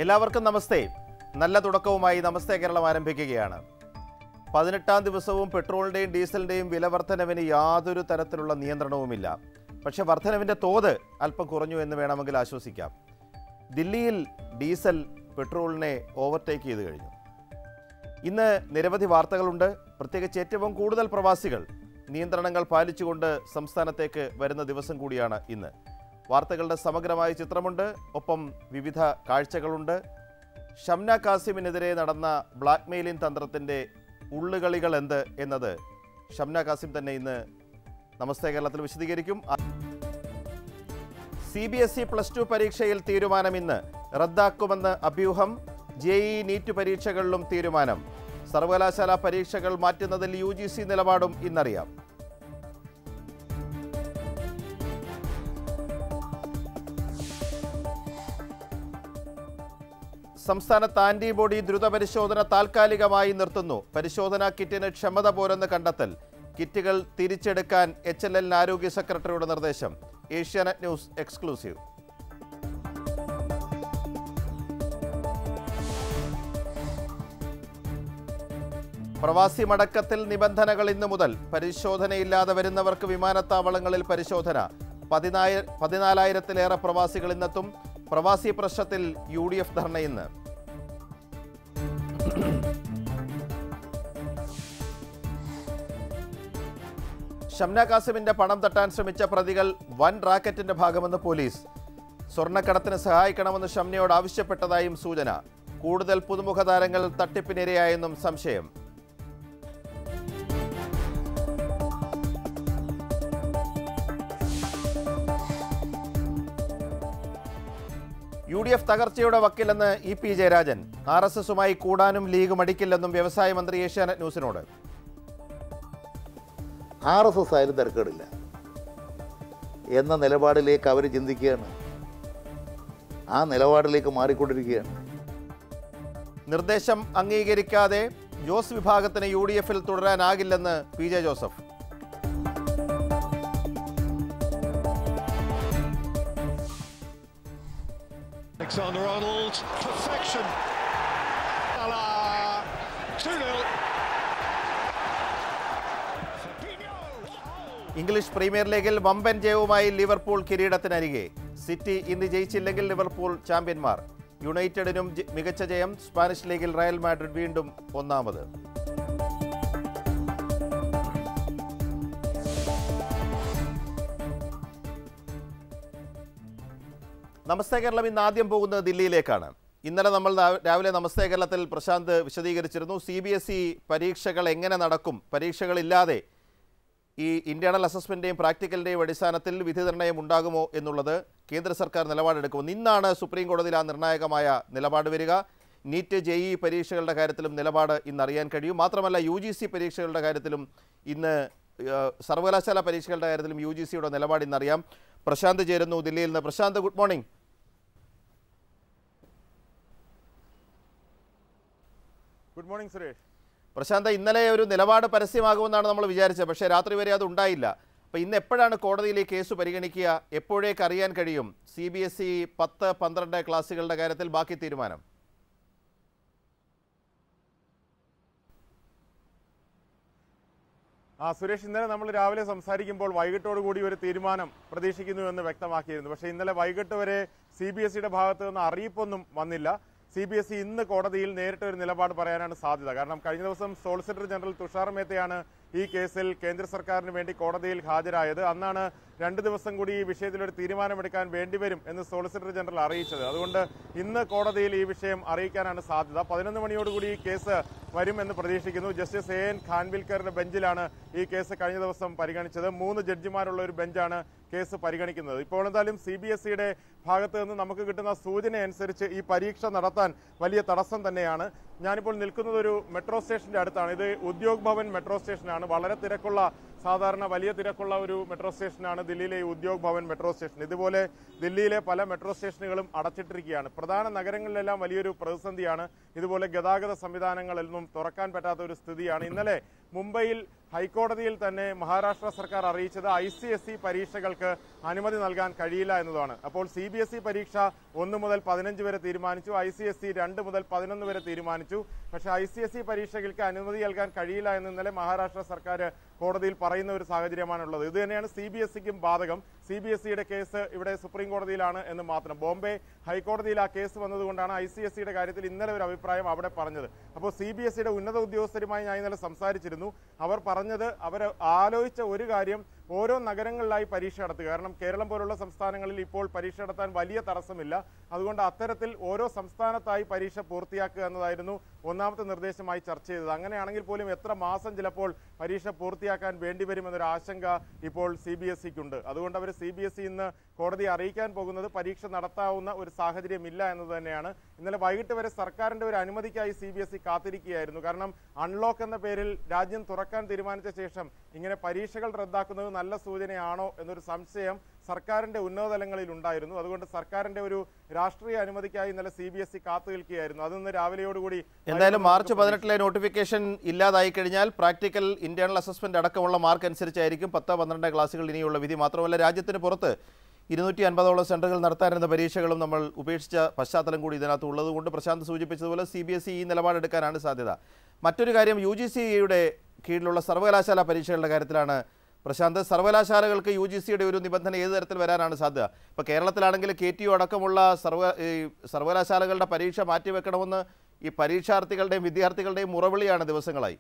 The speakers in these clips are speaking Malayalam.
എല്ലാവർക്കും നമസ്തേ നല്ല തുടക്കവുമായി നമസ്തേ കേരളം ആരംഭിക്കുകയാണ് പതിനെട്ടാം ദിവസവും പെട്രോളിൻ്റെയും ഡീസലിൻ്റെയും വില വർധനവിന് യാതൊരു തരത്തിലുള്ള നിയന്ത്രണവുമില്ല പക്ഷേ വർധനവിൻ്റെ തോത് അല്പം കുറഞ്ഞു എന്ന് വേണമെങ്കിൽ ആശ്വസിക്കാം ദില്ലിയിൽ ഡീസൽ പെട്രോളിനെ ഓവർടേക്ക് ചെയ്ത് കഴിഞ്ഞു ഇന്ന് നിരവധി വാർത്തകളുണ്ട് പ്രത്യേകിച്ച് ഏറ്റവും കൂടുതൽ പ്രവാസികൾ നിയന്ത്രണങ്ങൾ പാലിച്ചുകൊണ്ട് സംസ്ഥാനത്തേക്ക് വരുന്ന ദിവസം കൂടിയാണ് ഇന്ന് വാർത്തകളുടെ സമഗ്രമായ ചിത്രമുണ്ട് ഒപ്പം വിവിധ കാഴ്ചകളുണ്ട് ഷംന കാസിമിനെതിരെ നടന്ന ബ്ലാക്ക് മെയിലിംഗ് തന്ത്രത്തിൻ്റെ ഉള്ളുകളികൾ എന്ത് എന്നത് ഷംന കാസിം തന്നെ ഇന്ന് നമസ്തേ കേരളത്തിൽ വിശദീകരിക്കും C B S E plus two പരീക്ഷയിൽ തീരുമാനം ഇന്ന് റദ്ദാക്കുമെന്ന് അഭ്യൂഹം ജെ ഇ നീറ്റ് പരീക്ഷകളിലും തീരുമാനം സർവകലാശാല പരീക്ഷകൾ മാറ്റുന്നതിൽ യു ജി സി നിലപാടും ഇന്നറിയാം സംസ്ഥാനത്ത് ആന്റിബോഡി ദ്രുത പരിശോധന താൽക്കാലികമായി നിർത്തുന്നു പരിശോധനാ കിറ്റിന് ക്ഷമത പോരെന്ന് കണ്ടെത്തൽ കിറ്റുകൾ തിരിച്ചെടുക്കാൻ എച്ച് എൽ എല്ലിന് ആരോഗ്യ സെക്രട്ടറിയുടെ നിർദ്ദേശം ഏഷ്യാനെറ്റ് ന്യൂസ് എക്സ്ക്ലൂസീവ് പ്രവാസി മടക്കത്തിൽ നിബന്ധനകൾ ഇന്നു മുതൽ പരിശോധനയില്ലാതെ വരുന്നവർക്ക് വിമാനത്താവളങ്ങളിൽ പരിശോധന പതിനായ പതിനാലായിരത്തിലേറെ പ്രവാസികൾ ഇന്നെത്തും പ്രവാസി പ്രശ്നത്തിൽ യു ഡി എഫ് ധർണ ഇന്ന് ഷംന കാസിമിന്റെ പണം തട്ടാൻ ശ്രമിച്ച പ്രതികൾ വൻ റാക്കറ്റിന്റെ ഭാഗമെന്ന് പോലീസ് സ്വർണ്ണക്കടത്തിന് സഹായിക്കണമെന്ന് ഷംനയോട് ആവശ്യപ്പെട്ടതായും സൂചന കൂടുതൽ പുതുമുഖ താരങ്ങൾ തട്ടിപ്പിനിരയായെന്നും സംശയം യു ഡി എഫ് തകർച്ചയുടെ വക്കിലെന്ന് E P Jayarajan R S എസുമായി കൂടാനും ലീഗ് മടിക്കില്ലെന്നും വ്യവസായ മന്ത്രി ഏഷ്യാനെറ്റ് ന്യൂസിനോട് ആർ എസ് എസ് ആയാലും തിരക്കേടില്ല എന്ന നിലപാടിലേക്ക് അവർ ചിന്തിക്കുകയാണ് ആ നിലപാടിലേക്ക് മാറിക്കൊണ്ടിരിക്കുകയാണ് നിർദ്ദേശം അംഗീകരിക്കാതെ ജോസ് വിഭാഗത്തിന് യു ഡി എഫിൽ തുടരാനാകില്ലെന്ന് P J Joseph Alexander Arnold, perfection. Salah, 2-0. Fabinho. Oh. English premier ലീഗിൽ വമ്പൻ ജയവുമായി ലിവർപൂൾ കിരീടത്തിനരികെ സിറ്റി ഇന്ന് ജയിച്ചില്ലെങ്കിൽ ലിവർപൂൾ ചാമ്പ്യന്മാർ യുണൈറ്റഡിനും ജ- മികച്ച ജയം സ്പാനിഷ് ലീഗിൽ റയൽ മാഡ്രിഡ് വീണ്ടും ഒന്നാമത് നമസ്തേ കേരളം ഇന്ന് ആദ്യം പോകുന്നത് ദില്ലിയിലേക്കാണ് ഇന്നലെ നമ്മൾ രാ- രാവിലെ നമസ്തേ കേരളത്തിൽ പ്രശാന്ത് വിശദീകരിച്ചിരുന്നു സി ബി എസ് ഇ പരീക്ഷകൾ എങ്ങനെ നടക്കും പരീക്ഷകളില്ലാതെ ഈ ഇന്റേണൽ അസസ്മെന്റിന്റെയും പ്രാക്ടിക്കലിന്റെയും അടിസ്ഥാനത്തിൽ വിധി നിർണ്ണയം ഉണ്ടാകുമോ എന്നുള്ളത് കേന്ദ്ര സർക്കാർ നിലപാടെടുക്കും ഇന്നാണ് സുപ്രീം കോടതിയിൽ ആ നിർണായകമായ നിലപാട് വരിക നീറ്റ് ജെ ഇ പരീക്ഷകളുടെ കാര്യത്തിലും നിലപാട് ഇന്ന് അറിയാൻ കഴിയും മാത്രമല്ല യു ജി സി പരീക്ഷകളുടെ കാര്യത്തിലും ഇന്ന് ഏഹ്, സർവകലാശാല പരീക്ഷകളുടെ കാര്യത്തിലും യു ജി സിയുടെ നിലപാട് ഇന്നറിയാം പ്രശാന്ത് ചേരുന്നു ദില്ലിയിൽ നിന്ന് Prashant good morning good morning Suresh Prashant ഇന്നലെ ഒരു നിലപാട് പരസ്യമാകുമെന്നാണ് നമ്മൾ വിചാരിച്ചത് പക്ഷേ രാത്രി വരെ അത് ഉണ്ടായില്ല അപ്പോൾ ഇന്ന് എപ്പോഴാണ് കോടതിയിൽ ഈ കേസ് പരിഗണിക്കുക എപ്പോഴേക്ക് അറിയാൻ കഴിയും സി ബി എസ് ഇ പത്ത് പന്ത്രണ്ട് ക്ലാസ്സുകളുടെ കാര്യത്തിൽ ബാക്കി തീരുമാനം ആ സുരേഷ് ഇന്നലെ നമ്മൾ രാവിലെ സംസാരിക്കുമ്പോൾ വൈകിട്ടോട് കൂടി ഒരു തീരുമാനം പ്രതീക്ഷിക്കുന്നു എന്ന് വ്യക്തമാക്കിയിരുന്നു പക്ഷേ ഇന്നലെ വൈകിട്ട് വരെ സി ബി എസ് സിയുടെ ഭാഗത്ത് നിന്ന് അറിയിപ്പൊന്നും വന്നില്ല സി ബി എസ് ഇ ഇന്ന് കോടതിയിൽ നേരിട്ട് ഒരു നിലപാട് പറയാനാണ് സാധ്യത കാരണം കഴിഞ്ഞ ദിവസം സോളിസിറ്റർ ജനറൽ തുഷാർ മേത്തയാണ് ഈ കേസിൽ കേന്ദ്ര സർക്കാരിന് വേണ്ടി കോടതിയിൽ ഹാജരായത് അന്നാണ് രണ്ട് ദിവസം കൂടി ഈ വിഷയത്തിൽ ഒരു തീരുമാനമെടുക്കാൻ വേണ്ടിവരും എന്ന് സോളിസിറ്റർ ജനറൽ അറിയിച്ചത് അതുകൊണ്ട് ഇന്ന് കോടതിയിൽ ഈ വിഷയം അറിയിക്കാനാണ് സാധ്യത പതിനൊന്ന് മണിയോടുകൂടി ഈ കേസ് വരും എന്ന് പ്രതീക്ഷിക്കുന്നു ജസ്റ്റിസ് എ എൻ ഖാൻവിൽക്കറുടെ ബെഞ്ചിലാണ് ഈ കേസ് കഴിഞ്ഞ ദിവസം പരിഗണിച്ചത് മൂന്ന് ജഡ്ജിമാരുള്ള ഒരു ബെഞ്ചാണ് കേസ് പരിഗണിക്കുന്നത് ഇപ്പോൾ എന്തായാലും സി ബി എസ് ഇയുടെ ഭാഗത്ത് നിന്ന് നമുക്ക് കിട്ടുന്ന സൂചന അനുസരിച്ച് ഈ പരീക്ഷ നടത്താൻ വലിയ തടസ്സം തന്നെയാണ് ഞാനിപ്പോൾ നിൽക്കുന്നത് ഒരു മെട്രോ സ്റ്റേഷന്റെ അടുത്താണ് ഇത് ഉദ്യോഗ് ഭവൻ മെട്രോ സ്റ്റേഷനാണ് വളരെ തിരക്കുള്ള സാധാരണ വലിയ തിരക്കുള്ള ഒരു മെട്രോ സ്റ്റേഷനാണ് ദില്ലിയിലെ ഈ ഉദ്യോഗ് ഭവൻ മെട്രോ സ്റ്റേഷൻ ഇതുപോലെ ദില്ലിയിലെ പല മെട്രോ സ്റ്റേഷനുകളും അടച്ചിട്ടിരിക്കുകയാണ് പ്രധാന നഗരങ്ങളിലെല്ലാം വലിയൊരു പ്രതിസന്ധിയാണ് ഇതുപോലെ ഗതാഗത സംവിധാനങ്ങളൊന്നും തുറക്കാൻ പറ്റാത്ത ഒരു സ്ഥിതിയാണ് ഇന്നലെ മുംബൈയിൽ ഹൈക്കോടതിയിൽ തന്നെ മഹാരാഷ്ട്ര സർക്കാർ അറിയിച്ചത് ഐ സി എസ് ഇ പരീക്ഷകൾക്ക് അനുമതി നൽകാൻ കഴിയില്ല എന്നതാണ് അപ്പോൾ സി ബി എസ് ഇ പരീക്ഷ ഒന്ന് മുതൽ പതിനഞ്ച് വരെ തീരുമാനിച്ചു ഐ സി എസ് ഇ രണ്ട് മുതൽ പതിനൊന്ന് വരെ തീരുമാനിച്ചു പക്ഷേ ഐ സി എസ് ഇ പരീക്ഷകൾക്ക് അനുമതി നൽകാൻ കഴിയില്ല എന്ന് ഇന്നലെ മഹാരാഷ്ട്ര സർക്കാർ കോടതിയിൽ പറയുന്ന ഒരു സാഹചര്യമാണുള്ളത് ഇത് തന്നെയാണ് സി ബി എസ് സിക്കും ബാധകം സി ബി എസ് സിയുടെ കേസ് ഇവിടെ സുപ്രീം കോടതിയിലാണ് എന്ന് മാത്രം ബോംബെ ഹൈക്കോടതിയിൽ ആ കേസ് വന്നതുകൊണ്ടാണ് ഐ സി എസ് സിയുടെ കാര്യത്തിൽ ഇന്നലെ ഒരു അഭിപ്രായം അവിടെ പറഞ്ഞത് അപ്പോൾ സി ബി എസ് സിയുടെ ഉന്നത ഉദ്യോഗസ്ഥരുമായി ഞാൻ ഇന്നലെ സംസാരിച്ചിരുന്നു അവർ പറഞ്ഞത് അവർ ആലോചിച്ച ഒരു കാര്യം ഓരോ നഗരങ്ങളിലായി പരീക്ഷ നടത്തുക കാരണം കേരളം പോലുള്ള സംസ്ഥാനങ്ങളിൽ ഇപ്പോൾ പരീക്ഷ നടത്താൻ വലിയ തടസ്സമില്ല അതുകൊണ്ട് അത്തരത്തിൽ ഓരോ സംസ്ഥാനത്തായി പരീക്ഷ പൂർത്തിയാക്കുക എന്നതായിരുന്നു ഒന്നാമത്തെ നിർദ്ദേശമായി ചർച്ച ചെയ്തത് അങ്ങനെയാണെങ്കിൽ പോലും എത്ര മാസം ചിലപ്പോൾ പരീക്ഷ പൂർത്തിയാക്കാൻ വേണ്ടിവരുമെന്നൊരു ആശങ്ക ഇപ്പോൾ സി ബി എസ് സിക്കുണ്ട് അതുകൊണ്ട് അവർ സി ബി എസ് ഇ ഇന്ന് കോടതിയെ അറിയിക്കാൻ പോകുന്നത് പരീക്ഷ നടത്താവുന്ന ഒരു സാഹചര്യമില്ല എന്നത് തന്നെയാണ് ഇന്നലെ വൈകിട്ട് വരെ സർക്കാരിന്റെ ഒരു അനുമതിക്കായി സി ബി എസ് ഇ കാത്തിരിക്കുകയായിരുന്നു കാരണം അൺലോക്ക് എന്ന പേരിൽ രാജ്യം തുറക്കാൻ തീരുമാനിച്ച ശേഷം ഇങ്ങനെ പരീക്ഷകൾ റദ്ദാക്കുന്നത് നല്ല സൂചനയാണോ എന്നൊരു സംശയം സർക്കാരിന്റെ ഉന്നത തലങ്ങളിൽ ഉണ്ടായിരുന്നു അതുകൊണ്ട് സർക്കാരിന്റെ ഒരു രാഷ്ട്രീയ അനുമതിക്കായി ഇന്നലെ സി ബി എസ് ഇ കാത്തു നിൽക്കുകയായിരുന്നു അതിന്ന് രാവിലെയോടുകൂടി എന്തായാലും മാർച്ച് പതിനെട്ടിലെ നോട്ടിഫിക്കേഷൻ ഇല്ലാതായി കഴിഞ്ഞാൽ പ്രാക്ടിക്കൽ ഇന്റേണൽ അസസ്മെന്റ് അടക്കമുള്ള മാർക്ക് അനുസരിച്ചായിരിക്കും പത്ത് പന്ത്രണ്ട് ക്ലാസ്സുകൾ ഇനിയുള്ള വിധി മാത്രമല്ല രാജ്യത്തിന് പുറത്ത് ഇരുന്നൂറ്റി അൻപതോളം സെന്ററുകൾ നടത്താനിരുന്ന പരീക്ഷകളും നമ്മൾ ഉപേക്ഷിച്ച പശ്ചാത്തലം കൂടി ഇതിനകത്ത് ഉള്ളതുകൊണ്ട് പ്രശാന്ത് സൂചിപ്പിച്ചതുപോലെ സി ബി എസ് ഇ ഈ നിലപാടെടുക്കാനാണ് സാധ്യത മറ്റൊരു കാര്യം യു ജി സിയുടെ കീഴിലുള്ള സർവകലാശാല പരീക്ഷകളുടെ കാര്യത്തിലാണ് പ്രശാന്ത് സർവകലാശാലകൾക്ക് യു ജി സിയുടെ ഒരു നിബന്ധന ഏത് തരത്തിൽ വരാനാണ് സാധ്യത ഇപ്പോൾ കേരളത്തിലാണെങ്കിൽ കെ ടി യു അടക്കമുള്ള സർവ ഈ സർവകലാശാലകളുടെ പരീക്ഷ മാറ്റിവെക്കണമെന്ന് ഈ പരീക്ഷാർത്ഥികളുടെയും വിദ്യാർത്ഥികളുടെയും മുറവിളിയാണ് ദിവസങ്ങളായി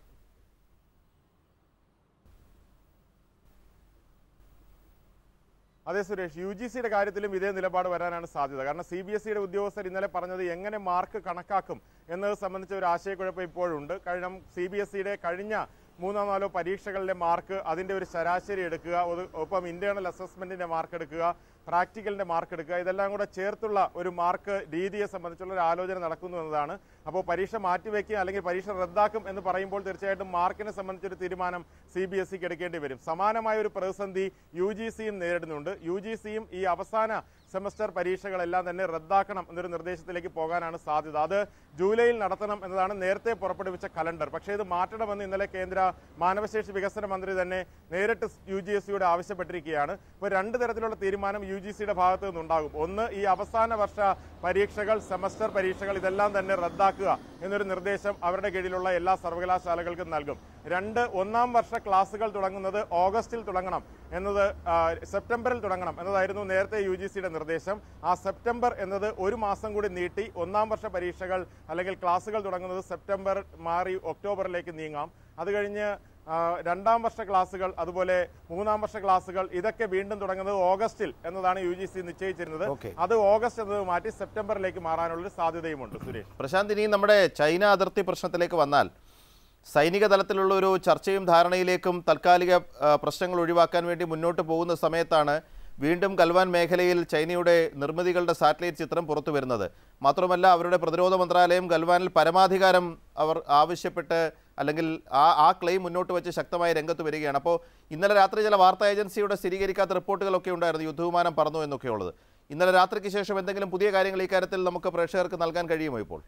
അതെ സുരേഷ് യു ജി സിയുടെ കാര്യത്തിലും ഇതേ നിലപാട് വരാനാണ് സാധ്യത കാരണം സി ബി എസ് സിയുടെ ഉദ്യോഗസ്ഥർ ഇന്നലെ പറഞ്ഞത് എങ്ങനെ മാർക്ക് കണക്കാക്കും എന്നത് സംബന്ധിച്ച ഒരു ആശയക്കുഴപ്പം ഇപ്പോഴുണ്ട് കാരണം സി ബി എസ് സിയുടെ കഴിഞ്ഞ മൂന്നോ നാലോ പരീക്ഷകളിലെ മാർക്ക് അതിന്റെ ഒരു ശരാശരി എടുക്കുക ഒരു- ഒപ്പം ഇന്റേണൽ അസസ്മെന്റിന്റെ മാർക്ക് എടുക്കുക പ്രാക്ടിക്കലിന്റെ മാർക്ക് എടുക്കുക ഇതെല്ലാം കൂടെ ചേർത്തുള്ള ഒരു മാർക്ക് രീതിയെ സംബന്ധിച്ചുള്ള ഒരു ആലോചന നടക്കുന്നു എന്നതാണ് അപ്പോൾ പരീക്ഷ മാറ്റിവെക്കുക അല്ലെങ്കിൽ പരീക്ഷ റദ്ദാക്കും എന്ന് പറയുമ്പോൾ തീർച്ചയായിട്ടും മാർക്കിനെ സംബന്ധിച്ചൊരു തീരുമാനം സി ബി എസ് സിക്ക് എടുക്കേണ്ടി വരും സമാനമായ ഒരു പ്രതിസന്ധി യു ജി സിയും നേരിടുന്നുണ്ട് യു ജി സിയും ഈ അവസാന സെമസ്റ്റർ പരീക്ഷകളെല്ലാം തന്നെ റദ്ദാക്കണം എന്നൊരു നിർദ്ദേശത്തിലേക്ക് പോകാനാണ് സാധ്യത അത് ജൂലൈയിൽ നടത്തണം എന്നതാണ് നേരത്തെ പുറപ്പെടുവിച്ച കലണ്ടർ പക്ഷേ ഇത് മാറ്റണമെന്ന് ഇന്നലെ കേന്ദ്ര മാനവശേഷി വികസന മന്ത്രി തന്നെ നേരിട്ട് യു ജി എസ് സിയോട് ആവശ്യപ്പെട്ടിരിക്കുകയാണ് ഇപ്പോൾ രണ്ട് തരത്തിലുള്ള തീരുമാനം യു ജി സിയുടെ ഭാഗത്തു നിന്നുണ്ടാകും ഒന്ന് ഈ അവസാന വർഷ പരീക്ഷകൾ സെമസ്റ്റർ പരീക്ഷകൾ ഇതെല്ലാം തന്നെ റദ്ദാക്കുക എന്നൊരു നിർദ്ദേശം അവരുടെ കീഴിലുള്ള എല്ലാ സർവകലാശാലകൾക്കും നൽകും രണ്ട് ഒന്നാം വർഷ ക്ലാസുകൾ തുടങ്ങുന്നത് ഓഗസ്റ്റിൽ തുടങ്ങണം എന്നത് ആ, സെപ്റ്റംബറിൽ തുടങ്ങണം എന്നതായിരുന്നു നേരത്തെ യു ജി സിയുടെ നിർദ്ദേശം ആ സെപ്റ്റംബർ എന്നത് ഒരു മാസം കൂടി നീട്ടി ഒന്നാം വർഷ പരീക്ഷകൾ അല്ലെങ്കിൽ ക്ലാസുകൾ തുടങ്ങുന്നത് സെപ്റ്റംബർ മാറി ഒക്ടോബറിലേക്ക് നീങ്ങാം അത് കഴിഞ്ഞ് ആ, രണ്ടാം വർഷ ക്ലാസുകൾ അതുപോലെ മൂന്നാം വർഷ ക്ലാസുകൾ ഇതൊക്കെ വീണ്ടും തുടങ്ങുന്നത് ഓഗസ്റ്റിൽ എന്നതാണ് യു ജി സി നിശ്ചയിച്ചിരുന്നത് Okay. അത് ഓഗസ്റ്റ് എന്നത് മാറ്റി സെപ്റ്റംബറിലേക്ക് മാറാനുള്ള ഒരു സാധ്യതയുമുണ്ട് സുരേഷ് പ്രശാന്ത് ഇനി നമ്മുടെ ചൈന അതിർത്തി പ്രശ്നത്തിലേക്ക് വന്നാൽ സൈനിക തലത്തിലുള്ള ഒരു ചർച്ചയും ധാരണയിലേക്കും താൽക്കാലിക ആ, പ്രശ്നങ്ങൾ ഒഴിവാക്കാൻ വേണ്ടി മുന്നോട്ട് പോകുന്ന സമയത്താണ് വീണ്ടും ഗൽവാൻ മേഖലയിൽ ചൈനയുടെ നിർമ്മിതികളുടെ സാറ്റലൈറ്റ് ചിത്രം പുറത്തു വരുന്നത് മാത്രമല്ല അവരുടെ പ്രതിരോധ മന്ത്രാലയം ഗൽവാനിൽ പരമാധികാരം അവർ ആവശ്യപ്പെട്ട് അല്ലെങ്കിൽ ആ ആ ക്ലെയിം മുന്നോട്ട് വെച്ച് ശക്തമായ രംഗത്ത് വരികയാണ് അപ്പോൾ ഇന്നലെ രാത്രി ചില വാർത്താ ഏജൻസിയുടെ സ്ഥിരീകരിക്കാത്ത റിപ്പോർട്ടുകളൊക്കെ ഉണ്ടായിരുന്നു യുദ്ധവിമാനം പറന്നു എന്നൊക്കെ ഉള്ളത് ഇന്നലെ രാത്രിക്ക് ശേഷം എന്തെങ്കിലും പുതിയ കാര്യങ്ങൾ ഈ കാര്യത്തിൽ നമുക്ക് പ്രേക്ഷകർക്ക് നൽകാൻ കഴിയുമോ ഇപ്പോൾ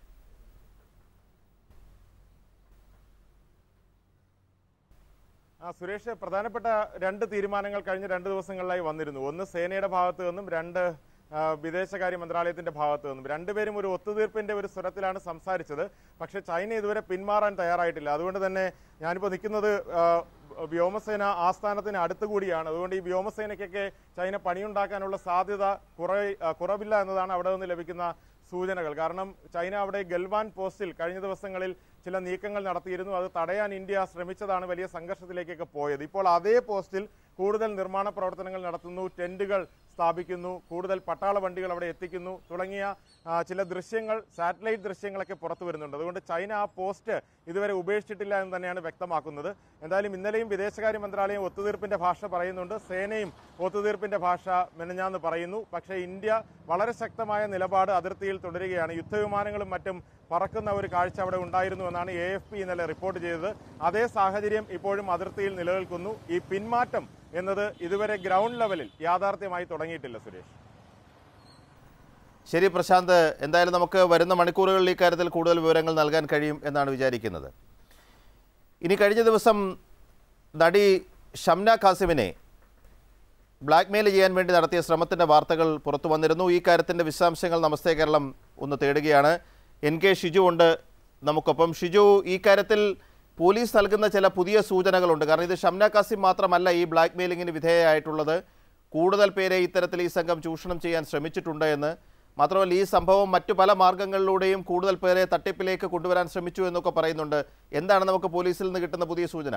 ആ സുരേഷ് പ്രധാനപ്പെട്ട രണ്ട് തീരുമാനങ്ങൾ കഴിഞ്ഞ രണ്ട് ദിവസങ്ങളിലായി വന്നിരുന്നു ഒന്ന് സേനയുടെ ഭാഗത്തു നിന്നും രണ്ട് ആ, വിദേശകാര്യ മന്ത്രാലയത്തിന്റെ ഭാഗത്തു നിന്നും രണ്ടുപേരും ഒരു ഒത്തുതീർപ്പിന്റെ ഒരു സ്വരത്തിലാണ് സംസാരിച്ചത് പക്ഷേ ചൈന ഇതുവരെ പിന്മാറാൻ തയ്യാറായിട്ടില്ല അതുകൊണ്ട് തന്നെ ഞാനിപ്പോൾ നിൽക്കുന്നത് ആ, വ്യോമസേന ആസ്ഥാനത്തിന് അടുത്ത് കൂടിയാണ് അതുകൊണ്ട് ഈ വ്യോമസേനയ്ക്കൊക്കെ ചൈന പണിയുണ്ടാക്കാനുള്ള സാധ്യത കുറ ആ, കുറവില്ല എന്നതാണ് അവിടെ നിന്ന് ലഭിക്കുന്ന സൂചനകൾ കാരണം ചൈന അവിടെ ഗൽവാൻ പോസ്റ്റിൽ കഴിഞ്ഞ ദിവസങ്ങളിൽ ചില നീക്കങ്ങൾ നടത്തിയിരുന്നു അത് തടയാൻ ഇന്ത്യ ശ്രമിച്ചതാണ് വലിയ സംഘർഷത്തിലേക്കൊക്കെ പോയത് ഇപ്പോൾ അതേ പോസ്റ്റിൽ കൂടുതൽ നിർമ്മാണ പ്രവർത്തനങ്ങൾ നടത്തുന്നു ടെന്റുകൾ സ്ഥാപിക്കുന്നു കൂടുതൽ പട്ടാള വണ്ടികൾ അവിടെ എത്തിക്കുന്നു തുടങ്ങിയ ആ, ചില ദൃശ്യങ്ങൾ സാറ്റലൈറ്റ് ദൃശ്യങ്ങളൊക്കെ പുറത്തു വരുന്നുണ്ട് അതുകൊണ്ട് ചൈന ആ പോസ്റ്റ് ഇതുവരെ ഉപേക്ഷിച്ചിട്ടില്ല എന്ന് തന്നെയാണ് വ്യക്തമാക്കുന്നത് എന്തായാലും ഇന്നലെയും വിദേശകാര്യ മന്ത്രാലയം ഒത്തുതീർപ്പിന്റെ ഭാഷ പറയുന്നുണ്ട് സേനയും ഒത്തുതീർപ്പിന്റെ ഭാഷ മെനഞ്ഞാന്ന് പറയുന്നു പക്ഷേ ഇന്ത്യ വളരെ ശക്തമായ നിലപാട് അതിർത്തിയിൽ തുടരുകയാണ് യുദ്ധവിമാനങ്ങളും മറ്റും പറക്കുന്ന ഒരു കാഴ്ച അവിടെ ഉണ്ടായിരുന്നു എന്നാണ് എ എഫ് പി ഇന്നലെ റിപ്പോർട്ട് ചെയ്തത് അതേ സാഹചര്യം ഇപ്പോഴും അതിർത്തിയിൽ നിലനിൽക്കുന്നു ഈ പിന്മാറ്റം എന്നത് ഇതുവരെ ഗ്രൗണ്ട് ലെവലിൽ യാഥാർത്ഥ്യമായി തുടങ്ങിയിട്ടില്ല സുരേഷ് ശരി പ്രശാന്ത് എന്തായാലും നമുക്ക് വരുന്ന മണിക്കൂറുകളിൽ ഈ കാര്യത്തിൽ കൂടുതൽ വിവരങ്ങൾ നൽകാൻ കഴിയും എന്നാണ് വിചാരിക്കുന്നത് ഇനി കഴിഞ്ഞ ദിവസം നടി ഷംന ഖാസിമിനെ ബ്ലാക്ക്മെയിൽ ചെയ്യാൻ വേണ്ടി നടത്തിയ ശ്രമത്തിൻ്റെ വാർത്തകൾ പുറത്തു വന്നിരുന്നു ഈ കാര്യത്തിൻ്റെ വിശദാംശങ്ങൾ നമസ്തേ കേരളം ഒന്ന് തേടുകയാണ് എൻ കെ ഷിജു ഉണ്ട് നമുക്കൊപ്പം ഷിജു ഈ കാര്യത്തിൽ പോലീസ് നൽകുന്ന ചില പുതിയ സൂചനകളുണ്ട് കാരണം ഇത് ഷംന കാസിം മാത്രമല്ല ഈ ബ്ലാക്ക് മെയിലിങ്ങിന് വിധേയമായിട്ടുള്ളത് കൂടുതൽ പേരെ ഇത്തരത്തിൽ ഈ സംഘം ചൂഷണം ചെയ്യാൻ ശ്രമിച്ചിട്ടുണ്ട് എന്ന് മാത്രമല്ല ഈ സംഭവം മറ്റു പല മാർഗങ്ങളിലൂടെയും കൂടുതൽ പേരെ തട്ടിപ്പിലേക്ക് കൊണ്ടുവരാൻ ശ്രമിച്ചു എന്നൊക്കെ പറയുന്നുണ്ട് എന്താണ് നമുക്ക് പോലീസിൽ നിന്ന് കിട്ടുന്ന പുതിയ സൂചന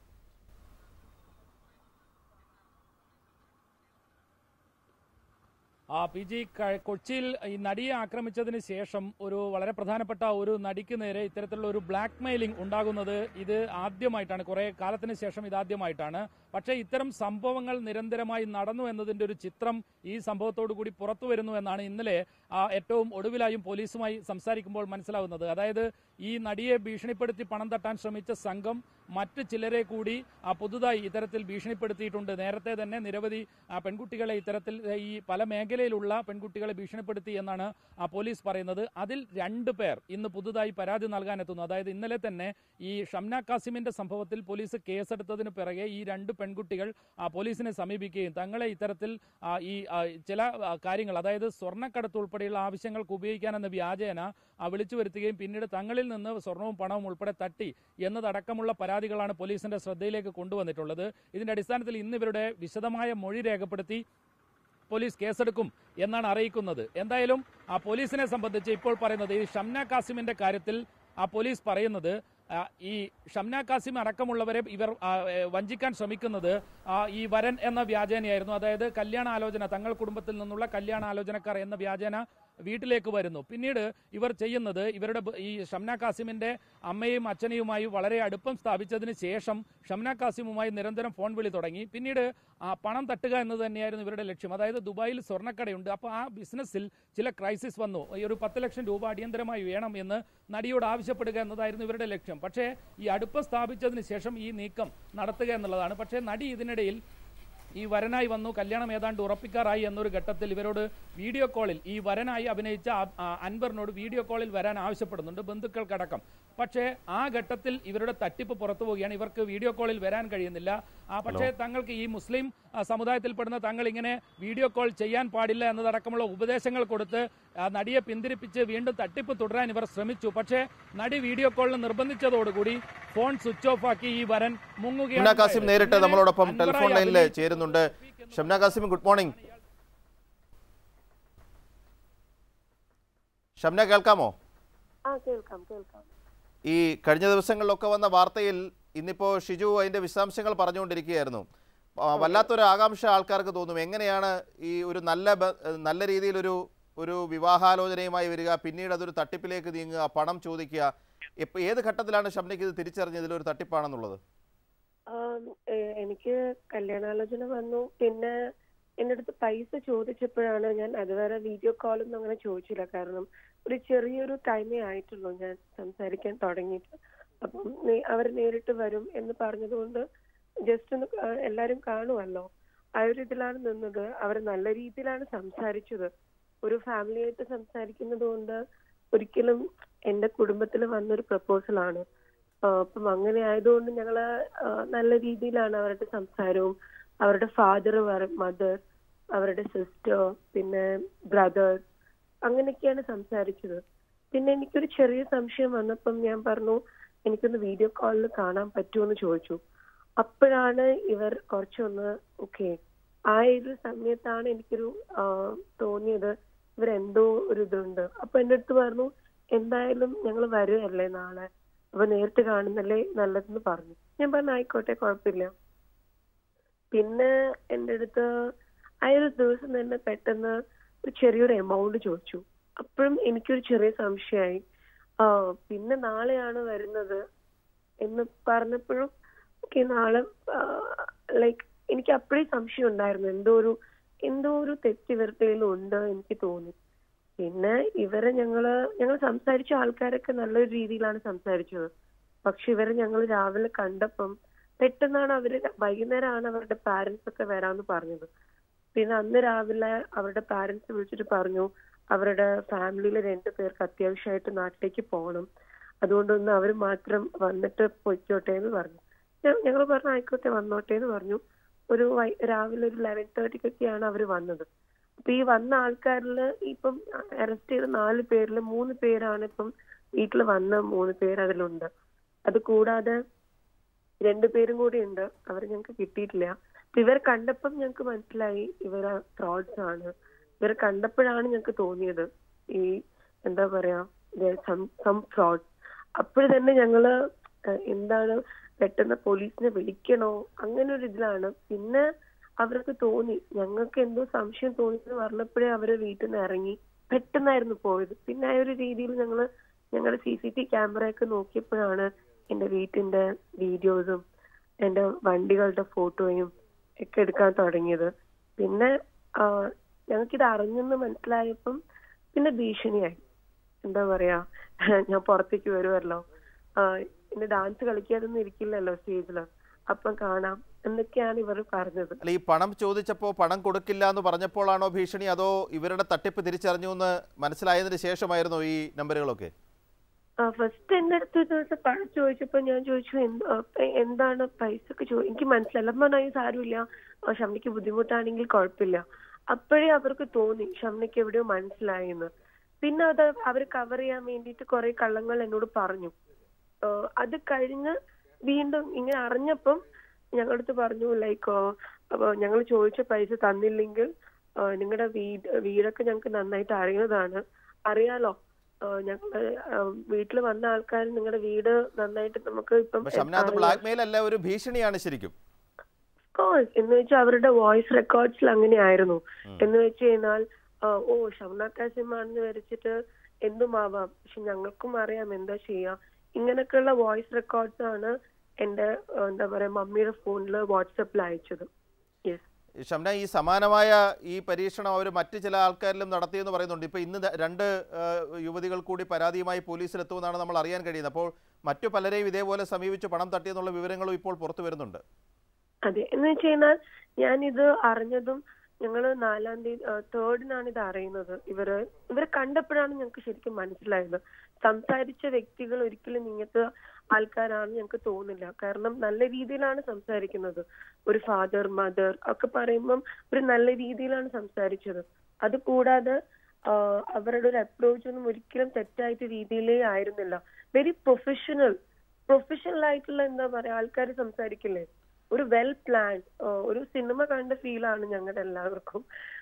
ആ പി ജി ക- കൊച്ചിയിൽ ഈ നടിയെ ആക്രമിച്ചതിന് ശേഷം ഒരു വളരെ പ്രധാനപ്പെട്ട ഒരു നടിക്ക് നേരെ ഇത്തരത്തിലുള്ള ഒരു ബ്ലാക്ക് മെയിലിംഗ് ഉണ്ടാകുന്നത് ഇത് ആദ്യമായിട്ടാണ് കുറെ കാലത്തിന് ശേഷം ഇതാദ്യമായിട്ടാണ് പക്ഷേ ഇത്തരം സംഭവങ്ങൾ നിരന്തരമായി നടന്നു എന്നതിന്റെ ഒരു ചിത്രം ഈ സംഭവത്തോടു കൂടി പുറത്തു വരുന്നു എന്നാണ് ഇന്നലെ ആ, ഏറ്റവും ഒടുവിലായും പോലീസുമായി സംസാരിക്കുമ്പോൾ മനസ്സിലാവുന്നത് അതായത് ഈ നടിയെ ഭീഷണിപ്പെടുത്തി പണം തട്ടാൻ ശ്രമിച്ച സംഘം മറ്റ് ചിലരെ കൂടി ആ, പുതുതായി ഇത്തരത്തിൽ ഭീഷണിപ്പെടുത്തിയിട്ടുണ്ട് നേരത്തെ തന്നെ നിരവധി ആ, പെൺകുട്ടികളെ ഇത്തരത്തിൽ ഏ, ഈ പല മേഖലയിലുള്ള പെൺകുട്ടികളെ ഭീഷണിപ്പെടുത്തി എന്നാണ് ആ, പോലീസ് പറയുന്നത് അതിൽ രണ്ട് പേർ ഇന്ന് പുതുതായി പരാതി നൽകാനെത്തുന്നു അതായത് ഇന്നലെ തന്നെ ഈ ഷംന കാസിമിന്റെ സംഭവത്തിൽ പോലീസ് കേസെടുത്തതിന് പിറകെ ഈ രണ്ട് പെൺകുട്ടികൾ ആ, പോലീസിനെ സമീപിക്കുകയും തങ്ങളെ ഇത്തരത്തിൽ ആ, ഈ ആ, ചില ആ, കാര്യങ്ങൾ അതായത് സ്വർണ്ണക്കടത്ത് ഉൾപ്പെടെയുള്ള ആവശ്യങ്ങൾക്ക് ഉപയോഗിക്കാനെന്ന വ്യാജേന ആ, വിളിച്ചു വരുത്തുകയും പിന്നീട് തങ്ങളിൽ നിന്ന് സ്വർണവും പണവും ഉൾപ്പെടെ തട്ടി എന്നതടക്കമുള്ള പരാതികളാണ് പോലീസിന്റെ ശ്രദ്ധയിലേക്ക് കൊണ്ടുവന്നിട്ടുള്ളത് ഇതിന്റെ അടിസ്ഥാനത്തിൽ ഇന്ന് ഇവരുടെ വിശദമായ മൊഴി രേഖപ്പെടുത്തി പോലീസ് കേസെടുക്കും എന്നാണ് അറിയിക്കുന്നത് എന്തായാലും ആ പോലീസിനെ സംബന്ധിച്ച് ഇപ്പോൾ പറയുന്നത് ഈ ഷംന കാസിമിന്റെ കാര്യത്തിൽ ആ പോലീസ് പറയുന്നത് ആ, ഈ ഷംന കാസിം അടക്കമുള്ളവരെ ഇവർ ആ, ഏ, വഞ്ചിക്കാൻ ശ്രമിക്കുന്നത് ആ, ഈ വരൻ എന്ന വ്യാജേനയായിരുന്നു അതായത് കല്യാണ ആലോചന തങ്ങൾ കുടുംബത്തിൽ നിന്നുള്ള കല്യാണ ആലോചനക്കാർ എന്ന വ്യാജേന വീട്ടിലേക്ക് വരുന്നു പിന്നീട് ഇവർ ചെയ്യുന്നത് ഇവരുടെ ബ- ഈ ഷംന കാസിമിന്റെ അമ്മയും അച്ഛനെയുമായി വളരെ അടുപ്പം സ്ഥാപിച്ചതിന് ശേഷം ഷംന കാസിമുമായി നിരന്തരം ഫോൺ വിളി തുടങ്ങി പിന്നീട് ആ പണം തട്ടുക എന്നത് തന്നെയായിരുന്നു ഇവരുടെ ലക്ഷ്യം അതായത് ദുബായിൽ സ്വർണ്ണക്കടയുണ്ട് അപ്പോൾ ആ ബിസിനസ്സിൽ ചില ക്രൈസിസ് വന്നു ഈ ഒരു പത്ത് ലക്ഷം രൂപ അടിയന്തരമായി വേണം എന്ന് നടിയോട് ആവശ്യപ്പെടുക എന്നതായിരുന്നു ഇവരുടെ ലക്ഷ്യം പക്ഷേ ഈ അടുപ്പം സ്ഥാപിച്ചതിന് ശേഷം ഈ നീക്കം നടത്തുക എന്നുള്ളതാണ് പക്ഷേ നടി ഇതിനിടയിൽ ഈ വരനായി വന്നു കല്യാണം ഏതാണ്ട് ഉറപ്പിക്കാറായി എന്നൊരു ഘട്ടത്തിൽ ഇവരോട് വീഡിയോ കോളിൽ ഈ വരനായി അഭിനയിച്ച ആ- ആ അൻവറിനോട് വീഡിയോ കോളിൽ വരാൻ ആവശ്യപ്പെടുന്നുണ്ട് ബന്ധുക്കൾക്കടക്കം പക്ഷേ ആ ഘട്ടത്തിൽ ഇവരുടെ തട്ടിപ്പ് പുറത്തു പോവുകയാണ് ഇവർക്ക് വീഡിയോ കോളിൽ വരാൻ കഴിയുന്നില്ല ആ പക്ഷേ തങ്ങൾക്ക് ഈ മുസ്ലിം ആ, സമുദായത്തിൽപ്പെടുന്ന തങ്ങൾ ഇങ്ങനെ വീഡിയോ കോൾ ചെയ്യാൻ പാടില്ല എന്നതടക്കമുള്ള ഉപദേശങ്ങൾ കൊടുത്ത് ആ, നടിയെ പിന്തിരിപ്പിച്ച് വീണ്ടും തട്ടിപ്പ് തുടരാൻ ഇവർ ശ്രമിച്ചു പക്ഷേ നടി വീഡിയോ കോളിന് നിർബന്ധിച്ചതോടുകൂടി ഫോൺ സ്വിച്ച് ഓഫ് ആക്കി ഈ വരൻ മുങ്ങുകയാണ് ഷംന കാസിം ഉണ്ടായത്. നേരിട്ട് ഇന്നലെ നമ്മളോടൊപ്പം അൻവറായി ടെലിഫോൺ ലൈനിൽ അഭിനയിച്ച ചേരുന്നുണ്ട് ഷംന കാസിം ഗുഡ് മോർണിംഗ് ഷംന കേൾക്കാമോ ആ കേൾക്കാം കേൾക്കാം ഈ കഴിഞ്ഞ ദിവസങ്ങളിലൊക്കെ വന്ന വാർത്തയിൽ ഇന്നിപ്പോൾ ഷിജു അതിൻ്റെ വിശദാംശങ്ങൾ പറഞ്ഞുകൊണ്ടിരിക്കുകയായിരുന്നു ആ, വല്ലാത്തൊരു ആകാംക്ഷ ആൾക്കാർക്ക് തോന്നും എങ്ങനെയാണ് ഈ ഒരു നല്ല ബ- നല്ല രീതിയിലൊരു ഒരു വിവാഹാലോചനയുമായി വരിക പിന്നീട് അതൊരു തട്ടിപ്പിലേക്ക് നീങ്ങുക പണം ചോദിക്കുക ഇപ്പം ഏത് ഘട്ടത്തിലാണ് ഷംനയ്ക്ക് ഇത് തിരിച്ചറിഞ്ഞ് ഇതിലൊരു തട്ടിപ്പാണെന്നുള്ളത് ആം, ഏ, എനിക്ക് കല്യാണാലോചന വന്നു പിന്നെ എൻ്റെ അടുത്ത് പൈസ ചോദിച്ചപ്പോഴാണ് ഞാൻ അതുവരെ വീഡിയോ കോളൊന്നും അങ്ങനെ ചോദിച്ചില്ല കാരണം ഒരു ചെറിയൊരു ടൈമേ ആയിട്ടുള്ളൂ ഞാൻ സംസാരിക്കാൻ തുടങ്ങിയിട്ട് അപ്പം അവർ നേരിട്ട് വരും എന്ന് പറഞ്ഞതുകൊണ്ട് ജസ്റ്റ് ഒന്ന് കാ- എല്ലാരും കാണുമല്ലോ ആ ഒരു ഇതിലാണ് നിന്നത് അവർ നല്ല രീതിയിലാണ് സംസാരിച്ചത് ഒരു ഫാമിലിയായിട്ട് സംസാരിക്കുന്നത് കൊണ്ട് ഒരിക്കലും എന്റെ കുടുംബത്തിൽ വന്നൊരു പ്രപ്പോസൽ ആണ് ആ, അപ്പം അങ്ങനെ ആയതുകൊണ്ട് ഞങ്ങള് ആ, നല്ല രീതിയിലാണ് അവരുടെ സംസാരവും അവരുടെ ഫാദർ മദർ അവരുടെ സിസ്റ്റർ പിന്നെ ബ്രദർ അങ്ങനെയൊക്കെയാണ് സംസാരിച്ചത് പിന്നെ എനിക്കൊരു ചെറിയ സംശയം വന്നപ്പം ഞാൻ പറഞ്ഞു എനിക്കൊന്ന് വീഡിയോ കോളിൽ കാണാൻ പറ്റുമോ എന്ന് ചോദിച്ചു അപ്പോഴാണ് ഇവർ കുറച്ചൊന്ന് ഓക്കെ ആ ഒരു സമയത്താണ് എനിക്കൊരു ആ, തോന്നിയത് ഇവരെന്തോ ഒരു ഇതുണ്ട് അപ്പൊ എന്റെ അടുത്ത് പറഞ്ഞു എന്തായാലും ഞങ്ങൾ വരുമല്ലേ നാളെ അപ്പൊ നേരിട്ട് കാണുന്നല്ലേ നല്ലതെന്ന് പറഞ്ഞു ഞാൻ പറഞ്ഞു ആയിക്കോട്ടെ കുഴപ്പമില്ല പിന്നെ എന്റെ അടുത്ത് ആ ഒരു ദിവസം തന്നെ പെട്ടെന്ന് ഒരു ചെറിയൊരു എമൗണ്ട് ചോദിച്ചു അപ്പോഴും എനിക്കൊരു ചെറിയ സംശയമായി ആ പിന്നെ നാളെയാണ് വരുന്നത് എന്ന് പറഞ്ഞപ്പോഴും ഓക്കെ നാളെ ലൈക്ക് എനിക്ക് അപ്പോഴേ സംശയം ഉണ്ടായിരുന്നു എന്തോ ഒരു എന്തോ ഒരു തെറ്റ് ഇവരുടെ ഉണ്ട് എനിക്ക് തോന്നി പിന്നെ ഇവരെ ഞങ്ങള് ഞങ്ങൾ സംസാരിച്ച ആൾക്കാരൊക്കെ നല്ലൊരു രീതിയിലാണ് സംസാരിച്ചത് പക്ഷെ ഇവരെ ഞങ്ങൾ രാവിലെ കണ്ടപ്പം പെട്ടെന്നാണ് അവര് വൈകുന്നേരമാണ് അവരുടെ പാരന്റ്സ് ഒക്കെ വരാന്ന് പറഞ്ഞത് പിന്നെ അന്ന് രാവിലെ അവരുടെ പാരന്റ്സ് വിളിച്ചിട്ട് പറഞ്ഞു അവരുടെ ഫാമിലിയിലെ രണ്ടു പേർക്ക് അത്യാവശ്യമായിട്ട് നാട്ടിലേക്ക് പോകണം അതുകൊണ്ടൊന്ന് അവർ മാത്രം വന്നിട്ട് പൊയ്ക്കോട്ടെ എന്ന് പറഞ്ഞു ഞങ്ങൾ പറഞ്ഞു ആയിക്കോട്ടെ വന്നോട്ടെ എന്ന് പറഞ്ഞു ഒരു വൈ- രാവിലെ ഒരു ലെവൻ തേർട്ടിക്കൊക്കെയാണ് അവർ വന്നത് അപ്പൊ ഈ വന്ന ആൾക്കാരിൽ ഇപ്പം അറസ്റ്റ് ചെയ്ത നാല് പേരിൽ മൂന്ന് പേരാണ് ഇപ്പം വീട്ടിൽ വന്ന മൂന്ന് പേര് അതിലുണ്ട് അത് കൂടാതെ രണ്ടുപേരും കൂടി ഉണ്ട് അവർ ഞങ്ങൾക്ക് കിട്ടിയിട്ടില്ല അപ്പൊ ഇവരെ കണ്ടപ്പം ഞങ്ങൾക്ക് മനസ്സിലായി ഇവര് ഫ്രോഡ്സ് ആണ് ഇവരെ കണ്ടപ്പോഴാണ് ഞങ്ങൾക്ക് തോന്നിയത് ഈ എന്താ പറയാ സം ഫ്രോഡ് അപ്പോൾ തന്നെ ഞങ്ങള് ഏഹ് എന്താണ് പെട്ടെന്ന് പോലീസിനെ വിളിക്കണോ അങ്ങനെ ഒരു ഇതിലാണ് പിന്നെ അവർക്ക് തോന്നി ഞങ്ങൾക്ക് എന്തോ സംശയം തോന്നി എന്ന് പറഞ്ഞപ്പോഴേ അവര് വീട്ടിൽ നിന്ന് ഇറങ്ങി പെട്ടെന്നായിരുന്നു പോയത് പിന്നെ ആ ഒരു രീതിയിൽ ഞങ്ങള് ഞങ്ങളുടെ സി സി ടി ക്യാമറ ഒക്കെ നോക്കിയപ്പോഴാണ് എന്റെ വീട്ടിന്റെ വീഡിയോസും എന്റെ വണ്ടികളുടെ ഫോട്ടോയും ഒക്കെ എടുക്കാൻ തുടങ്ങിയത് പിന്നെ ഞങ്ങൾക്കിത് അറിഞ്ഞെന്ന് മനസ്സിലായപ്പം പിന്നെ ഭീഷണിയായി എന്താ പറയാ ഞാൻ പുറത്തേക്ക് വരുമല്ലോ ഇന്ന് ഡാൻസ് കളിക്കാതൊന്നും ഇരിക്കില്ലല്ലോ സ്റ്റേജില് അപ്പം കാണാം എന്നൊക്കെയാണ് ഇവർ പറഞ്ഞത് അല്ല ഈ പണം ചോദിച്ചപ്പോൾ പണം കൊടുക്കില്ല എന്ന് പറഞ്ഞപ്പോഴാണോ ഭീഷണി അതോ ഇവരുടെ തട്ടിപ്പ് തിരിച്ചറിഞ്ഞു എന്ന് മനസ്സിലായതിന് ശേഷമായിരുന്നോ ഈ നമ്പറുകളൊക്കെ ഫസ്റ്റ് എന്റെ അടുത്ത് ഒരു ദിവസം പണം ചോദിച്ചപ്പോ ഞാൻ ചോദിച്ചു എന്ത്- ആ, എ- എന്താണ് പൈസ ഒക്കെ ചോ എനിക്ക് മനസ്സിലായി അപ്പൊ പറഞ്ഞു സാരമില്ല ആ, ഷംനയ്ക്ക് ബുദ്ധിമുട്ടാണെങ്കിൽ കുഴപ്പമില്ല അപ്പോഴേ അവർക്ക് തോന്നി ഷംനയ്ക്ക് എവിടെയോ മനസ്സിലായി എന്ന് പിന്നെ അത് അവർ കവർ ചെയ്യാൻ വേണ്ടിയിട്ട് കുറെ കള്ളങ്ങൾ എന്നോട് പറഞ്ഞു ആ, അത് കഴിഞ്ഞ് വീണ്ടും ഇങ്ങനെ അറിഞ്ഞപ്പം ഞങ്ങളുടെ അടുത്ത് പറഞ്ഞു ലൈക്ക് അപ്പൊ ഞങ്ങൾ ചോദിച്ച പൈസ തന്നില്ലെങ്കിൽ നിങ്ങളുടെ വീട് വീടൊക്കെ ഞങ്ങൾക്ക് നന്നായിട്ട് അറിയുന്നതാണ് അറിയാലോ ഞങ്ങള് വീട്ടിൽ വന്ന ആൾക്കാർ നിങ്ങളുടെ വീട് നന്നായിട്ട് നമുക്ക് ഇപ്പം പക്ഷെ ഷംനാഥ് അറിയാം. ബ്ലാക്ക് മെയിൽ അല്ല ഒരു ഭീഷണിയാണ് ശരിക്കും കോഴ്സ് എന്ന് വെച്ചാൽ അവരുടെ വോയിസ് റെക്കോർഡ്സിൽ അങ്ങനെയായിരുന്നു ഉം. എന്ന് വെച്ച് കഴിഞ്ഞാൽ ആ, ഓ ഷംന കാസിം ആണെന്ന് വരച്ചിട്ട് എന്തുമാവാം പക്ഷെ ഞങ്ങൾക്കും അറിയാം എന്താ ചെയ്യാ ഇങ്ങനൊക്കെയുള്ള വോയിസ് റെക്കോർഡ്സ് ആണ് എന്റെ ആ, എന്താ പറയാ മമ്മിയുടെ ഫോണില് വാട്സപ്പിൽ അയച്ചത് യെസ് ഷംന ഈ സമാനമായ ഈ പരീക്ഷണം അവർ മറ്റ് ചില ആൾക്കാരിലും നടത്തിയെന്ന് പറയുന്നുണ്ട് ഇപ്പോൾ ഇന്ന് ദ- രണ്ട് ആ, യുവതികൾ കൂടി പരാതിയുമായി പോലീസിലെത്തുമെന്നാണ് നമ്മൾ അറിയാൻ കഴിയുന്നത് അപ്പോൾ മറ്റു പലരെയും ഇതേപോലെ സമീപിച്ച് പണം തട്ടിയെന്നുള്ള വിവരങ്ങളും ഇപ്പോൾ പുറത്തു വരുന്നുണ്ട് അതെ എന്ന് വെച്ച് കഴിഞ്ഞാൽ ഞാനിത് അറിഞ്ഞതും ഞങ്ങള് നാലാം തീയതി തേർഡിനാണ് ഇത് അറിയുന്നത് ഇവര് ഇവരെ കണ്ടപ്പോഴാണ് ഞങ്ങൾക്ക് ശരിക്കും മനസ്സിലായത് സംസാരിച്ച വ്യക്തികൾ ഒരിക്കലും ഇങ്ങനത്തെ ആൾക്കാരാണ് ഞങ്ങൾക്ക് തോന്നില്ല കാരണം നല്ല രീതിയിലാണ് സംസാരിക്കുന്നത് ഒരു ഫാദർ മദർ ഒക്കെ പറയുമ്പം ഒരു നല്ല രീതിയിലാണ് സംസാരിച്ചത് അത് കൂടാതെ ആഹ് അവരുടെ ഒരു അപ്രോച്ച് ഒന്നും ഒരിക്കലും തെറ്റായിട്ട് രീതിയിലേ ആയിരുന്നില്ല വെരി പ്രൊഫഷണൽ പ്രൊഫഷണൽ ആയിട്ടുള്ള എന്താ പറയാ ആൾക്കാർ സംസാരിക്കില്ലേ ഒരു വെൽ പ്ലാൻ ഒരു സിനിമ കണ്ട ഫീലാണ് ഞങ്ങളുടെ എല്ലാവർക്കും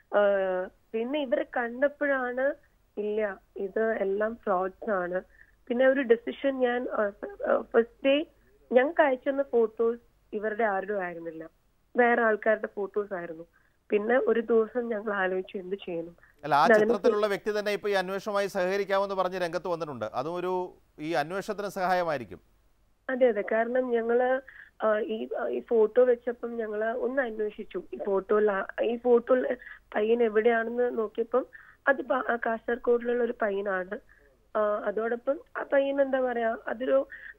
ആഹ് പിന്നെ ഇവരെ കണ്ടപ്പോഴാണ് ഇല്ല ഇത് എല്ലാം ഫ്രോഡ്സ് ആണ് പിന്നെ ഒരു ഡെസിഷൻ ഞാൻ ഫസ്റ്റ് ഡേ ഞങ്ങൾക്ക് അയച്ചെന്ന ഫോട്ടോസ് ഇവരുടെ ആരുടെ ആയിരുന്നില്ല വേറെ ആൾക്കാരുടെ ഫോട്ടോസ് ആയിരുന്നു പിന്നെ ഒരു ദിവസം ഞങ്ങൾ ആലോചിച്ചു എന്ത് ചെയ്യണം അല്ല ആ അതിന് ചിത്രത്തിലുള്ള വ്യക്തി തന്നെ ഇപ്പോൾ ഈ അന്വേഷണവുമായി സഹകരിക്കാമെന്ന് പറഞ്ഞ് രംഗത്ത് വന്നിട്ടുണ്ട് അതും ഒരു ഈ അന്വേഷണത്തിന് സഹായമായിരിക്കും അതെ അതെ കാരണം ഞങ്ങള് ആ, ഈ ഈ ഫോട്ടോ വെച്ചപ്പം ഞങ്ങള് ഒന്ന് അന്വേഷിച്ചു ഈ ഫോട്ടോയിൽ ഈ ഫോട്ടോയിൽ പയ്യൻ എവിടെയാണെന്ന് നോക്കിയപ്പം അത് പ- ആ കാസർഗോഡിലുള്ള ഒരു പയ്യനാണ് ആ, അതോടൊപ്പം ആ പയ്യൻ എന്താ പറയാ അതൊരു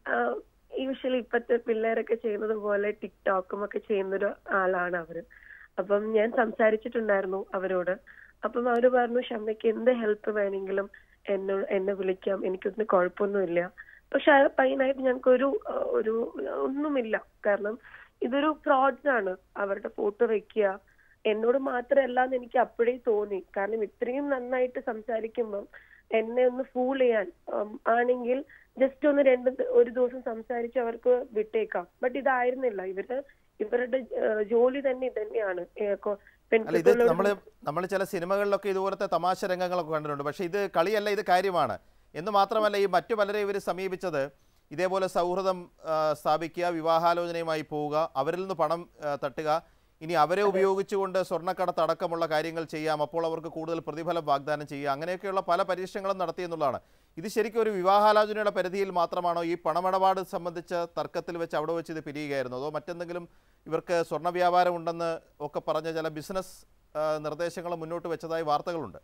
യൂഷ്വലി ഇപ്പത്തെ പിള്ളേരൊക്കെ ചെയ്യുന്നത് പോലെ ടിക്ടോക്കും ഒക്കെ ചെയ്യുന്നൊരു ആളാണ് അവര് അപ്പം ഞാൻ സംസാരിച്ചിട്ടുണ്ടായിരുന്നു അവരോട് അപ്പം അവര് പറഞ്ഞു ഷമ്മയ്ക്ക് എന്ത് ഹെൽപ്പ് വേണമെങ്കിലും എന്നോ എന്നെ വിളിക്കാം എനിക്കൊന്നും കുഴപ്പമൊന്നുമില്ല പക്ഷെ ആ പയ്യനായിട്ട് ഞങ്ങൾക്ക് ഒരു ഒരു ഒന്നുമില്ല കാരണം ഇതൊരു ഫ്രോഡ്സ് ആണ് അവരുടെ ഫോട്ടോ വെക്കുക എന്നോട് മാത്രമല്ല എന്ന് എനിക്ക് അപ്പോഴേ തോന്നി കാരണം ഇത്രയും നന്നായിട്ട് സംസാരിക്കുമ്പം എന്നെ ഒന്ന് ഫൂൾ ചെയ്യാൻ ഉം, ആണെങ്കിൽ ജസ്റ്റ് ഒന്ന് രണ്ട് ദ- ഒരു ദിവസം സംസാരിച്ച് അവർക്ക് വിട്ടേക്കാം ബട്ട് ഇതായിരുന്നില്ല ഇവര് ഇവരുടെ ഏഹ്, ജോലി തന്നെ ഇത് തന്നെയാണ് ഏഹ്, കൊ- അല്ല ഇത് പെൺകുട്ടികളോട് നമ്മൾ നമ്മൾ ചില സിനിമകളിലൊക്കെ ഇതുപോലത്തെ തമാശ രംഗങ്ങളൊക്കെ കണ്ടിട്ടുണ്ട് പക്ഷേ ഇത് കളിയല്ല ഇത് കാര്യമാണ് എന്ന് മാത്രമല്ല ഈ മറ്റു പലരെ ഇവർ സമീപിച്ചത് ഇതേപോലെ സൗഹൃദം ആ, സ്ഥാപിക്കുക വിവാഹാലോചനയുമായി പോവുക അവരിൽ നിന്ന് പണം ആ, തട്ടുക ഇനി അവരെ ഉപയോഗിച്ചുകൊണ്ട് സ്വർണ്ണക്കടത്ത് അടക്കമുള്ള കാര്യങ്ങൾ ചെയ്യാം അപ്പോൾ അവർക്ക് കൂടുതൽ പ്രതിഫലം വാഗ്ദാനം ചെയ്യുക അങ്ങനെയൊക്കെയുള്ള പല പരീക്ഷണങ്ങളും നടത്തിയെന്നുള്ളതാണ് ഇത് ശരിക്കും ഒരു വിവാഹാലോചനയുടെ പരിധിയിൽ മാത്രമാണോ ഈ പണമിടപാട് സംബന്ധിച്ച തർക്കത്തിൽ വെച്ച് അവിടെ വെച്ച് ഇത് പിരിയുകയായിരുന്നു അതോ മറ്റെന്തെങ്കിലും ഇവർക്ക് സ്വർണ്ണ വ്യാപാരം ഉണ്ടെന്ന് ഒക്കെ പറഞ്ഞ ചില ബിസിനസ് നിർദ്ദേശങ്ങൾ മുന്നോട്ട് വെച്ചതായി വാർത്തകളുണ്ട്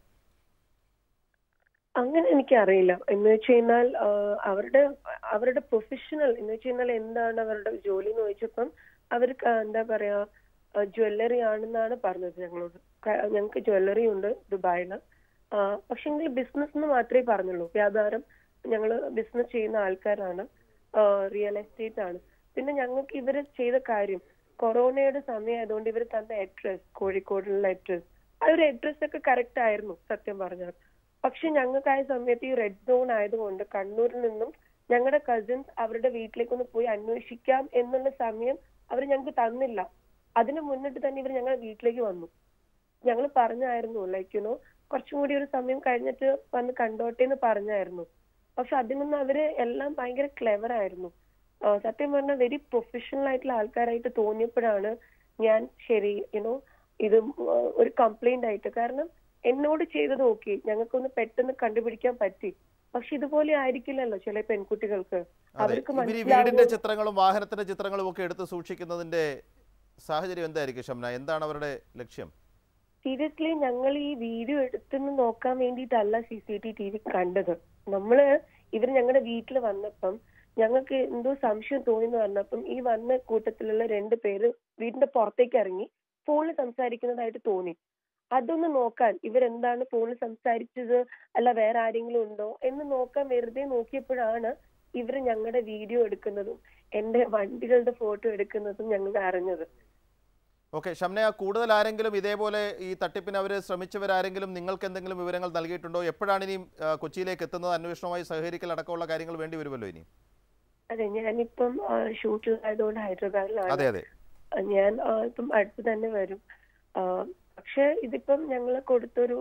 അങ്ങനെ എനിക്കറിയില്ല എന്ന് വെച്ച് കഴിഞ്ഞാൽ ആ, അവരുടെ അവരുടെ പ്രൊഫഷണൽ എന്ന് വെച്ച് കഴിഞ്ഞാൽ എന്താണ് അവരുടെ ജോലി എന്ന് ചോദിച്ചപ്പം അവർക്ക് എന്താ പറയാ ജ്വല്ലറി ആണെന്നാണ് പറഞ്ഞത് ഞങ്ങളോട് ക- ഞങ്ങൾക്ക് ജ്വല്ലറി ഉണ്ട് ദുബായില് പക്ഷെങ്കിൽ ബിസിനസ് എന്ന് മാത്രമേ പറഞ്ഞുള്ളൂ വ്യാപാരം ഞങ്ങൾ ബിസിനസ് ചെയ്യുന്ന ആൾക്കാരാണ് റിയൽ എസ്റ്റേറ്റ് ആണ് പിന്നെ ഞങ്ങൾക്ക് ഇവർ ചെയ്ത കാര്യം കൊറോണയുടെ സമയമായതുകൊണ്ട് ഇവർ തന്ന അഡ്രസ് കോഴിക്കോടുള്ള അഡ്രസ് ആ ഒരു അഡ്രസ് ഒക്കെ കറക്റ്റ് ആയിരുന്നു സത്യം പറഞ്ഞാൽ പക്ഷെ ഞങ്ങൾക്കായ സമയത്ത് ഈ റെഡ് സോൺ ആയതുകൊണ്ട് കണ്ണൂരിൽ നിന്നും ഞങ്ങളുടെ കസിൻസ് അവരുടെ വീട്ടിലേക്കൊന്ന് പോയി അന്വേഷിക്കാം എന്നുള്ള സമയം അവർ ഞങ്ങൾക്ക് തന്നില്ല അതിന് മുന്നിട്ട് തന്നെ ഇവർ ഞങ്ങളുടെ വീട്ടിലേക്ക് വന്നു ഞങ്ങൾ പറഞ്ഞായിരുന്നു ലൈക്ക് യുനോ കുറച്ചും കൂടി ഒരു സമയം കഴിഞ്ഞിട്ട് വന്ന് കണ്ടോട്ടെ എന്ന് പറഞ്ഞായിരുന്നു പക്ഷെ അതിനൊന്നും അവര് എല്ലാം ഭയങ്കര ക്ലെവർ ആയിരുന്നു ആ, സത്യം പറഞ്ഞാൽ വെരി പ്രൊഫഷണൽ ആയിട്ടുള്ള ആൾക്കാരായിട്ട് തോന്നിയപ്പോഴാണ് ഞാൻ ശരി യുനോ ഇത് ആ, ഒരു കംപ്ലൈന്റ് ആയിട്ട് കാരണം എന്നോട് ചെയ്തത് ഓക്കെ ഞങ്ങൾക്കൊന്ന് പെട്ടെന്ന് കണ്ടുപിടിക്കാൻ പറ്റി പക്ഷെ ഇതുപോലെ ആയിരിക്കില്ലല്ലോ ചില പെൺകുട്ടികൾക്ക് അതെ അവർക്ക് ഇവർ ഈ മനസ്സിലാവും വീടിന്റെ ചിത്രങ്ങളും വാഹനത്തിന്റെ ചിത്രങ്ങളും ഒക്കെ എടുത്ത് സൂക്ഷിക്കുന്നതിന്റെ സാഹചര്യം എന്തായിരിക്കും ഷംന എന്താണ് അവരുടെ ലക്ഷ്യം സീരിയസ്ലി ഞങ്ങൾ ഈ വീഡിയോ എടുത്തെന്ന് നോക്കാൻ വേണ്ടിയിട്ടല്ല C C T T V കണ്ടത് നമ്മള് ഇവർ ഞങ്ങളുടെ വീട്ടിൽ വന്നപ്പം ഞങ്ങൾക്ക് എന്തോ സംശയം തോന്നിന്ന് പറഞ്ഞപ്പം ഈ വന്ന കൂട്ടത്തിലുള്ള രണ്ട് പേര് വീടിന്റെ പുറത്തേക്ക് ഇറങ്ങി ഫോണിൽ സംസാരിക്കുന്നതായിട്ട് തോന്നി അതൊന്ന് നോക്കാൻ ഇവരെന്താണ് ഫോണിൽ സംസാരിച്ചത് അല്ല വേറെ ആരെങ്കിലും ഉണ്ടോ എന്ന് നോക്കാൻ വെറുതെ നോക്കിയപ്പോഴാണ് ഇവർ ഞങ്ങളുടെ വീഡിയോ എടുക്കുന്നതും എന്റെ വണ്ടികളുടെ ഫോട്ടോ എടുക്കുന്നതും ഞങ്ങൾ അറിഞ്ഞത് ഓക്കെ ഷംന കൂടുതൽ ആരെങ്കിലും ഇതേപോലെ ഈ തട്ടിപ്പിന് അവർ ശ്രമിച്ചവരാരെങ്കിലും നിങ്ങൾക്ക് എന്തെങ്കിലും വിവരങ്ങൾ നൽകിയിട്ടുണ്ടോ എപ്പോഴാണ് ഇനി ആ, കൊച്ചിയിലേക്ക് എത്തുന്നത് അന്വേഷണവുമായി സഹകരിക്കൽ അടക്കമുള്ള കാര്യങ്ങൾ വേണ്ടി വരുമല്ലോ ഇനി അതെ ഞാനിപ്പം ഷൂട്ടിലായതുകൊണ്ട് ഹൈദരാബാദിലാണ് അതെ അതെ ആ, ഞാൻ ആ, ഇപ്പം അടുത്ത് തന്നെ വരും ആ, പക്ഷെ ഇതിപ്പം ഞങ്ങൾ കൊടുത്തൊരു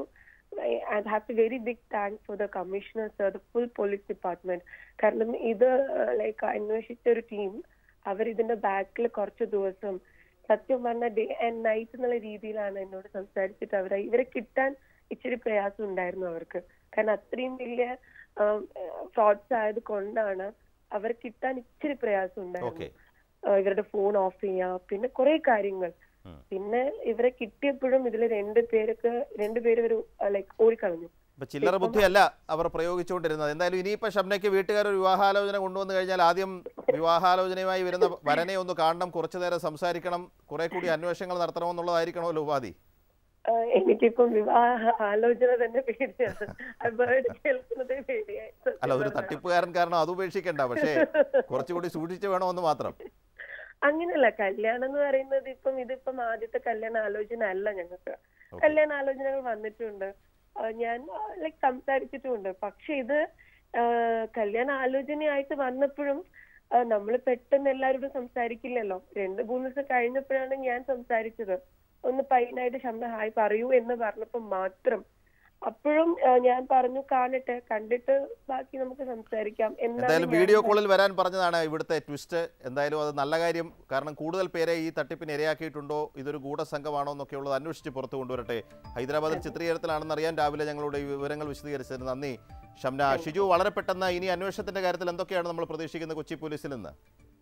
I have to very big thanks for the commissioner sir the full police department കാരണം ഇത് ലൈക്ക് അന്വേഷിച്ച ഒരു ടീം അവർ ഇതിന്റെ ബാക്കിൽ കുറച്ച് ദിവസം സത്യം പറഞ്ഞ ഡേ ആൻഡ് നൈറ്റ് എന്നുള്ള രീതിയിലാണ് എന്നോട് സംസാരിച്ചിട്ട് അവരെ ഇവരെ കിട്ടാൻ ഇച്ചിരി പ്രയാസം ഉണ്ടായിരുന്നു അവർക്ക് കാരണം അത്രയും വലിയ ഫ്രോഡ്സ് ആയത് കൊണ്ടാണ് അവർ കിട്ടാൻ ഇച്ചിരി പ്രയാസം ഉണ്ടായിരുന്നു ഓക്കെ ആ, ഇവരുടെ ഫോൺ ഓഫ് ചെയ്യാം പിന്നെ കുറെ കാര്യങ്ങൾ ഉം. പിന്നെ ഇവരെ കിട്ടിയപ്പോഴും ഇതിൽ രണ്ട് പേർക്ക് രണ്ടുപേര് ഒരു ലൈക്ക് ഓടിക്കളഞ്ഞു ഇപ്പൊ ചില്ലറ ബുദ്ധിയല്ല അവർ പ്രയോഗിച്ചുകൊണ്ടിരുന്നത് എന്തായാലും ഇനിയിപ്പോ ഷംനയ്ക്ക് വീട്ടുകാർ ഒരു വിവാഹാലോചന കൊണ്ടുവന്നു കഴിഞ്ഞാൽ ആദ്യം വിവാഹാലോചനയുമായി വരുന്ന വരനെ ഒന്ന് കാണണം കുറച്ചു നേരം സംസാരിക്കണം കുറെ കൂടി അന്വേഷണങ്ങൾ നടത്തണമെന്നുള്ളതായിരിക്കണമല്ലോ ഉപാധി ആ, എനിക്കിപ്പം വിവാഹ ആലോചന തന്നെ പേടിയാണ് ആ word കേൾക്കുന്നതേ പേടിയായി സത്യം അല്ല ഒരു പറഞ്ഞാ. തട്ടിപ്പുകാരൻ കാരണം അത് ഉപേക്ഷിക്കണ്ട പക്ഷേ കുറച്ചുകൂടി സൂക്ഷിച്ചു വേണമെന്ന് മാത്രം അങ്ങനല്ല കല്യാണം എന്ന് പറയുന്നത് ഇപ്പം ഇതിപ്പം ആദ്യത്തെ കല്യാണ ആലോചന അല്ല ഞങ്ങൾക്ക് Okay. കല്യാണ ആലോചനകൾ വന്നിട്ടുണ്ട് ആ, ഞാൻ ലൈക്ക് സംസാരിച്ചിട്ടുമുണ്ട് പക്ഷെ ഇത് ആ, കല്യാണ ആലോചനയായിട്ട് വന്നപ്പോഴും നമ്മൾ പെട്ടെന്ന് എല്ലാവരോടും സംസാരിക്കില്ലല്ലോ രണ്ട് മൂന്ന് ദിവസം കഴിഞ്ഞപ്പോഴാണ് ഞാൻ സംസാരിച്ചത് ഒന്ന് പൈനായിട്ട് ശബ്ദ ഹായ് പറയൂ എന്ന് പറഞ്ഞപ്പോ മാത്രം അപ്പോഴും ആ, ഞാൻ പറഞ്ഞു കാണട്ടെ കണ്ടിട്ട് ബാക്കി നമുക്ക് സംസാരിക്കാം എന്നാണ് എന്തായാലും ഞാൻ വീഡിയോ കോളിൽ വരാൻ പറഞ്ഞതാണ് ഇവിടുത്തെ ട്വിസ്റ്റ് എന്തായാലും അത് നല്ല കാര്യം കാരണം കൂടുതൽ പേരെ ഈ തട്ടിപ്പിന് ഇരയാക്കിയിട്ടുണ്ടോ ഇതൊരു ഗൂഢസംഘമാണോ എന്നൊക്കെയുള്ളത് അന്വേഷിച്ച് പുറത്തു കൊണ്ടുവരട്ടെ ഹൈദരാബാദിൽ ചിത്രീകരണത്തിലാണെന്ന് അറിയാൻ രാവിലെ ഞങ്ങളുടെ ഈ വിവരങ്ങൾ വിശദീകരിച്ചതിന് നന്ദി ഷംന ഷിജു വളരെ പെട്ടെന്ന് ഇനി അന്വേഷണത്തിന്റെ കാര്യത്തിൽ എന്തൊക്കെയാണ് നമ്മൾ പ്രതീക്ഷിക്കുന്നത് കൊച്ചി പോലീസിൽ നിന്ന്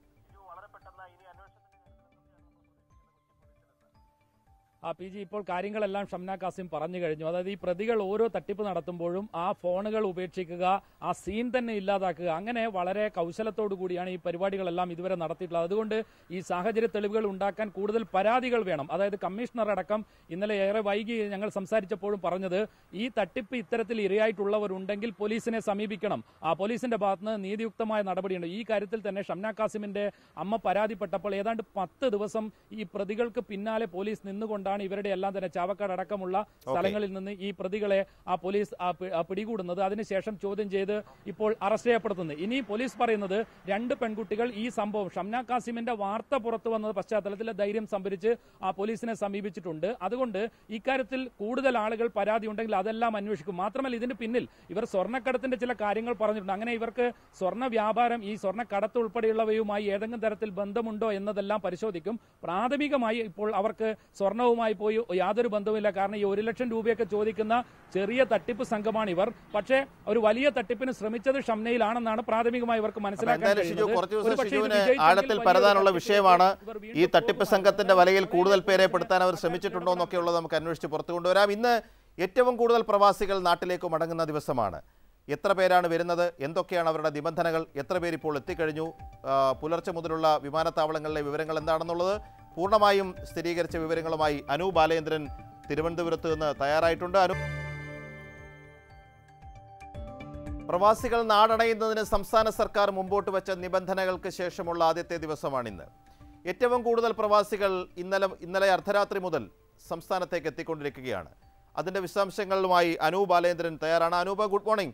ആ പി ജി ഇപ്പോൾ കാര്യങ്ങളെല്ലാം ഷംന കാസിം പറഞ്ഞു കഴിഞ്ഞു അതായത് ഈ പ്രതികൾ ഓരോ തട്ടിപ്പ് നടത്തുമ്പോഴും ആ ഫോണുകൾ ഉപേക്ഷിക്കുക ആ സീൻ തന്നെ ഇല്ലാതാക്കുക അങ്ങനെ വളരെ കൗശലത്തോടു കൂടിയാണ് ഈ പരിപാടികളെല്ലാം ഇതുവരെ നടത്തിയിട്ടുള്ളത് അതുകൊണ്ട് ഈ സാഹചര്യ തെളിവുകൾ ഉണ്ടാക്കാൻ കൂടുതൽ പരാതികൾ വേണം അതായത് കമ്മീഷണർ അടക്കം ഇന്നലെ ഏറെ വൈകി ഞങ്ങൾ സംസാരിച്ചപ്പോഴും പറഞ്ഞത് ഈ തട്ടിപ്പ് ഇത്തരത്തിൽ ഇരയായിട്ടുള്ളവരുണ്ടെങ്കിൽ പോലീസിനെ സമീപിക്കണം ആ പോലീസിന്റെ ഭാഗത്ത് നിന്ന് നീതിയുക്തമായ നടപടിയുണ്ട് ഈ കാര്യത്തിൽ തന്നെ ഷംന കാസിമിന്റെ അമ്മ പരാതിപ്പെട്ടപ്പോൾ ഏതാണ്ട് പത്ത് ദിവസം ഈ പ്രതികൾക്ക് പിന്നാലെ പോലീസ് നിന്നുകൊണ്ടാണ് ഇവരുടെ എല്ലാം തന്നെ ചാവക്കാട് അടക്കമുള്ള സ്ഥലങ്ങളിൽ നിന്ന് ഈ പ്രതികളെ ആ പോലീസ് ആ പി- ആ പിടികൂടുന്നത് അതിനുശേഷം ചോദ്യം ചെയ്ത് ഇപ്പോൾ അറസ്റ്റ് ചെയ്യപ്പെടുത്തുന്നത് ഇനി പോലീസ് പറയുന്നത് രണ്ട് പെൺകുട്ടികൾ ഈ സംഭവം ഷംന കാസിമിന്റെ വാർത്ത പുറത്തു വന്ന പശ്ചാത്തലത്തിൽ ധൈര്യം സംഭരിച്ച് ആ പോലീസിനെ സമീപിച്ചിട്ടുണ്ട് അതുകൊണ്ട് ഇക്കാര്യത്തിൽ കൂടുതൽ ആളുകൾ പരാതി ഉണ്ടെങ്കിൽ അതെല്ലാം അന്വേഷിക്കും മാത്രമല്ല ഇതിന് പിന്നിൽ ഇവർ സ്വർണ്ണക്കടത്തിന്റെ ചില കാര്യങ്ങൾ പറഞ്ഞിട്ടുണ്ട് അങ്ങനെ ഇവർക്ക് സ്വർണ്ണ വ്യാപാരം ഈ സ്വർണ്ണക്കടത്ത് ഉൾപ്പെടെയുള്ളവയുമായി ഏതെങ്കിലും തരത്തിൽ ബന്ധമുണ്ടോ എന്നതെല്ലാം പരിശോധിക്കും പ്രാഥമികമായി ഇപ്പോൾ അവർക്ക് സ്വർണവുമായി പോയി യാതൊരു ബന്ധവുമില്ല കാരണം ഈ ഒരു ലക്ഷം രൂപയൊക്കെ ചോദിക്കുന്ന ചെറിയ തട്ടിപ്പ് സംഘമാണ് ഇവർ പക്ഷേ ഒരു വലിയ തട്ടിപ്പിന് ശ്രമിച്ചത് ഷംനയിലാണെന്നാണ് പ്രാഥമികമായി ഇവർക്ക് അപ്പൊ മനസ്സിലാക്കാൻ എന്തായാലും ഷിജു കഴിയുന്നത്. കുറച്ച് ദിവസം ഒരുപക്ഷേ ഇത് ഷിജുവിന് വിജയിച്ചെങ്കിൽ ആഴത്തിൽ വലിയൊരു പരതാനുള്ള തട്ടിപ്പ് വിഷയമാണ് ഇവർ വീണ്ടും ഈ തട്ടിപ്പ് പോകുമോ? സംഘത്തിന്റെ വലയിൽ കൂടുതൽ പേരെ പെടുത്താൻ അവർ വീണ്ടും ശ്രമിച്ചിട്ടുണ്ടോ എന്നൊക്കെയുള്ളത് നമുക്ക് അന്വേഷിച്ച് പുറത്തു കൊണ്ടുവരാം ഇന്ന് ഏറ്റവും കൂടുതൽ പ്രവാസികൾ നാട്ടിലേക്ക് മടങ്ങുന്ന ദിവസമാണ് എത്ര പേരാണ് വരുന്നത് എന്തൊക്കെയാണ് അവരുടെ നിബന്ധനകൾ എത്ര പേർ ഇപ്പോൾ എത്തിക്കഴിഞ്ഞു ആ, പുലർച്ചെ മുതലുള്ള വിമാനത്താവളങ്ങളിലെ വിവരങ്ങൾ എന്താണെന്നുള്ളത് പൂർണ്ണമായും സ്ഥിരീകരിച്ച വിവരങ്ങളുമായി അനു ബാലേന്ദ്രൻ തിരുവനന്തപുരത്ത് നിന്ന് തയ്യാറായിട്ടുണ്ട് അനു പ്രവാസികൾ നാടണയുന്നതിന് സംസ്ഥാന സർക്കാർ മുമ്പോട്ട് വെച്ച നിബന്ധനകൾക്ക് ശേഷമുള്ള ആദ്യത്തെ ദിവസമാണിന്ന് ഏറ്റവും കൂടുതൽ പ്രവാസികൾ ഇന്നലെ ഇന്നലെ അർദ്ധരാത്രി മുതൽ സംസ്ഥാനത്തേക്ക് എത്തിക്കൊണ്ടിരിക്കുകയാണ് അതിന്റെ വിശദാംശങ്ങളുമായി അനൂപ് ബാലേന്ദ്രൻ തയ്യാറാണ് അനൂപ് ഗുഡ് മോർണിംഗ്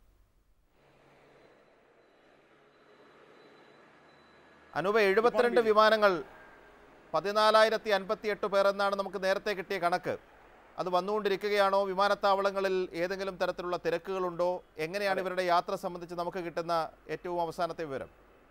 അനൂപ് എഴുപത്തിരണ്ട് വിമാനങ്ങൾ പതിനാലായിരത്തി അൻപത്തി എട്ട് പേർ എന്നാണ് നമുക്ക് നേരത്തെ കിട്ടിയ കണക്ക് അത് വന്നുകൊണ്ടിരിക്കുകയാണോ വിമാനത്താവളങ്ങളിൽ ഏതെങ്കിലും തരത്തിലുള്ള തിരക്കുകളുണ്ടോ എങ്ങനെയാണ് ഇവരുടെ യാത്ര സംബന്ധിച്ച് നമുക്ക് കിട്ടുന്ന ഏറ്റവും അവസാനത്തെ വിവരം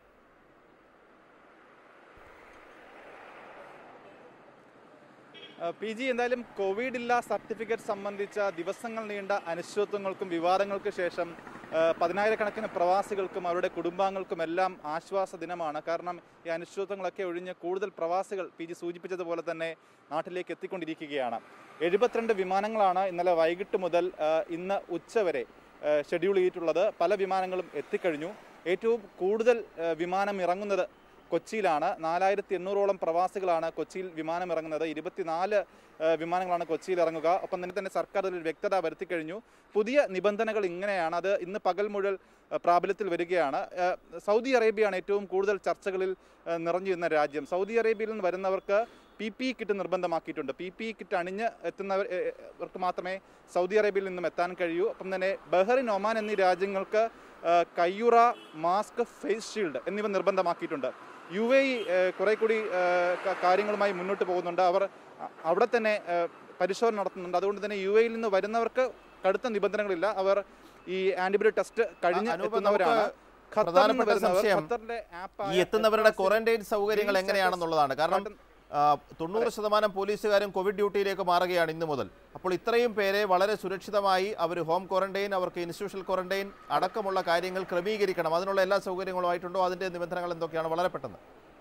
പി ജി എന്തായാലും കോവിഡ് ഇല്ല സർട്ടിഫിക്കറ്റ് സംബന്ധിച്ച ദിവസങ്ങൾ നീണ്ട അനിശ്ചിതത്വങ്ങൾക്കും വിവാദങ്ങൾക്ക് ശേഷം ആ, പതിനായിരക്കണക്കിന് പ്രവാസികൾക്കും അവരുടെ കുടുംബാംഗങ്ങൾക്കും എല്ലാം ആശ്വാസ ദിനമാണ് കാരണം ഈ അനിശ്ചിതത്വങ്ങളൊക്കെ ഒഴിഞ്ഞ് കൂടുതൽ പ്രവാസികൾ പി ജി സൂചിപ്പിച്ചതുപോലെ തന്നെ നാട്ടിലേക്ക് എത്തിക്കൊണ്ടിരിക്കുകയാണ് എഴുപത്തിരണ്ട് വിമാനങ്ങളാണ് ഇന്നലെ വൈകിട്ട് മുതൽ ആ, ഇന്ന് ഉച്ചവരെ ആ, ഷെഡ്യൂൾ ചെയ്തിട്ടുള്ളത് പല വിമാനങ്ങളും എത്തിക്കഴിഞ്ഞു ഏറ്റവും കൂടുതൽ ആ, വിമാനം ഇറങ്ങുന്നത് കൊച്ചിയിലാണ് നാലായിരത്തി എണ്ണൂറോളം പ്രവാസികളാണ് കൊച്ചിയിൽ വിമാനം ഇറങ്ങുന്നത് ഇരുപത്തിനാല് ഏഹ്, വിമാനങ്ങളാണ് കൊച്ചിയിൽ ഇറങ്ങുക ഒപ്പം തന്നെ തന്നെ സർക്കാർ അതിൽ വ്യക്തത വരുത്തി കഴിഞ്ഞു പുതിയ നിബന്ധനകൾ ഇങ്ങനെയാണ് അത് ഇന്ന് പകൽ മുതൽ ഏഹ്, പ്രാബല്യത്തിൽ വരികയാണ് ഏഹ്, സൗദി അറേബ്യയാണ് ഏറ്റവും കൂടുതൽ ചർച്ചകളിൽ ഏഹ്, നിറഞ്ഞിരുന്ന രാജ്യം സൗദി അറേബ്യയിൽ നിന്ന് വരുന്നവർക്ക് പി പി കിറ്റ് നിർബന്ധമാക്കിയിട്ടുണ്ട് പി പി കിറ്റ് അണിഞ്ഞ് എത്തുന്നവർ ഏഹ്, അവർക്ക് മാത്രമേ സൗദി അറേബ്യയിൽ നിന്നും എത്താൻ കഴിയൂ ഒപ്പം തന്നെ ബഹ്റിൻ ഒമാൻ എന്നീ രാജ്യങ്ങൾക്ക് ഏഹ്, കയ്യുറ മാസ്ക് ഫേസ് ഷീൽഡ് എന്നിവ നിർബന്ധമാക്കിയിട്ടുണ്ട് യു എ ഇ കുറെ കൂടി ഏഹ്, ക- കാര്യങ്ങളുമായി മുന്നോട്ട് പോകുന്നുണ്ട് അവർ അ- അവിടെ തന്നെ ഏഹ്, പരിശോധന നടത്തുന്നുണ്ട് അതുകൊണ്ട് തന്നെ യു എയിൽ നിന്ന് വരുന്നവർക്ക് കടുത്ത നിബന്ധനകളില്ല അവർ ഈ ആന്റിബയോട്ടിക് ടെസ്റ്റ് കഴിഞ്ഞ് അനൂപ്, എത്തുന്നവരാണ് നമുക്ക് ഖത്തറിൽ നിന്ന് പ്രധാനപ്പെട്ട വരുന്നവർ സംശയം ഖത്തറിലെ ആപ്പായ ഈ എത്തുന്നവരുടെ എത്രാസിൽ ക്വാറന്റൈൻ സൗകര്യങ്ങൾ green എങ്ങനെയാണെന്നുള്ളതാണ് status കാരണം കാട്ടുന്ന- ആ, തൊണ്ണൂറ് ശതമാനം പോലീസുകാരും കോവിഡ് ഡ്യൂട്ടിയിലേക്ക് മാറുകയാണ് ഇന്ന് മുതൽ അപ്പോൾ ഇത്രയും പേരെ വളരെ സുരക്ഷിതമായി അവർ ഹോം ക്വാറന്റൈൻ അവർക്ക് ഇൻസ്റ്റിറ്റ്യൂഷണൽ ക്വാറന്റൈൻ അടക്കമുള്ള കാര്യങ്ങൾ ക്രമീകരിക്കണം അതിനുള്ള എല്ലാ സൗകര്യങ്ങളുമായിട്ടുണ്ടോ അതിന്റെ നിബന്ധനകൾ എന്തൊക്കെയാണ് വളരെ പെട്ടെന്ന്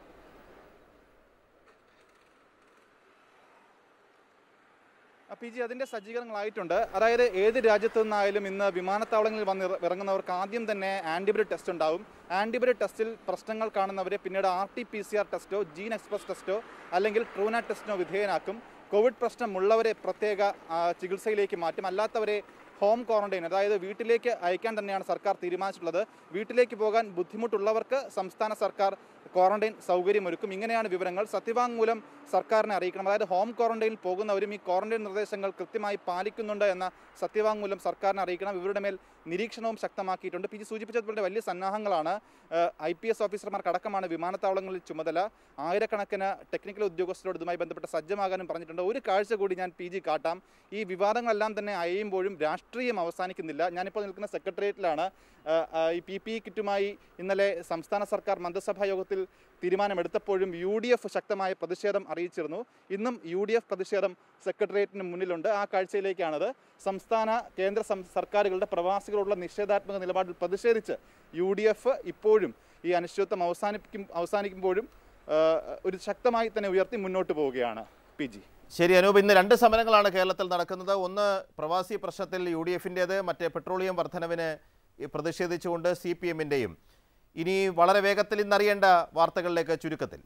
പി ജി അതിന്റെ സജ്ജീകരണങ്ങളായിട്ടുണ്ട് അതായത് ഏത് രാജ്യത്തു നിന്നായാലും ഇന്ന് വിമാനത്താവളങ്ങളിൽ വന്ന് ഇറ- ഇറങ്ങുന്നവർക്ക് ആദ്യം തന്നെ ആന്റിബയോട്ടിക് ടെസ്റ്റ് ഉണ്ടാവും ആന്റിബയോട്ടിക് ടെസ്റ്റിൽ പ്രശ്നങ്ങൾ കാണുന്നവരെ പിന്നീട് R T P C R ടെസ്റ്റോ ജീൻ എക്സ്പ്രസ് ടെസ്റ്റോ അല്ലെങ്കിൽ ട്രൂനാറ്റ് ടെസ്റ്റിനോ വിധേയനാക്കും കോവിഡ് പ്രശ്നമുള്ളവരെ പ്രത്യേക ആ, ചികിത്സയിലേക്ക് മാറ്റും അല്ലാത്തവരെ ഹോം ക്വാറന്റൈൻ അതായത് വീട്ടിലേക്ക് അയക്കാൻ തന്നെയാണ് സർക്കാർ തീരുമാനിച്ചിട്ടുള്ളത് വീട്ടിലേക്ക് പോകാൻ ബുദ്ധിമുട്ടുള്ളവർക്ക് സംസ്ഥാന സർക്കാർ ക്വാറന്റൈൻ സൗകര്യമൊരുക്കും ഇങ്ങനെയാണ് വിവരങ്ങൾ സത്യവാങ്മൂലം സർക്കാരിനെ അറിയിക്കണം അതായത് ഹോം ക്വാറന്റൈനിൽ പോകുന്നവരും ഈ ക്വാറന്റൈൻ നിർദ്ദേശങ്ങൾ കൃത്യമായി പാലിക്കുന്നുണ്ട് എന്ന സത്യവാങ്മൂലം സർക്കാരിനെ അറിയിക്കണം ഇവരുടെ മേൽ നിരീക്ഷണവും ശക്തമാക്കിയിട്ടുണ്ട് പി ജി സൂചിപ്പിച്ചതുപോലെ വലിയ സന്നാഹങ്ങളാണ് ഐ പി എസ് ഓഫീസർമാർക്കടക്കമാണ് വിമാനത്താവളങ്ങളിൽ ചുമതല ആയിരക്കണക്കിന് ടെക്നിക്കൽ ഉദ്യോഗസ്ഥരോട് ഇതുമായി ബന്ധപ്പെട്ട് സജ്ജമാകാനും പറഞ്ഞിട്ടുണ്ട് ഒരു കാഴ്ച കൂടി ഞാൻ പി ജി കാട്ടാം ഈ വിവാദങ്ങളെല്ലാം തന്നെ അയയുമ്പോഴും രാഷ്ട്രീയം അവസാനിക്കുന്നില്ല ഞാനിപ്പോൾ നിൽക്കുന്ന സെക്രട്ടേറിയറ്റിലാണ് ആ, ആ, ഈ പി പി കിറ്റുമായി ഇന്നലെ സംസ്ഥാന സർക്കാർ മന്ത്രിസഭാ യോഗത്തിൽ തീരുമാനമെടുത്തപ്പോഴും യു ഡി എഫ് ശക്തമായ പ്രതിഷേധം അറിയിച്ചിരുന്നു ഇന്നും യു ഡി എഫ് പ്രതിഷേധം സെക്രട്ടേറിയറ്റിന് മുന്നിലുണ്ട് ആ കാഴ്ചയിലേക്കാണത് സംസ്ഥാന കേന്ദ്ര സം- സർക്കാരുകളുടെ പ്രവാസികളുള്ള നിഷേധാത്മക നിലപാടിൽ പ്രതിഷേധിച്ച് യു ഡി എഫ് ഇപ്പോഴും ഈ അനിശ്ചിതത്വം അവസാനിപ്പിക്കും അവസാനിക്കുമ്പോഴും ആ, ഒരു ശക്തമായി തന്നെ ഉയർത്തി മുന്നോട്ട് പോവുകയാണ് പി ജി ശരി അനൂപ് ഇന്ന് രണ്ട് സമരങ്ങളാണ് കേരളത്തിൽ നടക്കുന്നത് ഒന്ന് പ്രവാസി പ്രശ്നത്തിൽ യു ഡി എഫിൻ്റേത് മറ്റേ പെട്രോളിയം വർധനവിന് ഈ പ്രതിഷേധിച്ചുകൊണ്ട് സി പി എമ്മിൻ്റെയും ഇനി വളരെ വേഗത്തിൽ ഇന്നറിയേണ്ട വാർത്തകളിലേക്ക് ചുരുക്കത്തിൽ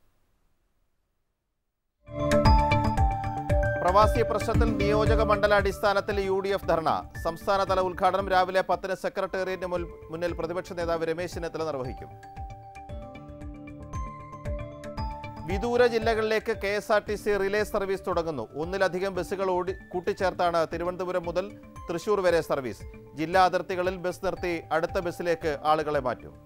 പ്രവാസി പ്രശ്നത്തിൽ നിയോജക മണ്ഡലാടിസ്ഥാനത്തിൽ യു ഡി എഫ് ധർണ സംസ്ഥാനതല ഉദ്ഘാടനം രാവിലെ പത്തിന് സെക്രട്ടേറിയറ്റിന് മുൽ- മുന്നിൽ പ്രതിപക്ഷ നേതാവ് രമേശ് ചെന്നിത്തല നിർവഹിക്കും വിദൂര ജില്ലകളിലേക്ക് K S R T C relay service തുടങ്ങുന്നു ഒന്നിലധികം ബസ്സുകൾ ഓടി കൂട്ടിച്ചേർത്താണ് തിരുവനന്തപുരം മുതൽ തൃശൂർ വരെ സർവീസ് ജില്ലാ അതിർത്തികളിൽ ബസ് നിർത്തി അടുത്ത ബസ്സിലേക്ക് ആളുകളെ മാറ്റും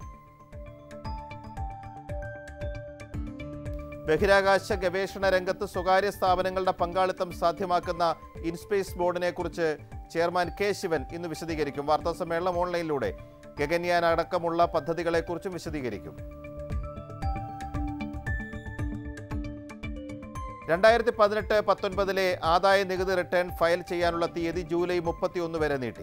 ബഹിരാകാശ ഗവേഷണ രംഗത്ത് സ്വകാര്യ സ്ഥാപനങ്ങളുടെ പങ്കാളിത്തം സാധ്യമാക്കുന്ന ഇൻസ്പേസ് ബോർഡിനെ കുറിച്ച് ചെയർമാൻ കെ ശിവൻ ഇന്ന് വിശദീകരിക്കും വാർത്താ സമ്മേളനം ഓൺലൈനിലൂടെ ഗഗൻയാൻ അടക്കമുള്ള പദ്ധതികളെക്കുറിച്ചും വിശദീകരിക്കും രണ്ടായിരത്തി പതിനെട്ട് പത്തൊൻപതിലെ ആദായ നികുതി റിട്ടേൺ ഫയൽ ചെയ്യാനുള്ള തീയതി ജൂലൈ മുപ്പത്തിയൊന്ന് വരെ നീട്ടി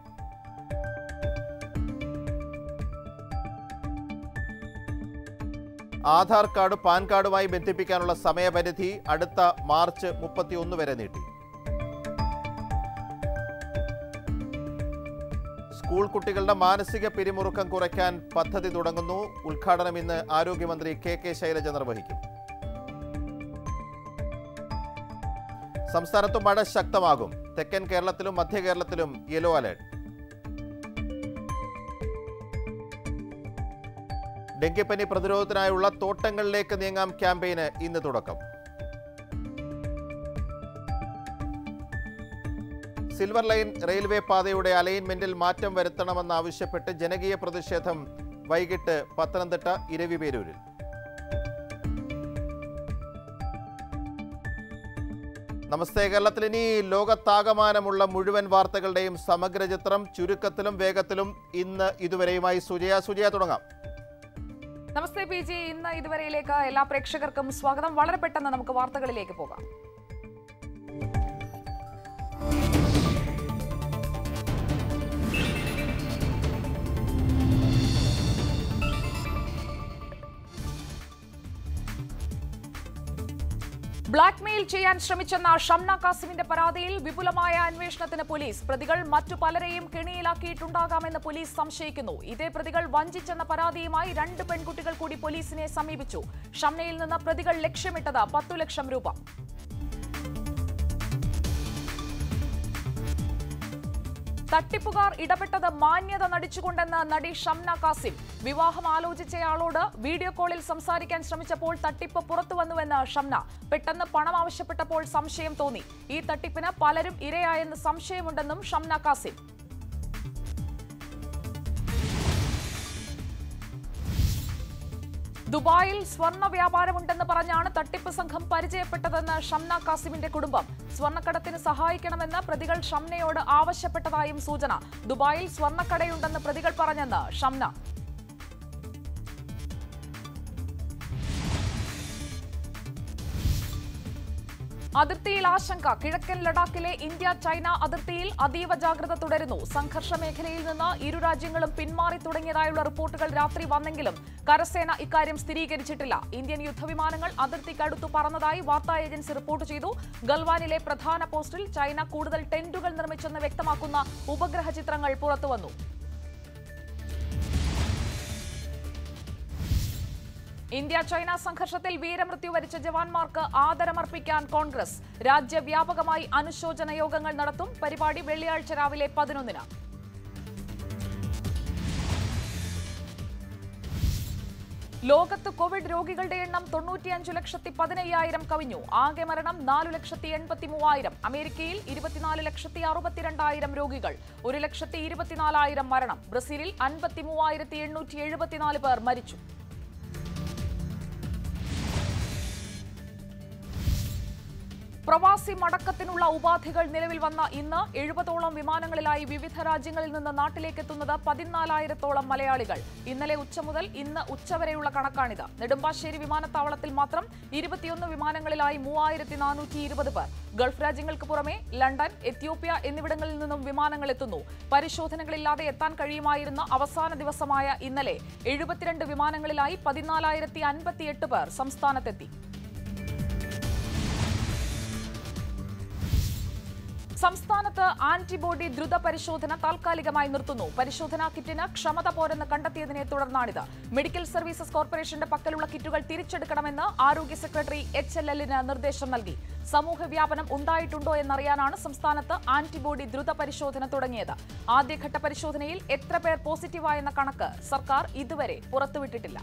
ആധാർ കാർഡ് പാൻ കാർഡുമായി ബന്ധിപ്പിക്കാനുള്ള സമയപരിധി അടുത്ത മാർച്ച് മുപ്പത്തിയൊന്ന് വരെ നീട്ടി സ്കൂൾ കുട്ടികളുടെ മാനസിക പിരിമുറുക്കം കുറയ്ക്കാൻ പദ്ധതി തുടങ്ങുന്നു ഉദ്ഘാടനം ഇന്ന് ആരോഗ്യമന്ത്രി കെ കെ ശൈലജ നിർവഹിക്കും സംസ്ഥാനത്ത് മഴ ശക്തമാകും തെക്കൻ കേരളത്തിലും മധ്യ കേരളത്തിലും യെല്ലോ അലേർട്ട് ഡെങ്കിപ്പനി പ്രതിരോധത്തിനായുള്ള തോട്ടങ്ങളിലേക്ക് നീങ്ങാം ക്യാമ്പയിന് ഇന്ന് തുടക്കം സിൽവർ ലൈൻ റെയിൽവേ പാതയുടെ അലൈൻമെന്റിൽ മാറ്റം വരുത്തണമെന്നാവശ്യപ്പെട്ട് ജനകീയ പ്രതിഷേധം വൈകിട്ട് പത്തനംതിട്ട ഇരവിപേരൂരിൽ നമസ്തേ കേരളത്തിൽ ഇനി ലോകത്താകമാനമുള്ള മുഴുവൻ വാർത്തകളുടെയും സമഗ്ര ചിത്രം ചുരുക്കത്തിലും വേഗത്തിലും ഇന്ന് ഇതുവരെയുമായി സുജയ സുജയ തുടങ്ങാം നമസ്തേ പി ജി ഇന്ന് ഇതുവരെയിലേക്ക് എല്ലാ പ്രേക്ഷകർക്കും സ്വാഗതം വളരെ പെട്ടെന്ന് നമുക്ക് വാർത്തകളിലേക്ക് പോകാം ബ്ലാക്ക്മെയിൽ ചെയ്യാൻ ശ്രമിച്ചെന്ന ഷംന കാസിമിന്റെ പരാതിയിൽ വിപുലമായ അന്വേഷണത്തിന് പോലീസ് പ്രതികൾ മറ്റു പലരെയും കെണിയിലാക്കിയിട്ടുണ്ടാകാമെന്ന് പോലീസ് സംശയിക്കുന്നു ഇതേ പ്രതികൾ വഞ്ചിച്ചെന്ന പരാതിയുമായി രണ്ട് പെൺകുട്ടികൾ കൂടി പോലീസിനെ സമീപിച്ചു ഷംനയിൽ നിന്ന് പ്രതികൾ ലക്ഷ്യമിട്ടത് പത്തു ലക്ഷം രൂപ തട്ടിപ്പുകാർ ഇടപെട്ടത് മാന്യത നടിച്ചുകൊണ്ടെന്ന് നടി ഷംന കാസിം വിവാഹം ആലോചിച്ചയാളോട് വീഡിയോ കോളിൽ സംസാരിക്കാൻ ശ്രമിച്ചപ്പോൾ തട്ടിപ്പ് പുറത്തുവന്നുവെന്ന് ഷംന പെട്ടെന്ന് പണം ആവശ്യപ്പെട്ടപ്പോൾ സംശയം തോന്നി ഈ തട്ടിപ്പിന് പലരും ഇരയായെന്ന് സംശയമുണ്ടെന്നും ഷംന കാസിം ദുബായിൽ സ്വർണ്ണ വ്യാപാരമുണ്ടെന്ന് പറഞ്ഞാണ് തട്ടിപ്പ് സംഘം പരിചയപ്പെട്ടതെന്ന് ഷംന കാസിമിന്റെ കുടുംബം സ്വർണ്ണക്കടത്തിന് സഹായിക്കണമെന്ന് പ്രതികൾ ഷംനയോട് ആവശ്യപ്പെട്ടതായും സൂചന ദുബായിൽ സ്വർണ്ണക്കടയുണ്ടെന്ന് പ്രതികൾ പറഞ്ഞെന്ന് ഷംന അതിർത്തിയിൽ ആശങ്ക കിഴക്കൻ ലഡാക്കിലെ ഇന്ത്യ ചൈന അതിർത്തിയിൽ അതീവ ജാഗ്രത തുടരുന്നു സംഘർഷ മേഖലയിൽ നിന്ന് ഇരു രാജ്യങ്ങളും പിന്മാറി തുടങ്ങിയതായുള്ള റിപ്പോർട്ടുകൾ രാത്രി വന്നെങ്കിലും കരസേന ഇക്കാര്യം സ്ഥിരീകരിച്ചിട്ടില്ല ഇന്ത്യൻ യുദ്ധവിമാനങ്ങൾ അതിർത്തിക്കടുത്തു പറന്നതായി വാർത്താ ഏജൻസി റിപ്പോർട്ട് ചെയ്തു ഗൽവാനിലെ പ്രധാന പോസ്റ്റിൽ ചൈന കൂടുതൽ ടെന്റുകൾ നിർമ്മിച്ചെന്ന് വ്യക്തമാക്കുന്ന ഉപഗ്രഹ ചിത്രങ്ങൾ പുറത്തുവന്നു ഇന്ത്യ ചൈന സംഘർഷത്തിൽ വീരമൃത്യു വരിച്ച ജവാന്മാർക്ക് ആദരമർപ്പിക്കാൻ കോൺഗ്രസ് രാജ്യവ്യാപകമായി അനുശോചന യോഗങ്ങൾ നടത്തും പരിപാടി വെള്ളിയാഴ്ച രാവിലെ പതിനൊന്നിന് ലോകത്ത് കോവിഡ് രോഗികളുടെ എണ്ണം തൊണ്ണൂറ്റിയഞ്ചു ലക്ഷത്തി പതിനയ്യായിരം കവിഞ്ഞു ആകെ മരണം നാലു ലക്ഷത്തി എൺപത്തി മൂവായിരം അമേരിക്കയിൽ ഇരുപത്തിനാല് ലക്ഷത്തി അറുപത്തിരണ്ടായിരം രോഗികൾ ഒരു ലക്ഷത്തി ഇരുപത്തിനാലായിരം മരണം ബ്രസീലിൽ അൻപത്തി മൂവായിരത്തി എണ്ണൂറ്റി എഴുപത്തിനാല് പേർ മരിച്ചു പ്രവാസി മടക്കത്തിനുള്ള ഉപാധികൾ നിലവിൽ വന്ന ഇന്ന് എഴുപതോളം വിമാനങ്ങളിലായി വിവിധ രാജ്യങ്ങളിൽ നിന്ന് നാട്ടിലേക്ക് എത്തുന്നത് പതിനാലായിരത്തോളം മലയാളികൾ ഇന്നലെ ഉച്ച മുതൽ ഇന്ന് ഉച്ചവരെയുള്ള കണക്കാണിത് നെടുമ്പാശ്ശേരി വിമാനത്താവളത്തിൽ മാത്രം ഇരുപത്തിയൊന്ന് വിമാനങ്ങളിലായി മൂവായിരത്തി നാനൂറ്റി ഇരുപത് പേർ ഗൾഫ് രാജ്യങ്ങൾക്ക് പുറമെ ലണ്ടൻ എത്യോപ്യ എന്നിവിടങ്ങളിൽ നിന്നും വിമാനങ്ങൾ എത്തുന്നു പരിശോധനകളില്ലാതെ എത്താൻ കഴിയുമായിരുന്ന അവസാന ദിവസമായ ഇന്നലെ എഴുപത്തിരണ്ട് വിമാനങ്ങളിലായി പതിനാലായിരത്തി അൻപത്തിയെട്ട് പേർ സംസ്ഥാനത്തെത്തി സംസ്ഥാനത്ത് ആന്റിബോഡി ദ്രുത പരിശോധന താൽക്കാലികമായി നിർത്തുന്നു പരിശോധനാ കിറ്റിന് ക്ഷമത പോരെന്ന് കണ്ടെത്തിയതിനെ തുടർന്നാണിത് മെഡിക്കൽ സർവീസസ് കോർപ്പറേഷന്റെ പക്കലുള്ള കിറ്റുകൾ തിരിച്ചെടുക്കണമെന്ന് ആരോഗ്യ സെക്രട്ടറി എച്ച് എൽ എല്ലിന് നിർദ്ദേശം നൽകി സമൂഹ വ്യാപനം ഉണ്ടായിട്ടുണ്ടോ എന്നറിയാനാണ് സംസ്ഥാനത്ത് ആന്റിബോഡി ദ്രുത പരിശോധന തുടങ്ങിയത് ആദ്യഘട്ട പരിശോധനയിൽ എത്ര പേർ പോസിറ്റീവായെന്ന കണക്ക് സർക്കാർ ഇതുവരെ പുറത്തുവിട്ടിട്ടില്ല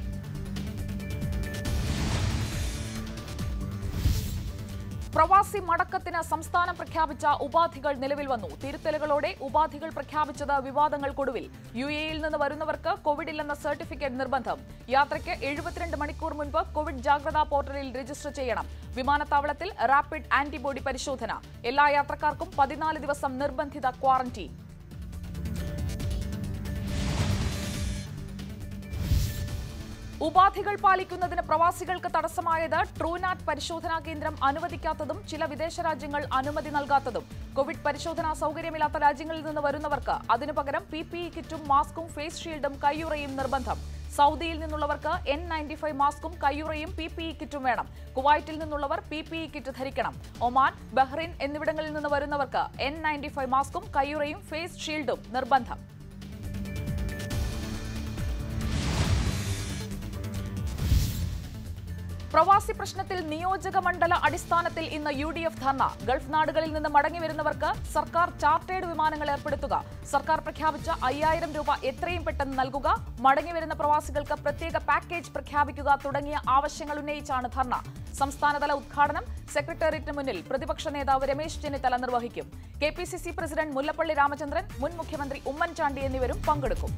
പ്രവാസി മടക്കത്തിന് സംസ്ഥാനം പ്രഖ്യാപിച്ച ഉപാധികൾ നിലവിൽ വന്നു തിരുത്തലുകളോടെ ഉപാധികൾ പ്രഖ്യാപിച്ചത് വിവാദങ്ങൾക്കൊടുവിൽ യു എയിൽ നിന്ന് വരുന്നവർക്ക് കോവിഡ് ഇല്ലെന്ന സർട്ടിഫിക്കറ്റ് നിർബന്ധം യാത്രയ്ക്ക് എഴുപത്തിരണ്ട് മണിക്കൂർ മുൻപ് കോവിഡ് ജാഗ്രതാ പോർട്ടലിൽ രജിസ്റ്റർ ചെയ്യണം വിമാനത്താവളത്തിൽ റാപ്പിഡ് ആന്റിബോഡി പരിശോധന എല്ലാ യാത്രക്കാർക്കും പതിനാല് ദിവസം നിർബന്ധിത ക്വാറന്റീൻ ഉപാധികൾ പാലിക്കുന്നതിന് പ്രവാസികൾക്ക് തടസ്സമായത് ട്രൂനാറ്റ് പരിശോധനാ കേന്ദ്രം അനുവദിക്കാത്തതും ചില വിദേശ രാജ്യങ്ങൾ അനുമതി നൽകാത്തതും കോവിഡ് പരിശോധനാ സൗകര്യമില്ലാത്ത രാജ്യങ്ങളിൽ നിന്ന് വരുന്നവർക്ക് അതിനു പകരം പി പി ഇ കിറ്റും മാസ്കും ഫേസ് ഷീൽഡും കയ്യുറയും നിർബന്ധം സൗദിയിൽ നിന്നുള്ളവർക്ക് എൻ നയൻറ്റി ഫൈവ് മാസ്കും കയ്യുറയും പി പി ഇ കിറ്റും വേണം കുവൈറ്റിൽ നിന്നുള്ളവർ പി പി ഇ കിറ്റ് ധരിക്കണം ഒമാൻ ബഹ്റൈൻ എന്നിവിടങ്ങളിൽ നിന്ന് വരുന്നവർക്ക് എൻ നയൻറ്റി ഫൈവ് മാസ്കും കയ്യുറയും ഫേസ് ഷീൽഡും നിർബന്ധം പ്രവാസി പ്രശ്നത്തിൽ നിയോജക മണ്ഡല അടിസ്ഥാനത്തിൽ ഇന്ന് U D F dharna Gulf നാടുകളിൽ നിന്ന് മടങ്ങി വരുന്നവർക്ക് സർക്കാർ ചാർട്ടേഡ് വിമാനങ്ങൾ ഏർപ്പെടുത്തുക സർക്കാർ പ്രഖ്യാപിച്ച അയ്യായിരം രൂപ എത്രയും പെട്ടെന്ന് നൽകുക മടങ്ങി വരുന്ന പ്രവാസികൾക്ക് പ്രത്യേക പാക്കേജ് പ്രഖ്യാപിക്കുക തുടങ്ങിയ ആവശ്യങ്ങൾ ഉന്നയിച്ചാണ് ധർണ സംസ്ഥാനതല ഉദ്ഘാടനം സെക്രട്ടേറിയറ്റിന് മുന്നിൽ പ്രതിപക്ഷ നേതാവ് രമേശ് ചെന്നിത്തല നിർവഹിക്കും K P C C president Mullappally Ramachandran മുൻ മുഖ്യമന്ത്രി ഉമ്മൻചാണ്ടി എന്നിവരും പങ്കെടുക്കും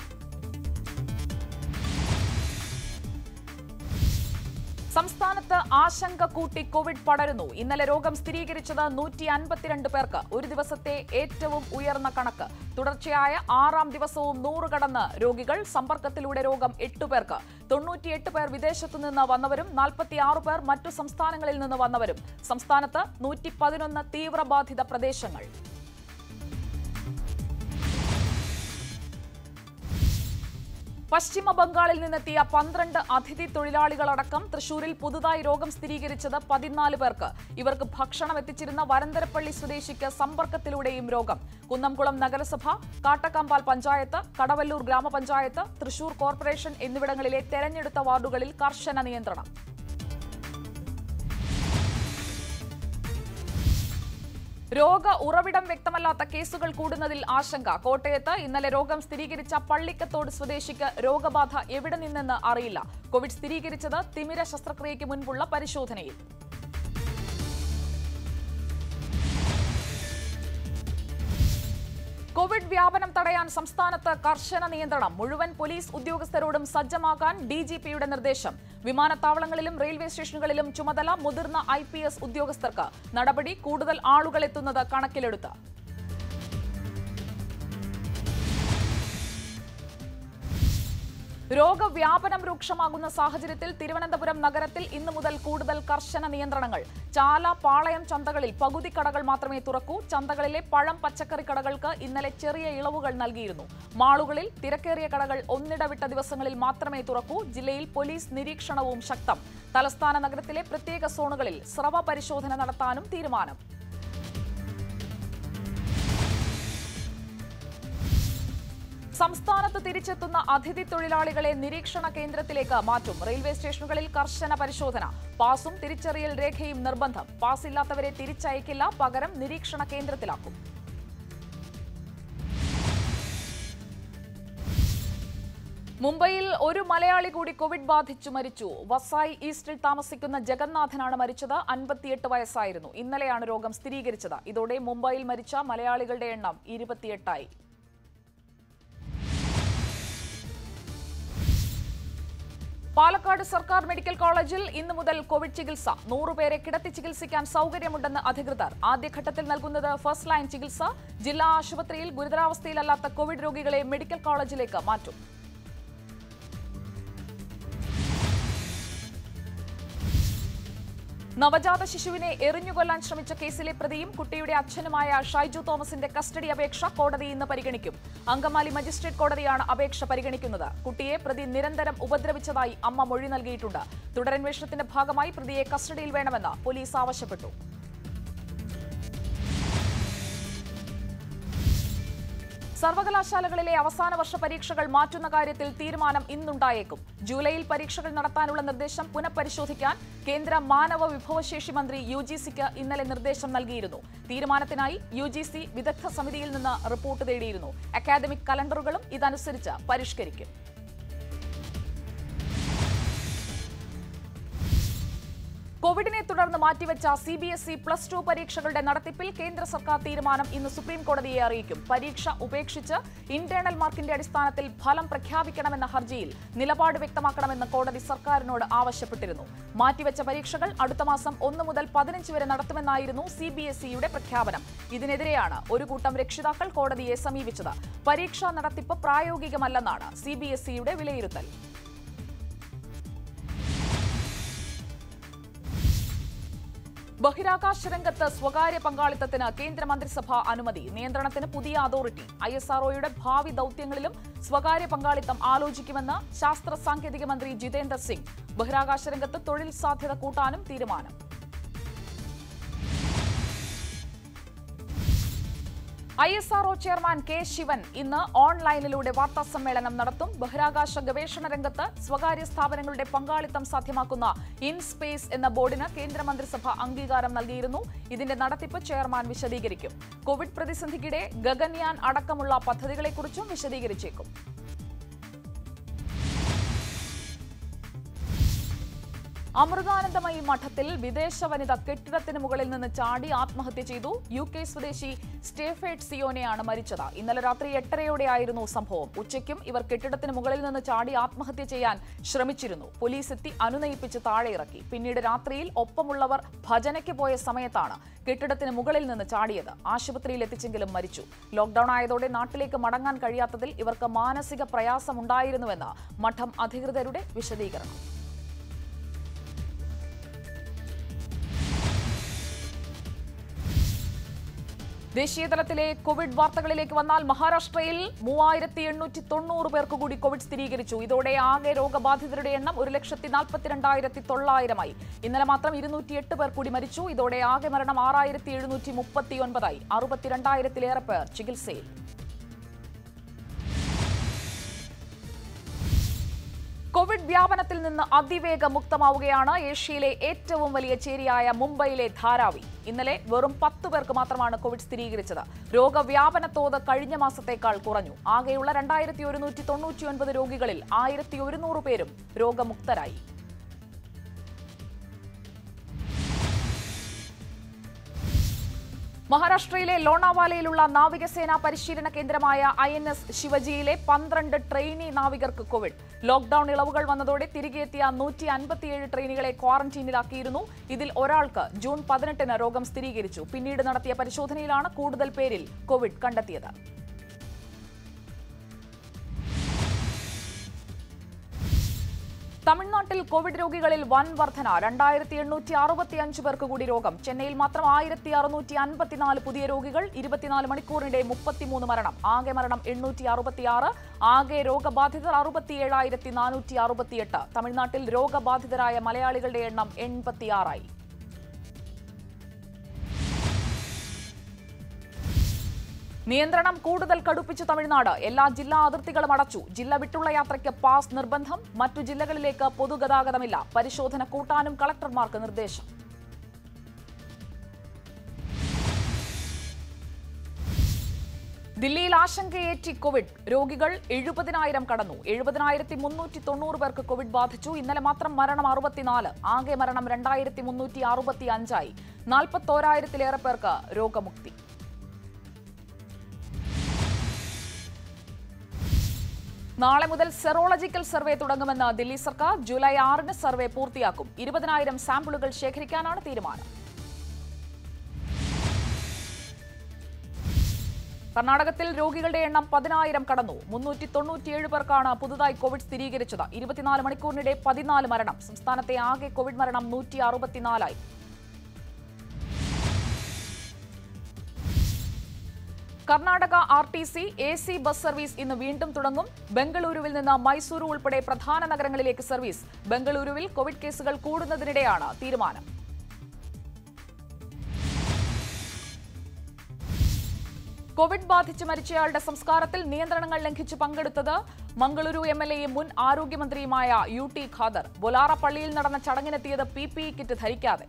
സംസ്ഥാനത്ത് ആശങ്ക കൂട്ടി കോവിഡ് പടരുന്നു ഇന്നലെ രോഗം സ്ഥിരീകരിച്ചത് നൂറ്റി അൻപത്തിരണ്ട് പേർക്ക് ഒരു ദിവസത്തെ ഏറ്റവും ഉയർന്ന കണക്ക് തുടർച്ചയായ ആറാം ദിവസവും നൂറ് കടന്ന് രോഗികൾ സമ്പർക്കത്തിലൂടെ രോഗം എട്ടു പേർക്ക് തൊണ്ണൂറ്റിയെട്ട് പേർ വിദേശത്തു നിന്ന് വന്നവരും നാൽപ്പത്തിയാറ് പേർ മറ്റു സംസ്ഥാനങ്ങളിൽ നിന്ന് വന്നവരും സംസ്ഥാനത്ത് നൂറ്റി പതിനൊന്ന് തീവ്രബാധിത പ്രദേശങ്ങൾ പശ്ചിമ ബംഗാളിൽ നിന്നെത്തിയ പന്ത്രണ്ട് അതിഥി തൊഴിലാളികളടക്കം തൃശൂരിൽ പുതുതായി രോഗം സ്ഥിരീകരിച്ചത് പതിനാല് പേർക്ക് ഇവർക്ക് ഭക്ഷണം എത്തിച്ചിരുന്ന വരന്തരപ്പള്ളി സ്വദേശിക്ക് സമ്പർക്കത്തിലൂടെയും രോഗം കുന്നംകുളം നഗരസഭ കാട്ടക്കാമ്പാൽ പഞ്ചായത്ത് കടവല്ലൂർ ഗ്രാമപഞ്ചായത്ത് തൃശൂർ കോർപ്പറേഷൻ എന്നിവിടങ്ങളിലെ തെരഞ്ഞെടുത്ത വാർഡുകളിൽ കർശന നിയന്ത്രണം രോഗ ഉറവിടം വ്യക്തമല്ലാത്ത കേസുകൾ കൂടുന്നതിൽ ആശങ്ക കോട്ടയത്ത് ഇന്നലെ രോഗം സ്ഥിരീകരിച്ച പള്ളിക്കത്തോട് സ്വദേശിക്ക് രോഗബാധ എവിടെ നിന്നെന്ന് അറിയില്ല കോവിഡ് സ്ഥിരീകരിച്ചത് തിമിര ശസ്ത്രക്രിയയ്ക്ക് മുൻപുള്ള പരിശോധനയിൽ കോവിഡ് വ്യാപനം തടയാൻ സംസ്ഥാനത്ത് കർശന നിയന്ത്രണം മുഴുവൻ പോലീസ് ഉദ്യോഗസ്ഥരോടും സജ്ജമാകാൻ ഡിജിപിയുടെ നിർദ്ദേശം വിമാനത്താവളങ്ങളിലും റെയിൽവേ സ്റ്റേഷനുകളിലും ചുമതല മുതിർന്ന ഐ ഉദ്യോഗസ്ഥർക്ക് നടപടി കൂടുതൽ ആളുകൾ എത്തുന്നത് കണക്കിലെടുത്ത് രോഗവ്യാപനം രൂക്ഷമാകുന്ന സാഹചര്യത്തിൽ തിരുവനന്തപുരം നഗരത്തിൽ ഇന്നു മുതൽ കൂടുതൽ കർശന നിയന്ത്രണങ്ങൾ ചാല പാളയം ചന്തകളിൽ പകുതി കടകൾ മാത്രമേ തുറക്കൂ ചന്തകളിലെ പഴം പച്ചക്കറി കടകൾക്ക് ഇന്നലെ ചെറിയ ഇളവുകൾ നൽകിയിരുന്നു മാളുകളിൽ തിരക്കേറിയ കടകൾ ഒന്നിടവിട്ട ദിവസങ്ങളിൽ മാത്രമേ തുറക്കൂ ജില്ലയിൽ പോലീസ് നിരീക്ഷണവും ശക്തം തലസ്ഥാന നഗരത്തിലെ പ്രത്യേക സോണുകളിൽ സ്രവ പരിശോധന നടത്താനും തീരുമാനം സംസ്ഥാനത്ത് തിരിച്ചെത്തുന്ന അതിഥി തൊഴിലാളികളെ നിരീക്ഷണ കേന്ദ്രത്തിലേക്ക് മാറ്റും റെയിൽവേ സ്റ്റേഷനുകളിൽ കർശന പരിശോധന പാസും തിരിച്ചറിയൽ രേഖയും നിർബന്ധം പാസ് ഇല്ലാത്തവരെ തിരിച്ചയക്കില്ല പകരം നിരീക്ഷണ കേന്ദ്രത്തിലാക്കും മുംബൈയിൽ ഒരു മലയാളി കൂടി കോവിഡ് ബാധിച്ചു മരിച്ചു വസായി ഈസ്റ്റിൽ താമസിക്കുന്ന ജഗന്നാഥനാണ് മരിച്ചത് അൻപത്തിയെട്ട് വയസ്സായിരുന്നു ഇന്നലെയാണ് രോഗം സ്ഥിരീകരിച്ചത് ഇതോടെ മുംബൈയിൽ മരിച്ച മലയാളികളുടെ എണ്ണം ഇരുപത്തിയെട്ടായി പാലക്കാട് സർക്കാർ മെഡിക്കൽ കോളേജിൽ ഇന്നു മുതൽ കോവിഡ് ചികിത്സ നൂറുപേരെ കിടത്തി ചികിത്സിക്കാൻ സൗകര്യമുണ്ടെന്ന് അധികൃതർ ആദ്യഘട്ടത്തിൽ നൽകുന്നത് ഫസ്റ്റ് ലൈൻ ചികിത്സ ജില്ലാ ആശുപത്രിയിൽ ഗുരുതരാവസ്ഥയിലല്ലാത്ത കോവിഡ് രോഗികളെ മെഡിക്കൽ കോളേജിലേക്ക് മാറ്റും നവജാത ശിശുവിനെ എറിഞ്ഞുകൊല്ലാൻ ശ്രമിച്ച കേസിലെ പ്രതിയും കുട്ടിയുടെ അച്ഛനുമായ ഷൈജു തോമസിന്റെ കസ്റ്റഡി അപേക്ഷ കോടതി ഇന്ന് പരിഗണിക്കും അങ്കമാലി മജിസ്ട്രേറ്റ് കോടതിയാണ് അപേക്ഷ പരിഗണിക്കുന്നത് കുട്ടിയെ പ്രതി നിരന്തരം ഉപദ്രവിച്ചതായി അമ്മ മൊഴി നൽകിയിട്ടുണ്ട് തുടരന്വേഷണത്തിന്റെ ഭാഗമായി പ്രതിയെ കസ്റ്റഡിയിൽ വേണമെന്ന് പോലീസ് ആവശ്യപ്പെട്ടു സർവകലാശാലകളിലെ അവസാന വർഷ പരീക്ഷകൾ മാറ്റുന്ന കാര്യത്തിൽ തീരുമാനം ഇന്നുണ്ടായേക്കും ജൂലൈയിൽ പരീക്ഷകൾ നടത്താനുള്ള നിർദ്ദേശം പുനഃപരിശോധിക്കാൻ കേന്ദ്ര മാനവ വിഭവശേഷി മന്ത്രി യു ജി സിക്ക് ഇന്നലെ നിർദ്ദേശം നൽകിയിരുന്നു തീരുമാനത്തിനായി യു ജി സി വിദഗ്ധ സമിതിയിൽ നിന്ന് റിപ്പോർട്ട് തേടിയിരുന്നു അക്കാദമിക് കലണ്ടറുകളും ഇതനുസരിച്ച് പരിഷ്കരിക്കും കോവിഡിനെ തുടർന്ന് മാറ്റിവെച്ച C B S E plus two പരീക്ഷകളുടെ നടത്തിപ്പിൽ കേന്ദ്ര സർക്കാർ തീരുമാനം ഇന്ന് സുപ്രീം കോടതിയെ അറിയിക്കും പരീക്ഷ ഉപേക്ഷിച്ച് ഇന്റേണൽ മാർക്കിന്റെ അടിസ്ഥാനത്തിൽ ഫലം പ്രഖ്യാപിക്കണമെന്ന ഹർജിയിൽ നിലപാട് വ്യക്തമാക്കണമെന്ന് കോടതി സർക്കാരിനോട് ആവശ്യപ്പെട്ടിരുന്നു മാറ്റിവെച്ച പരീക്ഷകൾ അടുത്ത മാസം ഒന്ന് മുതൽ പതിനഞ്ച് വരെ നടത്തുമെന്നായിരുന്നു സി ബി എസ് ഇയുടെ പ്രഖ്യാപനം ഇതിനെതിരെയാണ് ഒരു കൂട്ടം രക്ഷിതാക്കൾ കോടതിയെ സമീപിച്ചത് പരീക്ഷാ നടത്തിപ്പ് പ്രായോഗികമല്ലെന്നാണ് സി ബി എസ് ഇയുടെ വിലയിരുത്തൽ ബഹിരാകാശ രംഗത്ത് സ്വകാര്യ പങ്കാളിത്തത്തിന് കേന്ദ്രമന്ത്രിസഭ അനുമതി നിയന്ത്രണത്തിന് പുതിയ അതോറിറ്റി ഐ എസ് ആർഒയുടെ ഭാവി ദൌത്യങ്ങളിലും സ്വകാര്യ പങ്കാളിത്തം ആലോചിക്കുമെന്ന് ശാസ്ത്ര സാങ്കേതിക മന്ത്രി ജിതേന്ദർ സിംഗ് ബഹിരാകാശ രംഗത്ത് തൊഴിൽ സാധ്യത കൂട്ടാനും തീരുമാനം I S R O chairman K Sivan ഇന്ന് ഓൺലൈനിലൂടെ വാർത്താ സമ്മേളനം നടത്തും ബഹിരാകാശ ഗവേഷണ രംഗത്ത് സ്വകാര്യ സ്ഥാപനങ്ങളുടെ പങ്കാളിത്തം സാധ്യമാക്കുന്ന ഇൻ സ്പേസ് എന്ന ബോർഡിന് കേന്ദ്രമന്ത്രിസഭ അംഗീകാരം നൽകിയിരുന്നു ഇതിന്റെ നടത്തിപ്പ് ചെയർമാൻ വിശദീകരിക്കും കോവിഡ് പ്രതിസന്ധിക്കിടെ ഗഗൻയാൻ അടക്കമുള്ള പദ്ധതികളെക്കുറിച്ചും വിശദീകരിച്ചേക്കും അമൃതാനന്ദമയി മഠത്തിൽ വിദേശ വനിത കെട്ടിടത്തിന് മുകളിൽ നിന്ന് ചാടി ആത്മഹത്യ ചെയ്തു യു കെ സ്വദേശി സ്റ്റേഫേഡ് സിയോനെയാണ് മരിച്ചത് ഇന്നലെ രാത്രി എട്ടരയോടെയായിരുന്നു സംഭവം ഉച്ചയ്ക്കും ഇവർ കെട്ടിടത്തിന് മുകളിൽ നിന്ന് ചാടി ആത്മഹത്യ ചെയ്യാൻ ശ്രമിച്ചിരുന്നു പോലീസ് എത്തി അനുനയിപ്പിച്ച് താഴെ ഇറക്കി പിന്നീട് രാത്രിയിൽ ഒപ്പമുള്ളവർ ഭജനയ്ക്ക് പോയ സമയത്താണ് കെട്ടിടത്തിന് മുകളിൽ നിന്ന് ചാടിയത് ആശുപത്രിയിൽ എത്തിച്ചെങ്കിലും മരിച്ചു ലോക്ഡൌൺ ആയതോടെ നാട്ടിലേക്ക് മടങ്ങാൻ കഴിയാത്തതിൽ ഇവർക്ക് മാനസിക പ്രയാസമുണ്ടായിരുന്നുവെന്ന് മഠം അധികൃതരുടെ വിശദീകരണം ദേശീയതലത്തിലെ കോവിഡ് വാർത്തകളിലേക്ക് വന്നാൽ മഹാരാഷ്ട്രയിൽ മൂവായിരത്തി എണ്ണൂറ്റി തൊണ്ണൂറ് പേർക്ക് കൂടി കോവിഡ് സ്ഥിരീകരിച്ചു ഇതോടെ ആകെ രോഗബാധിതരുടെ എണ്ണം ഒരു ലക്ഷത്തി നാൽപ്പത്തിരണ്ടായിരത്തി തൊള്ളായിരമായി ഇന്നലെ മാത്രം ഇരുന്നൂറ്റിയെട്ട് പേർ കൂടി മരിച്ചു ഇതോടെ ആകെ മരണം ആറായിരത്തി എഴുന്നൂറ്റി മുപ്പത്തിയൊൻപതായി അറുപത്തിരണ്ടായിരത്തിലേറെ പേർ ചികിത്സയിൽ കോവിഡ് വ്യാപനത്തിൽ നിന്ന് അതിവേഗ മുക്തമാവുകയാണ് ഏഷ്യയിലെ ഏറ്റവും വലിയ ചേരിയായ മുംബൈയിലെ ധാരാവി ഇന്നലെ വെറും പത്ത് പേർക്ക് മാത്രമാണ് കോവിഡ് സ്ഥിരീകരിച്ചത് രോഗവ്യാപന തോത് കഴിഞ്ഞ മാസത്തേക്കാൾ കുറഞ്ഞു ആകെയുള്ള രണ്ടായിരത്തി ഒരുന്നൂറ്റി തൊണ്ണൂറ്റിയൊൻപത് രോഗികളിൽ ആയിരത്തി ഒരുന്നൂറ് പേരും രോഗമുക്തരായി മഹാരാഷ്ട്രയിലെ ലോണാവാലയിലുള്ള നാവികസേനാ പരിശീലന കേന്ദ്രമായ ഐ എൻ എസ് ശിവജിയിലെ പന്ത്രണ്ട് ട്രെയിനി നാവികർക്ക് കോവിഡ് ലോക്ഡൌൺ ഇളവുകൾ വന്നതോടെ തിരികെ എത്തിയ നൂറ്റി അൻപത്തിയേഴ് ട്രെയിനികളെ ക്വാറന്റീനിലാക്കിയിരുന്നു ഇതിൽ ഒരാൾക്ക് ജൂൺ പതിനെട്ടിന് രോഗം സ്ഥിരീകരിച്ചു പിന്നീട് നടത്തിയ പരിശോധനയിലാണ് കൂടുതൽ പേരിൽ കോവിഡ് കണ്ടെത്തിയത് തമിഴ്നാട്ടിൽ കോവിഡ് രോഗികളിൽ വൻ വർധന രണ്ടായിരത്തി എണ്ണൂറ്റി അറുപത്തി അഞ്ച് പേർക്ക് കൂടി രോഗം ചെന്നൈയിൽ മാത്രം ആയിരത്തി അറുന്നൂറ്റി അൻപത്തിനാല് പുതിയ രോഗികൾ ഇരുപത്തിനാല് മണിക്കൂറിനിടെ മുപ്പത്തിമൂന്ന് മരണം ആകെ മരണം എണ്ണൂറ്റി അറുപത്തിയാറ് ആകെ രോഗബാധിതർ അറുപത്തിയേഴായിരത്തി നാനൂറ്റി അറുപത്തിയെട്ട് തമിഴ്നാട്ടിൽ രോഗബാധിതരായ മലയാളികളുടെ എണ്ണം എൺപത്തിയാറായി നിയന്ത്രണം കൂടുതൽ കടുപ്പിച്ചു തമിഴ്നാട് എല്ലാ ജില്ലാ അതിർത്തികളും അടച്ചു ജില്ല വിട്ടുള്ള യാത്രയ്ക്ക് പാസ് നിർബന്ധം മറ്റു ജില്ലകളിലേക്ക് പൊതുഗതാഗതമില്ല പരിശോധന കൂട്ടാനും കളക്ടർമാർക്ക് നിർദ്ദേശം ദില്ലിയിൽ ആശങ്കയേറ്റി കോവിഡ് രോഗികൾ എഴുപതിനായിരം കടന്നു എഴുപതിനായിരത്തി മുന്നൂറ്റി തൊണ്ണൂറ് പേർക്ക് കോവിഡ് ബാധിച്ചു ഇന്നലെ മാത്രം മരണം അറുപത്തിനാല് ആകെ മരണം രണ്ടായിരത്തി മുന്നൂറ്റി അറുപത്തി അഞ്ചായി നാൽപ്പത്തോരായിരത്തിലേറെ പേർക്ക് രോഗമുക്തി നാളെ മുതൽ സെറോളജിക്കൽ സർവേ തുടങ്ങുമെന്ന് ദില്ലി സർക്കാർ ജൂലൈ ആറിന് സർവേ പൂർത്തിയാക്കും ഇരുപതിനായിരം സാമ്പിളുകൾ ശേഖരിക്കാനാണ് തീരുമാനം കർണാടകത്തിൽ രോഗികളുടെ എണ്ണം പതിനായിരം കടന്നു മുന്നൂറ്റി തൊണ്ണൂറ്റിയേഴ് പേർക്കാണ് പുതുതായി കോവിഡ് സ്ഥിരീകരിച്ചത് ഇരുപത്തിനാല് മണിക്കൂറിനിടെ പതിനാല് മരണം സംസ്ഥാനത്തെ ആകെ കോവിഡ് മരണം നൂറ്റി അറുപത്തിനാലായി Karnataka R T C A C bus service ഇന്ന് വീണ്ടും തുടങ്ങും ബംഗളൂരുവിൽ നിന്ന് മൈസൂരു ഉൾപ്പെടെ പ്രധാന നഗരങ്ങളിലേക്ക് സർവീസ് ബംഗളൂരുവിൽ കോവിഡ് കേസുകൾ കൂടുന്നതിനിടെയാണ് തീരുമാനം കോവിഡ് ബാധിച്ച് മരിച്ചയാളുടെ സംസ്കാരത്തിൽ നിയന്ത്രണങ്ങൾ ലംഘിച്ച് പങ്കെടുത്തത് മംഗളൂരു എം എൽ എയും മുൻ ആരോഗ്യമന്ത്രിയുമായ യു ടി ഖാദർ ബൊലാറ പള്ളിയിൽ നടന്ന ചടങ്ങിനെത്തിയത് പി പി കിറ്റ് ധരിക്കാതെ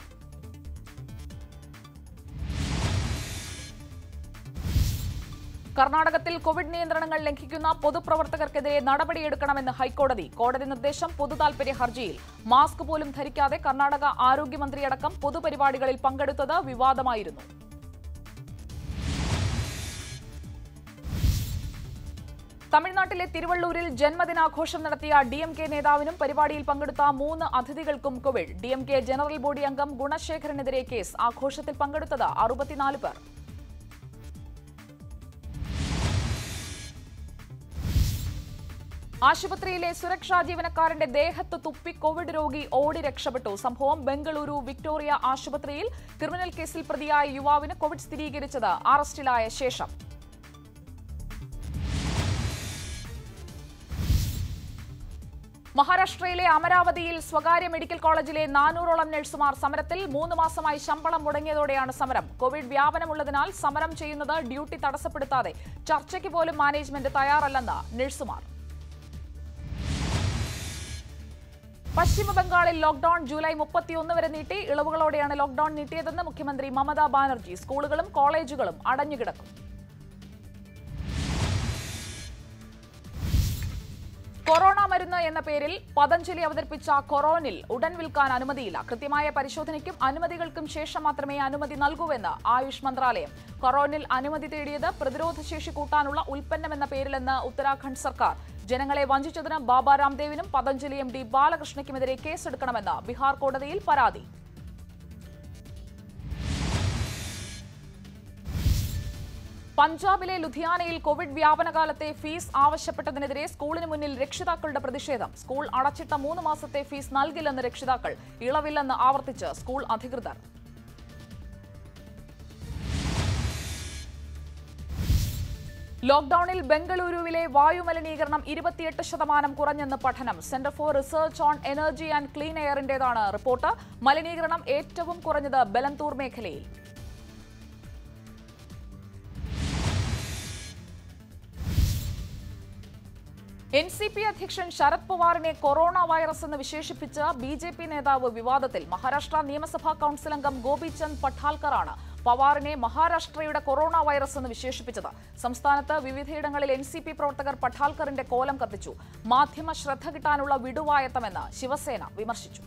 കർണാടകത്തിൽ കോവിഡ് നിയന്ത്രണങ്ങൾ ലംഘിക്കുന്ന പൊതുപ്രവർത്തകർക്കെതിരെ നടപടിയെടുക്കണമെന്ന് ഹൈക്കോടതി കോടതി നിർദ്ദേശം പൊതുതാൽപര്യ ഹർജിയിൽ മാസ്ക് പോലും ധരിക്കാതെ കർണാടക ആരോഗ്യമന്ത്രിയടക്കം പൊതുപരിപാടികളിൽ പങ്കെടുത്തത് വിവാദമായിരുന്നു തമിഴ്നാട്ടിലെ തിരുവള്ളൂരിൽ ജന്മദിനാഘോഷം നടത്തിയ ഡി എം കെ നേതാവിനും പരിപാടിയിൽ പങ്കെടുത്ത മൂന്ന് അതിഥികൾക്കും covid D M K general body അംഗം ഗുണശേഖരനെതിരെ കേസ് ആഘോഷത്തിൽ പങ്കെടുത്തത് അറുപത്തിനാല് പേർ ആശുപത്രിയിലെ സുരക്ഷാ ജീവനക്കാരന്റെ ദേഹത്ത് തുപ്പി കോവിഡ് രോഗി ഓടി രക്ഷപ്പെട്ടു സംഭവം ബംഗളൂരു വിക്ടോറിയ ആശുപത്രിയിൽ ക്രിമിനൽ കേസിൽ പ്രതിയായ യുവാവിന് കോവിഡ് സ്ഥിരീകരിച്ചത് അറസ്റ്റിലായ ശേഷം മഹാരാഷ്ട്രയിലെ അമരാവതിയിൽ സ്വകാര്യ മെഡിക്കൽ കോളേജിലെ നാനൂറോളം നഴ്സുമാർ സമരത്തിൽ മൂന്ന് മാസമായി ശമ്പളം മുടങ്ങിയതോടെയാണ് സമരം കോവിഡ് വ്യാപനമുള്ളതിനാൽ സമരം ചെയ്യുന്നത് ഡ്യൂട്ടി തടസ്സപ്പെടുത്താതെ ചർച്ചയ്ക്ക് പോലും മാനേജ്മെന്റ് തയ്യാറല്ലെന്ന് നഴ്സുമാർ പശ്ചിമ ബംഗാളിൽ ലോക്ഡൌൺ ജൂലൈ മുപ്പത്തിയൊന്ന് വരെ നീട്ടി ഇളവുകളോടെയാണ് ലോക്ഡൌൺ നീട്ടിയതെന്ന് മുഖ്യമന്ത്രി മമതാ ബാനർജി സ്കൂളുകളും കോളേജുകളും അടഞ്ഞുകിടക്കും കൊറോണ മരുന്ന് എന്ന പേരിൽ പതഞ്ജലി അവതരിപ്പിച്ച കൊറോനിൽ ഉടൻ വിൽക്കാൻ അനുമതിയില്ല കൃത്യമായ പരിശോധനയ്ക്കും അനുമതികൾക്കും ശേഷം മാത്രമേ അനുമതി നൽകൂവെന്ന് ആയുഷ് മന്ത്രാലയം കൊറോനിൽ അനുമതി തേടിയത് പ്രതിരോധശേഷി കൂട്ടാനുള്ള ഉൽപ്പന്നം എന്ന പേരിലെന്ന് ഉത്തരാഖണ്ഡ് സർക്കാർ ജനങ്ങളെ വഞ്ചിച്ചതിന് ബാബ രാംദേവിനും പതഞ്ജലി എം ഡി ബാലകൃഷ്ണയ്ക്കുമെതിരെ കേസെടുക്കണമെന്ന് ബീഹാർ കോടതിയിൽ പരാതി പഞ്ചാബിലെ ലുധിയാനയിൽ കോവിഡ് വ്യാപനകാലത്തെ ഫീസ് ആവശ്യപ്പെട്ടതിനെതിരെ സ്കൂളിന് മുന്നിൽ രക്ഷിതാക്കളുടെ പ്രതിഷേധം സ്കൂൾ അടച്ചിട്ട മൂന്ന് മാസത്തെ ഫീസ് നൽകില്ലെന്ന് രക്ഷിതാക്കൾ ഇളവില്ലെന്ന് ആവർത്തിച്ച് സ്കൂൾ അധികൃതർ ലോക്ഡൌണിൽ ബംഗളൂരുവിലെ വായുമലിനീകരണം ഇരുപത്തിയെട്ട് ശതമാനം കുറഞ്ഞെന്ന് പഠനം centre for research on energy and clean എയറിന്റേതാണ് റിപ്പോർട്ട് മലിനീകരണം ഏറ്റവും കുറഞ്ഞത് ബലന്തൂർ മേഖലയിൽ എൻ സി പി അധ്യക്ഷൻ ശരത് പവാറിനെ കൊറോണ വൈറസ് എന്ന് വിശേഷിപ്പിച്ച ബി ജെ പി നേതാവ് വിവാദത്തിൽ മഹാരാഷ്ട്ര നിയമസഭാ കൌൺസിൽ അംഗം ഗോപിചന്ദ് പഠാൽക്കറാണ് പവാറിനെ മഹാരാഷ്ട്രയുടെ കൊറോണ വൈറസ് എന്ന് വിശേഷിപ്പിച്ചത് സംസ്ഥാനത്ത് വിവിധയിടങ്ങളിൽ എൻ സി പി പ്രവർത്തകർ പഠാൽക്കറിന്റെ കോലം കത്തിച്ചു മാധ്യമ ശ്രദ്ധ കിട്ടാനുള്ള വിടുവായത്തമെന്ന് ശിവസേന വിമർശിച്ചു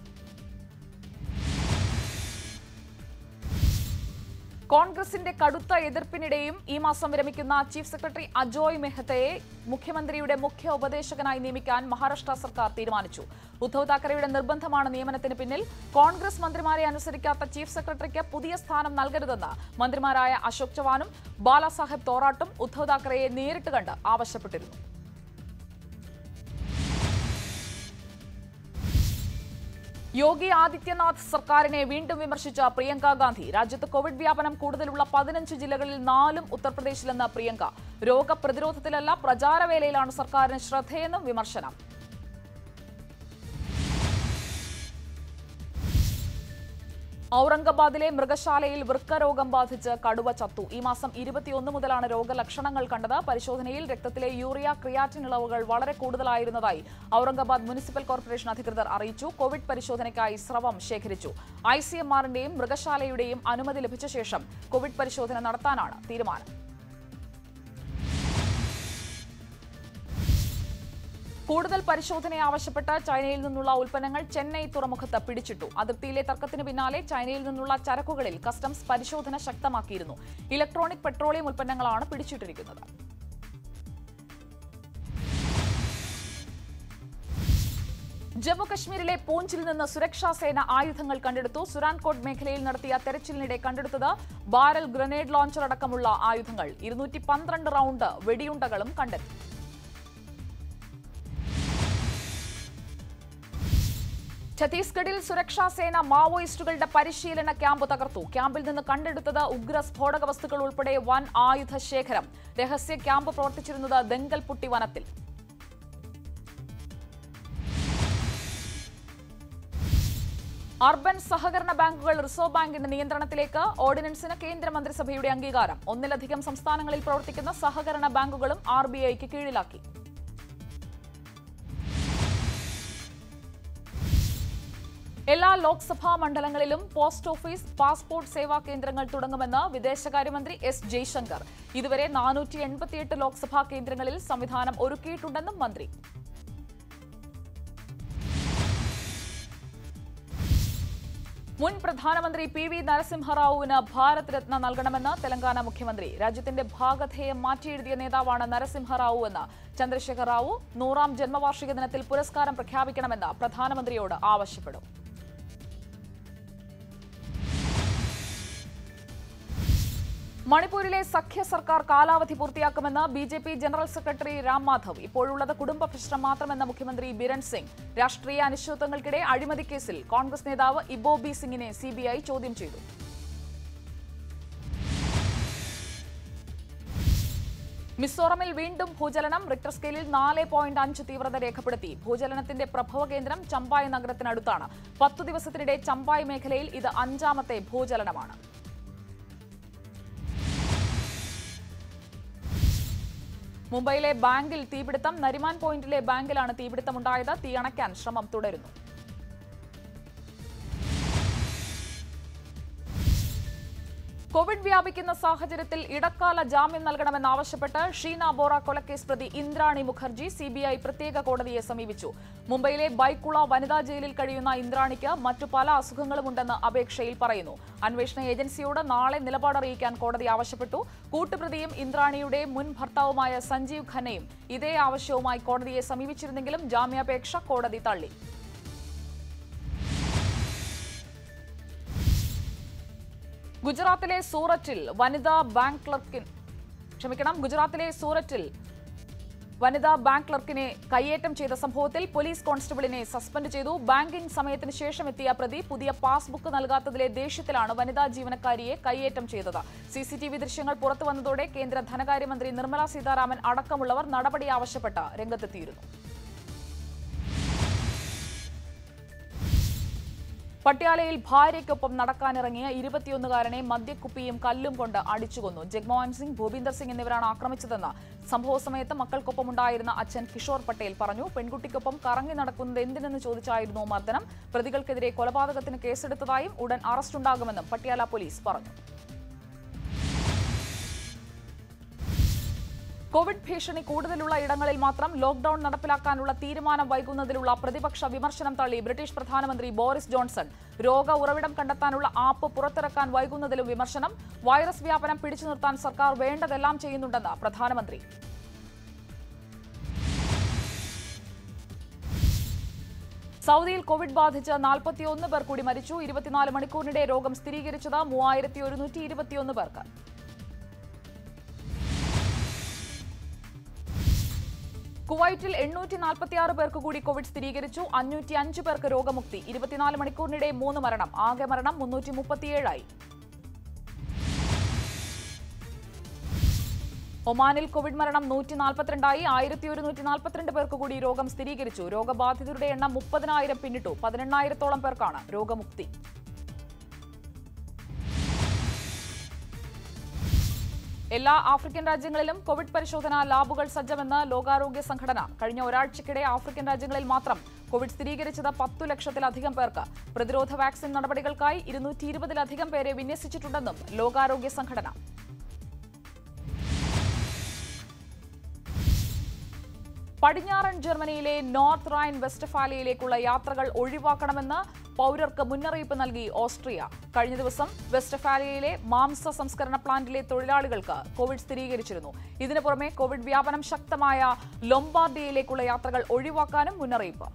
കോൺഗ്രസിന്റെ കടുത്ത എതിർപ്പിനിടെയും ഈ മാസം വിരമിക്കുന്ന ചീഫ് സെക്രട്ടറി അജോയ് മെഹ്തയെ മുഖ്യമന്ത്രിയുടെ മുഖ്യ ഉപദേശകനായി നിയമിക്കാൻ മഹാരാഷ്ട്ര സർക്കാർ തീരുമാനിച്ചു ഉദ്ധവ് താക്കറെയുടെ നിർബന്ധമാണ് നിയമനത്തിന് പിന്നിൽ കോൺഗ്രസ് മന്ത്രിമാരെ അനുസരിക്കാത്ത ചീഫ് സെക്രട്ടറിക്ക് പുതിയ സ്ഥാനം നൽകരുതെന്ന് മന്ത്രിമാരായ അശോക് ചവാനും ബാലാസാഹെബ് തോറാട്ടും ഉദ്ധവ് താക്കറെയെ നേരിട്ട് കണ്ട് ആവശ്യപ്പെട്ടിരുന്നു യോഗി ആദിത്യനാഥ് സർക്കാരിനെ വീണ്ടും വിമർശിച്ച പ്രിയങ്ക ഗാന്ധി രാജ്യത്ത് കോവിഡ് വ്യാപനം കൂടുതലുള്ള പതിനഞ്ച് ജില്ലകളിൽ നാലും ഉത്തർപ്രദേശിലെന്ന് പ്രിയങ്ക രോഗപ്രതിരോധത്തിലല്ല പ്രചാരവേലയിലാണ് സർക്കാരിന് ശ്രദ്ധയെന്നും വിമർശനം ഔറംഗാബാദിലെ മൃഗശാലയിൽ വൃക്കരോഗം ബാധിച്ച് കടുവ ചത്തു ഈ മാസം ഇരുപത്തിയൊന്ന് മുതലാണ് രോഗലക്ഷണങ്ങൾ കണ്ടത് പരിശോധനയിൽ രക്തത്തിലെ യൂറിയ ക്രിയാറ്റിൻ ഇളവുകൾ വളരെ കൂടുതലായിരുന്നതായി ഔറംഗാബാദ് മുനിസിപ്പൽ കോർപ്പറേഷൻ അധികൃതർ അറിയിച്ചു കോവിഡ് പരിശോധനയ്ക്കായി സ്രവം ശേഖരിച്ചു ഐ സി എം ആറിന്റെയും മൃഗശാലയുടെയും അനുമതി ലഭിച്ച ശേഷം കോവിഡ് പരിശോധന നടത്താനാണ് തീരുമാനം കൂടുതൽ പരിശോധന ആവശ്യപ്പെട്ട് ചൈനയിൽ നിന്നുള്ള ഉൽപ്പന്നങ്ങൾ ചെന്നൈ തുറമുഖത്ത് പിടിച്ചിട്ടു അതിർത്തിയിലെ തർക്കത്തിന് പിന്നാലെ ചൈനയിൽ നിന്നുള്ള ചരക്കുകളിൽ കസ്റ്റംസ് പരിശോധന ശക്തമാക്കിയിരുന്നു ഇലക്ട്രോണിക് പെട്രോളിയം ഉൽപ്പന്നങ്ങളാണ് പിടിച്ചിട്ടിരിക്കുന്നത് ജമ്മു കശ്മീരിലെ പൂഞ്ചിൽ നിന്ന് സുരക്ഷാ സേന ആയുധങ്ങൾ കണ്ടെടുത്തു സുരാൻകോട്ട് മേഖലയിൽ നടത്തിയ തെരച്ചിലിനിടെ കണ്ടെടുത്തത് ബാരൽ ഗ്രനേഡ് ലോഞ്ചർ അടക്കമുള്ള ആയുധങ്ങൾ ഇരുന്നൂറ്റി പന്ത്രണ്ട് റൗണ്ട് വെടിയുണ്ടകളും കണ്ടെത്തി ഛത്തീസ്ഗഡിൽ സുരക്ഷാ സേന മാവോയിസ്റ്റുകളുടെ പരിശീലന ക്യാമ്പ് തകർത്തു ക്യാമ്പിൽ നിന്ന് കണ്ടെടുത്തത് ഉഗ്ര സ്ഫോടക വസ്തുക്കൾ ഉൾപ്പെടെ വൻ ആയുധ ശേഖരം രഹസ്യ ക്യാമ്പ് പ്രവർത്തിച്ചിരുന്നത് ദങ്കൽപുട്ടി വനത്തിൽ അർബൻ സഹകരണ ബാങ്കുകൾ റിസർവ് ബാങ്കിന്റെ നിയന്ത്രണത്തിലേക്ക് ഓർഡിനൻസിന് കേന്ദ്രമന്ത്രിസഭയുടെ അംഗീകാരം ഒന്നിലധികം സംസ്ഥാനങ്ങളിൽ പ്രവർത്തിക്കുന്ന സഹകരണ ബാങ്കുകളും ആർ ബി ഐക്ക് കീഴിലാക്കി എല്ലാ ലോക്സഭാ മണ്ഡലങ്ങളിലും പോസ്റ്റ് ഓഫീസ് പാസ്പോർട്ട് സേവാ കേന്ദ്രങ്ങൾ തുടങ്ങുമെന്ന് വിദേശകാര്യമന്ത്രി എസ് ജയശങ്കർ ഇതുവരെ നാനൂറ്റി എൺപത്തിയെട്ട് ലോക്സഭാ കേന്ദ്രങ്ങളിൽ സംവിധാനം ഒരുക്കിയിട്ടുണ്ടെന്നും മന്ത്രി മുൻ പ്രധാനമന്ത്രി പി വി നരസിംഹറാവുവിന് ഭാരത് രത്ന നൽകണമെന്ന് തെലങ്കാന മുഖ്യമന്ത്രി രാജ്യത്തിന്റെ ഭാഗധേയം മാറ്റിയെഴുതിയ നേതാവാണ് നരസിംഹറാവു എന്ന് ചന്ദ്രശേഖർ റാവു നൂറാം ജന്മവാർഷിക ദിനത്തിൽ പുരസ്കാരം പ്രഖ്യാപിക്കണമെന്ന് പ്രധാനമന്ത്രിയോട് ആവശ്യപ്പെടും മണിപ്പൂരിലെ സഖ്യ സർക്കാർ കാലാവധി പൂർത്തിയാക്കുമെന്ന് B J P general secretary Ram Madhav ഇപ്പോഴുള്ളത് കുടുംബ പ്രശ്നം മാത്രമെന്ന മുഖ്യമന്ത്രി ബിരൺ സിംഗ് രാഷ്ട്രീയ അനിശ്ചിതത്വങ്ങൾക്കിടെ അഴിമതി കേസിൽ കോൺഗ്രസ് നേതാവ് ഇബോ ബി സിംഗിനെ സിബിഐ ചോദ്യം ചെയ്തു മിസോറമിൽ വീണ്ടും ഭൂചലനം റിക്ടർ സ്കെയിലിൽ നാല് പോയിന്റ് അഞ്ച് തീവ്രത രേഖപ്പെടുത്തി ഭൂചലനത്തിന്റെ പ്രഭവ കേന്ദ്രം ചമ്പായ് നഗരത്തിനടുത്താണ് പത്തു ദിവസത്തിനിടെ ചമ്പായ് മേഖലയിൽ ഇത് അഞ്ചാമത്തെ ഭൂചലനമാണ് മുംബൈയിലെ ബാങ്കിൽ തീപിടുത്തം നരിമാൻ പോയിന്റിലെ ബാങ്കിലാണ് തീപിടുത്തമുണ്ടായത് തീ അണയ്ക്കാൻ ശ്രമം തുടരുന്നു കോവിഡ് വ്യാപിക്കുന്ന സാഹചര്യത്തിൽ ഇടക്കാല ജാമ്യം നൽകണമെന്നാവശ്യപ്പെട്ട് ഷീന ബോറ കൊലക്കേസ് പ്രതി ഇന്ദ്രാണി മുഖർജി സിബിഐ പ്രത്യേക കോടതിയെ സമീപിച്ചു മുംബൈയിലെ ബൈക്കുള വനിതാ ജയിലിൽ കഴിയുന്ന ഇന്ദ്രാണിക്ക് മറ്റു പല അസുഖങ്ങളുമുണ്ടെന്ന് അപേക്ഷയിൽ പറയുന്നു അന്വേഷണ ഏജൻസിയോട് നാളെ നിലപാടറിയിക്കാൻ കോടതി ആവശ്യപ്പെട്ടു കൂട്ടുപ്രതിയും ഇന്ദ്രാണിയുടെ മുൻ ഭർത്താവുമായ സഞ്ജീവ് ഖന്നയും ഇതേ ആവശ്യവുമായി കോടതിയെ സമീപിച്ചിരുന്നെങ്കിലും ജാമ്യാപേക്ഷ കോടതി തള്ളി ഗുജറാത്തിലെ സൂററ്റിൽ വനിതാ ബാങ്ക് ക്ലർക്കിൻ ക്ഷമിക്കണം ഗുജറാത്തിലെ സൂററ്റിൽ വനിതാ ബാങ്ക് ക്ലർക്കിനെ കയ്യേറ്റം ചെയ്ത സംഭവത്തിൽ പോലീസ് കോൺസ്റ്റബിളിനെ സസ്പെൻഡ് ചെയ്തു ബാങ്കിംഗ് സമയത്തിന് ശേഷം എത്തിയ പ്രതി പുതിയ പാസ്ബുക്ക് നൽകാത്തതിലെ ദേഷ്യത്തിലാണ് വനിതാ ജീവനക്കാരിയെ കയ്യേറ്റം ചെയ്തത് സിസിടിവി ദൃശ്യങ്ങൾ പുറത്തു വന്നതോടെ കേന്ദ്ര ധനകാര്യമന്ത്രി നിർമ്മല സീതാരാമൻ അടക്കമുള്ളവർ നടപടി ആവശ്യപ്പെട്ട് രംഗത്തെത്തിയിരുന്നു പട്യാലയിൽ ഭാര്യയ്ക്കൊപ്പം നടക്കാനിറങ്ങിയ ഇരുപത്തിയൊന്നുകാരനെ മദ്യക്കുപ്പിയും കല്ലും കൊണ്ട് അടിച്ചുകൊന്നു ജഗ്മോഹൻ സിംഗ് ഭൂപീന്ദർ സിംഗ് എന്നിവരാണ് ആക്രമിച്ചതെന്ന് സംഭവ സമയത്ത് മക്കൾക്കൊപ്പമുണ്ടായിരുന്ന അച്ഛൻ കിഷോർ പട്ടേൽ പറഞ്ഞു പെൺകുട്ടിക്കൊപ്പം കറങ്ങി നടക്കുന്നത് എന്തിനെന്ന് ചോദിച്ചായിരുന്നു മർദ്ദനം പ്രതികൾക്കെതിരെ കൊലപാതകത്തിന് കേസെടുത്തതായും ഉടൻ അറസ്റ്റുണ്ടാകുമെന്നും പട്യാല പോലീസ് പറഞ്ഞു കോവിഡ് ഭീഷണി കൂടുതലുള്ള ഇടങ്ങളിൽ മാത്രം ലോക്ഡൌൺ നടപ്പിലാക്കാനുള്ള തീരുമാനം വൈകുന്നതിലുള്ള പ്രതിപക്ഷ വിമർശനം തള്ളി ബ്രിട്ടീഷ് പ്രധാനമന്ത്രി ബോറിസ് ജോൺസൺ രോഗ ഉറവിടം കണ്ടെത്താനുള്ള ആപ്പ് പുറത്തിറക്കാൻ വൈകുന്നതിലും വിമർശനം വൈറസ് വ്യാപനം പിടിച്ചു നിർത്താൻ സർക്കാർ വേണ്ടതെല്ലാം ചെയ്യുന്നുണ്ടെന്ന് പ്രധാനമന്ത്രി സൗദിയിൽ കോവിഡ് ബാധിച്ച് നാൽപ്പത്തിയൊന്ന് പേർ കൂടി മരിച്ചു ഇരുപത്തിനാല് മണിക്കൂറിനിടെ രോഗം സ്ഥിരീകരിച്ചത് മൂവായിരത്തി ഒരുന്നൂറ്റി ഇരുപത്തിയൊന്ന് പേർക്ക് കുവൈറ്റിൽ എണ്ണൂറ്റി നാൽപ്പത്തിയാറ് പേർക്ക് കൂടി കോവിഡ് സ്ഥിരീകരിച്ചു അഞ്ഞൂറ്റി അഞ്ച് പേർക്ക് രോഗമുക്തി ഇരുപത്തിനാല് മണിക്കൂറിനിടെ മൂന്ന് മരണം ആകെ മരണം മുന്നൂറ്റി മുപ്പത്തിയേഴായി ഒമാനിൽ കോവിഡ് മരണം നൂറ്റി നാൽപ്പത്തിരണ്ടായി ആയിരത്തി ഒരുന്നൂറ്റി നാൽപ്പത്തിരണ്ട് പേർക്ക് കൂടി രോഗം സ്ഥിരീകരിച്ചു രോഗബാധിതരുടെ എണ്ണം മുപ്പതിനായിരം പിന്നിട്ടു പതിനെണ്ണായിരത്തോളം പേർക്കാണ് രോഗമുക്തി എല്ലാ ആഫ്രിക്കൻ രാജ്യങ്ങളിലും കോവിഡ് പരിശോധന ലാബുകൾ സജ്ജമെന്ന് ലോകാരോഗ്യ സംഘടന കഴിഞ്ഞ ഒരാഴ്ചക്കിടെ ആഫ്രിക്കൻ രാജ്യങ്ങളിൽ മാത്രം കോവിഡ് സ്ഥിരീകരിച്ചത് പത്തു ലക്ഷത്തിലധികം പേർക്ക് പ്രതിരോധ വാക്സിൻ നടപടികൾക്കായി ഇരുന്നൂറ്റി ഇരുപതിലധികം പേരെ വിന്യസിച്ചിട്ടുണ്ടെന്നും ലോകാരോഗ്യ സംഘടന പടിഞ്ഞാറൻ ജർമ്മനിയിലെ നോർത്ത് റൈൻ വെസ്റ്റ്ഫാലിയയിലേക്കുള്ള യാത്രകൾ ഒഴിവാക്കണമെന്ന് പൗരർക്ക് മുന്നറിയിപ്പ് നൽകി ഓസ്ട്രിയ കഴിഞ്ഞ ദിവസം വെസ്റ്റ്ഫാലിയയിലെ മാംസ സംസ്കരണ പ്ലാന്റിലെ തൊഴിലാളികൾക്ക് കോവിഡ് സ്ഥിരീകരിച്ചിരുന്നു ഇതിനു പുറമെ കോവിഡ് വ്യാപനം ശക്തമായ ലൊംബാർഡിയയിലേക്കുള്ള യാത്രകൾ ഒഴിവാക്കാനും മുന്നറിയിപ്പ്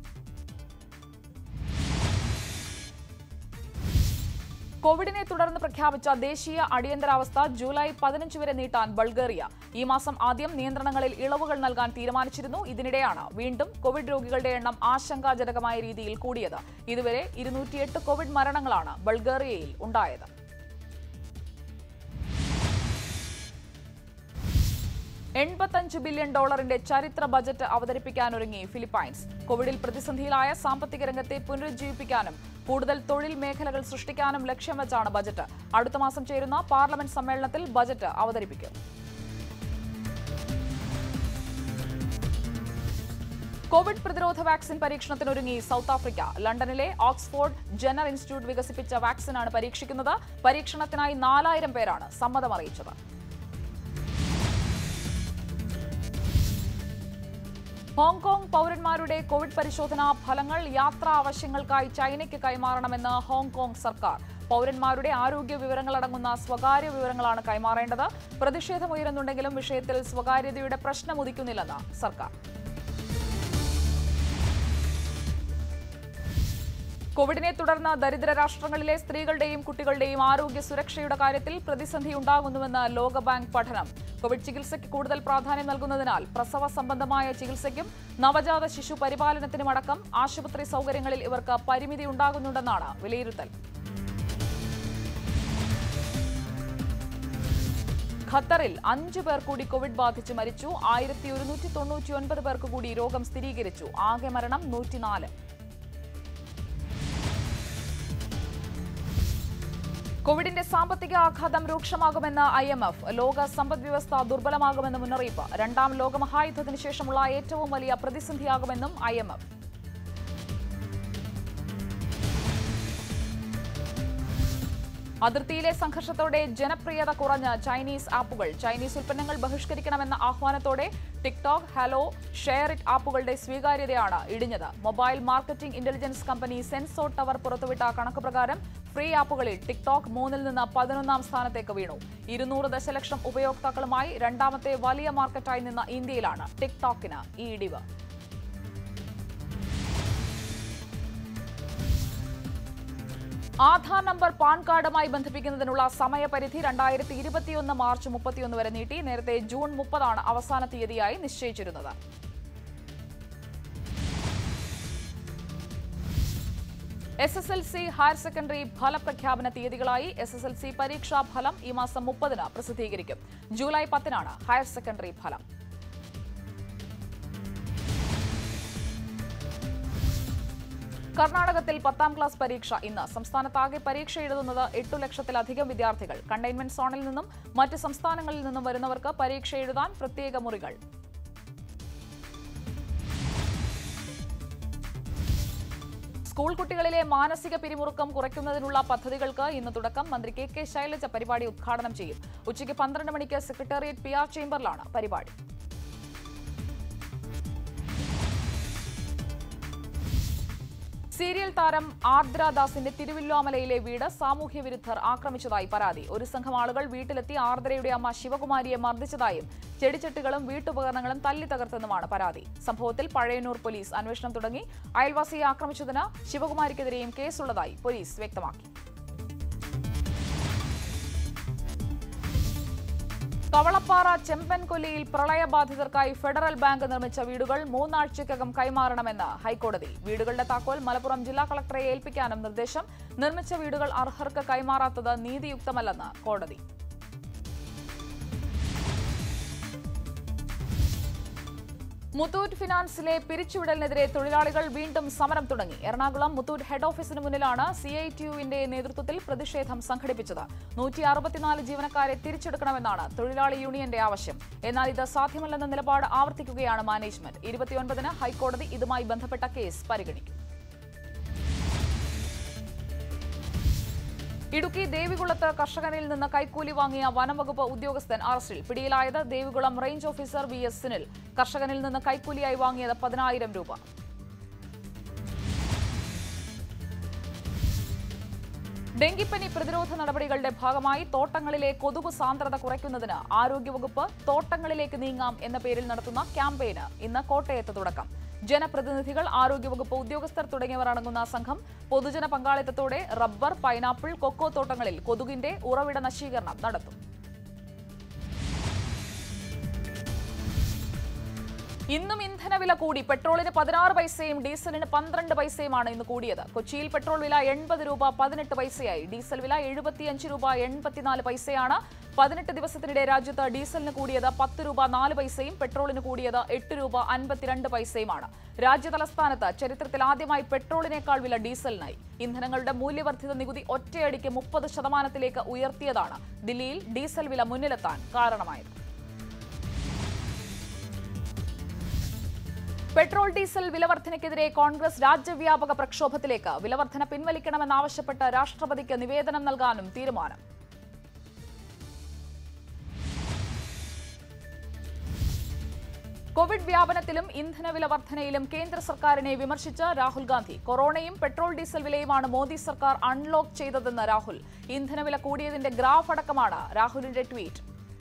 കോവിഡിനെ തുടർന്ന് പ്രഖ്യാപിച്ച ദേശീയ അടിയന്തരാവസ്ഥ ജൂലൈ പതിനഞ്ച് വരെ നീട്ടാൻ ബൾഗേറിയ ഈ മാസം ആദ്യം നിയന്ത്രണങ്ങളിൽ ഇളവുകൾ നൽകാൻ തീരുമാനിച്ചിരുന്നു ഇതിനിടെയാണ് വീണ്ടും കോവിഡ് രോഗികളുടെ എണ്ണം ആശങ്കാജനകമായ രീതിയിൽ കൂടിയത് ഇതുവരെ ഇരുന്നൂറ്റിയെട്ട് കോവിഡ് മരണങ്ങളാണ് ബൾഗേറിയയിൽ ഉണ്ടായത് എൺപത്തഞ്ച് ബില്യൺ ഡോളറിന്റെ ചരിത്ര ബജറ്റ് അവതരിപ്പിക്കാനൊരുങ്ങി ഫിലിപ്പൈൻസ് കോവിഡിൽ പ്രതിസന്ധിയിലായ സാമ്പത്തിക രംഗത്തെ പുനരുജ്ജീവിപ്പിക്കാനും കൂടുതൽ തൊഴിൽ മേഖലകൾ സൃഷ്ടിക്കാനും ലക്ഷ്യം വെച്ചാണ് ബജറ്റ് അടുത്ത മാസം ചേരുന്ന പാർലമെന്റ് സമ്മേളനത്തിൽ ബജറ്റ് അവതരിപ്പിക്കും കോവിഡ് പ്രതിരോധ വാക്സിൻ പരീക്ഷണത്തിനൊരുങ്ങി സൗത്ത് ആഫ്രിക്ക ലണ്ടനിലെ ഓക്സ്ഫോർഡ് ജനർ ഇൻസ്റ്റിറ്റ്യൂട്ട് വികസിപ്പിച്ച വാക്സിനാണ് പരീക്ഷിക്കുന്നത് പരീക്ഷണത്തിനായി നാലായിരം പേരാണ് സമ്മതം അറിയിച്ചത് ഹോങ്കോങ് പൗരന്മാരുടെ കോവിഡ് പരിശോധനാ ഫലങ്ങൾ യാത്രാ ആവശ്യങ്ങൾക്കായി ചൈനയ്ക്ക് കൈമാറണമെന്ന് ഹോങ്കോങ് സർക്കാർ പൗരന്മാരുടെ ആരോഗ്യ വിവരങ്ങളടങ്ങുന്ന സ്വകാര്യ വിവരങ്ങളാണ് കൈമാറേണ്ടത് പ്രതിഷേധമുയരുന്നുണ്ടെങ്കിലും വിഷയത്തിൽ സ്വകാര്യതയുടെ പ്രശ്നം ഉദിക്കുന്നില്ലെന്ന് സർക്കാർ കോവിഡിനെ തുടർന്ന് ദരിദ്ര രാഷ്ട്രങ്ങളിലെ സ്ത്രീകളുടെയും കുട്ടികളുടെയും ആരോഗ്യ സുരക്ഷയുടെ കാര്യത്തിൽ പ്രതിസന്ധി ഉണ്ടാകുന്നുവെന്ന് ലോകബാങ്ക് പഠനം കോവിഡ് ചികിത്സയ്ക്ക് കൂടുതൽ പ്രാധാന്യം നൽകുന്നതിനാൽ പ്രസവ സംബന്ധമായ ചികിത്സയ്ക്കും നവജാത ശിശു പരിപാലനത്തിനുമടക്കം ആശുപത്രി സൗകര്യങ്ങളിൽ ഇവർക്ക് പരിമിതി ഉണ്ടാകുന്നുണ്ടെന്നാണ് വിലയിരുത്തൽ ഖത്തറിൽ അഞ്ചു പേർ കൂടി കോവിഡ് ബാധിച്ച് മരിച്ചു ആയിരത്തി ഒരുന്നൂറ്റി തൊണ്ണൂറ്റി ഒൻപത് പേർക്ക് കൂടി രോഗം സ്ഥിരീകരിച്ചു ആകെ മരണം നൂറ്റിനാല് കോവിഡിന്റെ സാമ്പത്തിക ആഘാതം രൂക്ഷമാകുമെന്ന് ഐ എം എഫ് ലോക സമ്പദ് വ്യവസ്ഥ ദുർബലമാകുമെന്ന് മുന്നറിയിപ്പ് രണ്ടാം ലോകമഹായുദ്ധത്തിന് ശേഷമുള്ള ഏറ്റവും വലിയ പ്രതിസന്ധിയാകുമെന്നും ഐ എം എഫ് അതിർത്തിയിലെ സംഘർഷത്തോടെ ജനപ്രിയത കുറഞ്ഞ ചൈനീസ് ആപ്പുകൾ ചൈനീസ് ഉൽപ്പന്നങ്ങൾ ബഹിഷ്കരിക്കണമെന്ന ആഹ്വാനത്തോടെ ടിക്ടോക്ക് ഹലോ ഷെയർ ഇറ്റ് ആപ്പുകളുടെ സ്വീകാര്യതയാണ് ഇടിഞ്ഞത് mobile marketing intelligence company Sensor Tower പുറത്തുവിട്ട കണക്ക് പ്രകാരം ഫ്രീ ആപ്പുകളിൽ ടിക്ടോക്ക് മൂന്നിൽ നിന്ന് പതിനൊന്നാം സ്ഥാനത്തേക്ക് വീണു ഇരുന്നൂറ് ദശലക്ഷം ഉപയോക്താക്കളുമായി രണ്ടാമത്തെ വലിയ മാർക്കറ്റായി നിന്ന ഇന്ത്യയിലാണ് ടിക്ടോക്കിന് ഈ ഇടിവ് ആധാർ നമ്പർ പാൻ കാർഡുമായി ബന്ധിപ്പിക്കുന്നതിനുള്ള സമയപരിധി രണ്ടായിരത്തി ഇരുപത്തിയൊന്ന് മാർച്ച് മുപ്പത്തിയൊന്ന് വരെ നീട്ടി നേരത്തെ ജൂൺ മുപ്പതാണ് അവസാന തീയതിയായി നിശ്ചയിച്ചിരുന്നത് S S L C higher secondary ഫലപ്രഖ്യാപന തീയതികളായി എസ് എസ് എൽ സി പരീക്ഷാ ഫലം ഈ മാസം മുപ്പതിന് പ്രസിദ്ധീകരിക്കും ജൂലൈ പത്തിനാണ് ഹയർ സെക്കൻഡറി ഫലം കർണാടകത്തിൽ പത്താം ക്ലാസ് പരീക്ഷ ഇന്ന് സംസ്ഥാനത്താകെ പരീക്ഷ എഴുതുന്നത് എട്ടു ലക്ഷത്തിലധികം വിദ്യാർത്ഥികൾ കണ്ടെയ്ൻമെന്റ് സോണിൽ നിന്നും മറ്റ് സംസ്ഥാനങ്ങളിൽ നിന്നും വരുന്നവർക്ക് പരീക്ഷ എഴുതാൻ പ്രത്യേക മുറികൾ സ്കൂൾ കുട്ടികളിലെ മാനസിക പിരിമുറുക്കം കുറയ്ക്കുന്നതിനുള്ള പദ്ധതികൾക്ക് ഇന്ന് തുടക്കം മന്ത്രി കെ കെ ശൈലജ പരിപാടി ഉദ്ഘാടനം ചെയ്യും ഉച്ചയ്ക്ക് പന്ത്രണ്ട് മണിക്ക് സെക്രട്ടേറിയറ്റ് പി ആർ ചേംബറിലാണ് പരിപാടി സീരിയൽ താരം ആർദ്ര ദാസിന്റെ തിരുവില്ലോമലയിലെ വീട് സാമൂഹ്യ വിരുദ്ധർ ആക്രമിച്ചതായി പരാതി ഒരു സംഘം ആളുകൾ വീട്ടിലെത്തി ആർദ്രയുടെ അമ്മ ശിവകുമാരിയെ മർദ്ദിച്ചതായും ചെടിച്ചട്ടികളും വീട്ടുപകരണങ്ങളും തല്ലി തകർത്തെന്നുമാണ് പരാതി സംഭവത്തിൽ പഴയന്നൂർ പോലീസ് അന്വേഷണം തുടങ്ങി അയൽവാസിയെ ആക്രമിച്ചതിന് ശിവകുമാരിക്കെതിരെയും കേസുള്ളതായി പോലീസ് വ്യക്തമാക്കി കവളപ്പാറ ചെമ്പൻകൊല്ലിയിൽ പ്രളയബാധിതർക്കായി ഫെഡറൽ ബാങ്ക് നിർമ്മിച്ച വീടുകൾ മൂന്നാഴ്ചയ്ക്കകം കൈമാറണമെന്ന് ഹൈക്കോടതി വീടുകളുടെ താക്കോൽ മലപ്പുറം ജില്ലാ കളക്ടറെ ഏൽപ്പിക്കാനും നിർദ്ദേശം നിർമ്മിച്ച വീടുകൾ അർഹർക്ക് കൈമാറാത്തത് നീതിയുക്തമല്ലെന്ന് കോടതി മുത്തൂറ്റ് ഫിനാൻസിലെ പിരിച്ചുവിടലിനെതിരെ തൊഴിലാളികൾ വീണ്ടും സമരം തുടങ്ങി എറണാകുളം മുത്തൂറ്റ് ഹെഡ് ഓഫീസിന് മുന്നിലാണ് സി ഐ ടി യുവിന്റെ നേതൃത്വത്തിൽ പ്രതിഷേധം സംഘടിപ്പിച്ചത് നൂറ്റി അറുപത്തിനാല് ജീവനക്കാരെ തിരിച്ചെടുക്കണമെന്നാണ് തൊഴിലാളി യൂണിയന്റെ ആവശ്യം എന്നാൽ ഇത് സാധ്യമല്ലെന്ന നിലപാട് ആവർത്തിക്കുകയാണ് മാനേജ്മെന്റ് ഇരുപത്തിയൊൻപതിന് ഹൈക്കോടതി ഇതുമായി ബന്ധപ്പെട്ട കേസ് പരിഗണിക്കും ഇടുക്കി ദേവികുളത്ത് കർഷകനിൽ നിന്ന് കൈക്കൂലി വാങ്ങിയ വനംവകുപ്പ് ഉദ്യോഗസ്ഥൻ അറസ്റ്റിൽ പിടിയിലായത് Devikulam range officer V S Sunil കർഷകനിൽ നിന്ന് കൈക്കൂലിയായി വാങ്ങിയത് പതിനായിരം രൂപ ഡെങ്കിപ്പനി പ്രതിരോധ നടപടികളുടെ ഭാഗമായി തോട്ടങ്ങളിലെ കൊതുക് സാന്ദ്രത കുറയ്ക്കുന്നതിന് ആരോഗ്യവകുപ്പ് തോട്ടങ്ങളിലേക്ക് നീങ്ങാം എന്ന പേരിൽ നടത്തുന്ന ക്യാമ്പയിന് ഇന്ന് കോട്ടയത്ത് തുടക്കം ജനപ്രതിനിധികൾ ആരോഗ്യവകുപ്പ് ഉദ്യോഗസ്ഥർ തുടങ്ങിയവർ അടങ്ങുന്ന സംഘം പൊതുജന പങ്കാളിത്തത്തോടെ റബ്ബർ പൈനാപ്പിൾ കൊക്കോ തോട്ടങ്ങളിൽ കൊതുകിന്റെ ഉറവിട നശീകരണം നടത്തും ഇന്നും ഇന്ധനവില കൂടി പെട്രോളിന് പതിനാറ് പൈസയും ഡീസലിന് പന്ത്രണ്ട് പൈസയുമാണ് ഇന്ന് കൂടിയത് കൊച്ചിയിൽ പെട്രോൾ വില എൺപത് രൂപ പതിനെട്ട് പൈസയായി ഡീസൽ വില എഴുപത്തിയഞ്ച് രൂപ എൺപത്തിനാല് പൈസയാണ് പതിനെട്ട് ദിവസത്തിനിടെ രാജ്യത്ത് ഡീസലിന് കൂടിയത് പത്ത് രൂപ നാല് പൈസയും പെട്രോളിന് കൂടിയത് എട്ട് രൂപ അൻപത്തിരണ്ട് പൈസയുമാണ് രാജ്യ തലസ്ഥാനത്ത് ചരിത്രത്തിൽ ആദ്യമായി പെട്രോളിനേക്കാൾ വില ഡീസലിനായി ഇന്ധനങ്ങളുടെ മൂല്യവർദ്ധിത നികുതി ഒറ്റയടിക്ക് മുപ്പത് ശതമാനത്തിലേക്ക് ഉയർത്തിയതാണ് ദില്ലിയിൽ ഡീസൽ വില മുന്നിലെത്താൻ കാരണമായത് പെട്രോൾ ഡീസൽ വിലവർദ്ധനയ്ക്കെതിരെ കോൺഗ്രസ് രാജ്യവ്യാപക പ്രക്ഷോഭത്തിലേക്ക് വിലവർദ്ധന പിൻവലിക്കണമെന്നാവശ്യപ്പെട്ട് രാഷ്ട്രപതിക്ക് നിവേദനം നൽകാനും തീരുമാനം കോവിഡ് വ്യാപനത്തിലും ഇന്ധനവില വർധനയിലും കേന്ദ്ര സർക്കാരിനെ വിമർശിച്ച രാഹുൽ ഗാന്ധി കൊറോണയും പെട്രോൾ ഡീസൽ വിലയുമാണ് മോദി സർക്കാർ അൺലോക്ക് ചെയ്തതെന്ന് രാഹുൽ ഇന്ധനവില കൂടിയതിന്റെ ഗ്രാഫ് അടക്കമാണ് രാഹുലിന്റെ ട്വീറ്റ്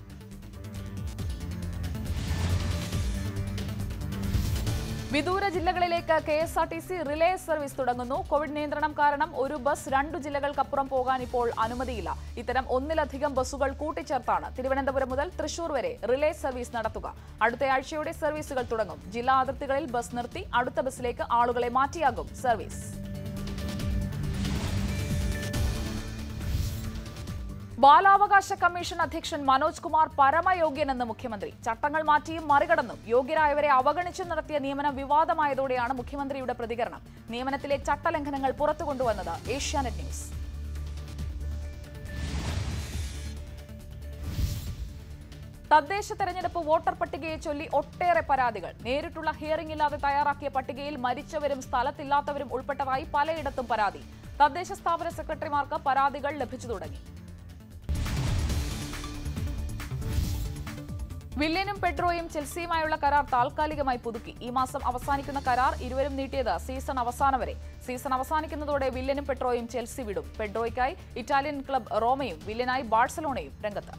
വിദൂര ജില്ലകളിലേക്ക് K S R T C relay service തുടങ്ങുന്നു കോവിഡ് നിയന്ത്രണം കാരണം ഒരു ബസ് രണ്ടു ജില്ലകൾക്കപ്പുറം പോകാൻ ഇപ്പോൾ അനുമതിയില്ല ഇത്തരം ഒന്നിലധികം ബസ്സുകൾ കൂട്ടിച്ചേർത്താണ് തിരുവനന്തപുരം മുതൽ തൃശൂർ വരെ റിലേ സർവീസ് നടത്തുക അടുത്തയാഴ്ചയോടെ സർവീസുകൾ തുടങ്ങും ജില്ലാ അതിർത്തികളിൽ ബസ് നിർത്തി അടുത്ത ബസ്സിലേക്ക് ആളുകളെ മാറ്റിയാകും സർവീസ് ബാലാവകാശ കമ്മീഷൻ അധ്യക്ഷൻ മനോജ് കുമാർ പരമയോഗ്യനെന്ന് മുഖ്യമന്ത്രി ചട്ടങ്ങൾ മാറ്റിയും മറികടന്നും യോഗ്യരായവരെ അവഗണിച്ചും നടത്തിയ നിയമനം വിവാദമായതോടെയാണ് മുഖ്യമന്ത്രിയുടെ പ്രതികരണം നിയമനത്തിലെ ചട്ടലംഘനങ്ങൾ പുറത്തുകൊണ്ടുവന്നത് ഏഷ്യാനെറ്റ് ന്യൂസ് തദ്ദേശ തെരഞ്ഞെടുപ്പ് വോട്ടർ പട്ടികയെ ചൊല്ലി ഒട്ടേറെ പരാതികൾ നേരിട്ടുള്ള ഹിയറിംഗ് ഇല്ലാതെ തയ്യാറാക്കിയ പട്ടികയിൽ മരിച്ചവരും സ്ഥലത്തില്ലാത്തവരും ഉൾപ്പെട്ടതായി പലയിടത്തും പരാതി തദ്ദേശ സ്ഥാപന സെക്രട്ടറിമാർക്ക് പരാതികൾ ലഭിച്ചു തുടങ്ങി വില്യനും പെഡ്രോയും ചെൽസിയുമായുള്ള കരാർ താൽക്കാലികമായി പുതുക്കി ഈ മാസം അവസാനിക്കുന്ന കരാർ ഇരുവരും നീട്ടിയത് സീസൺ അവസാനം വരെ സീസൺ അവസാനിക്കുന്നതോടെ വില്യനും പെട്രോയും ചെൽസി വിടും പെഡ്രോയ്ക്കായി ഇറ്റാലിയൻ ക്ലബ് റോമയും വില്യനായി ബാഴ്സലോണയും രംഗത്ത്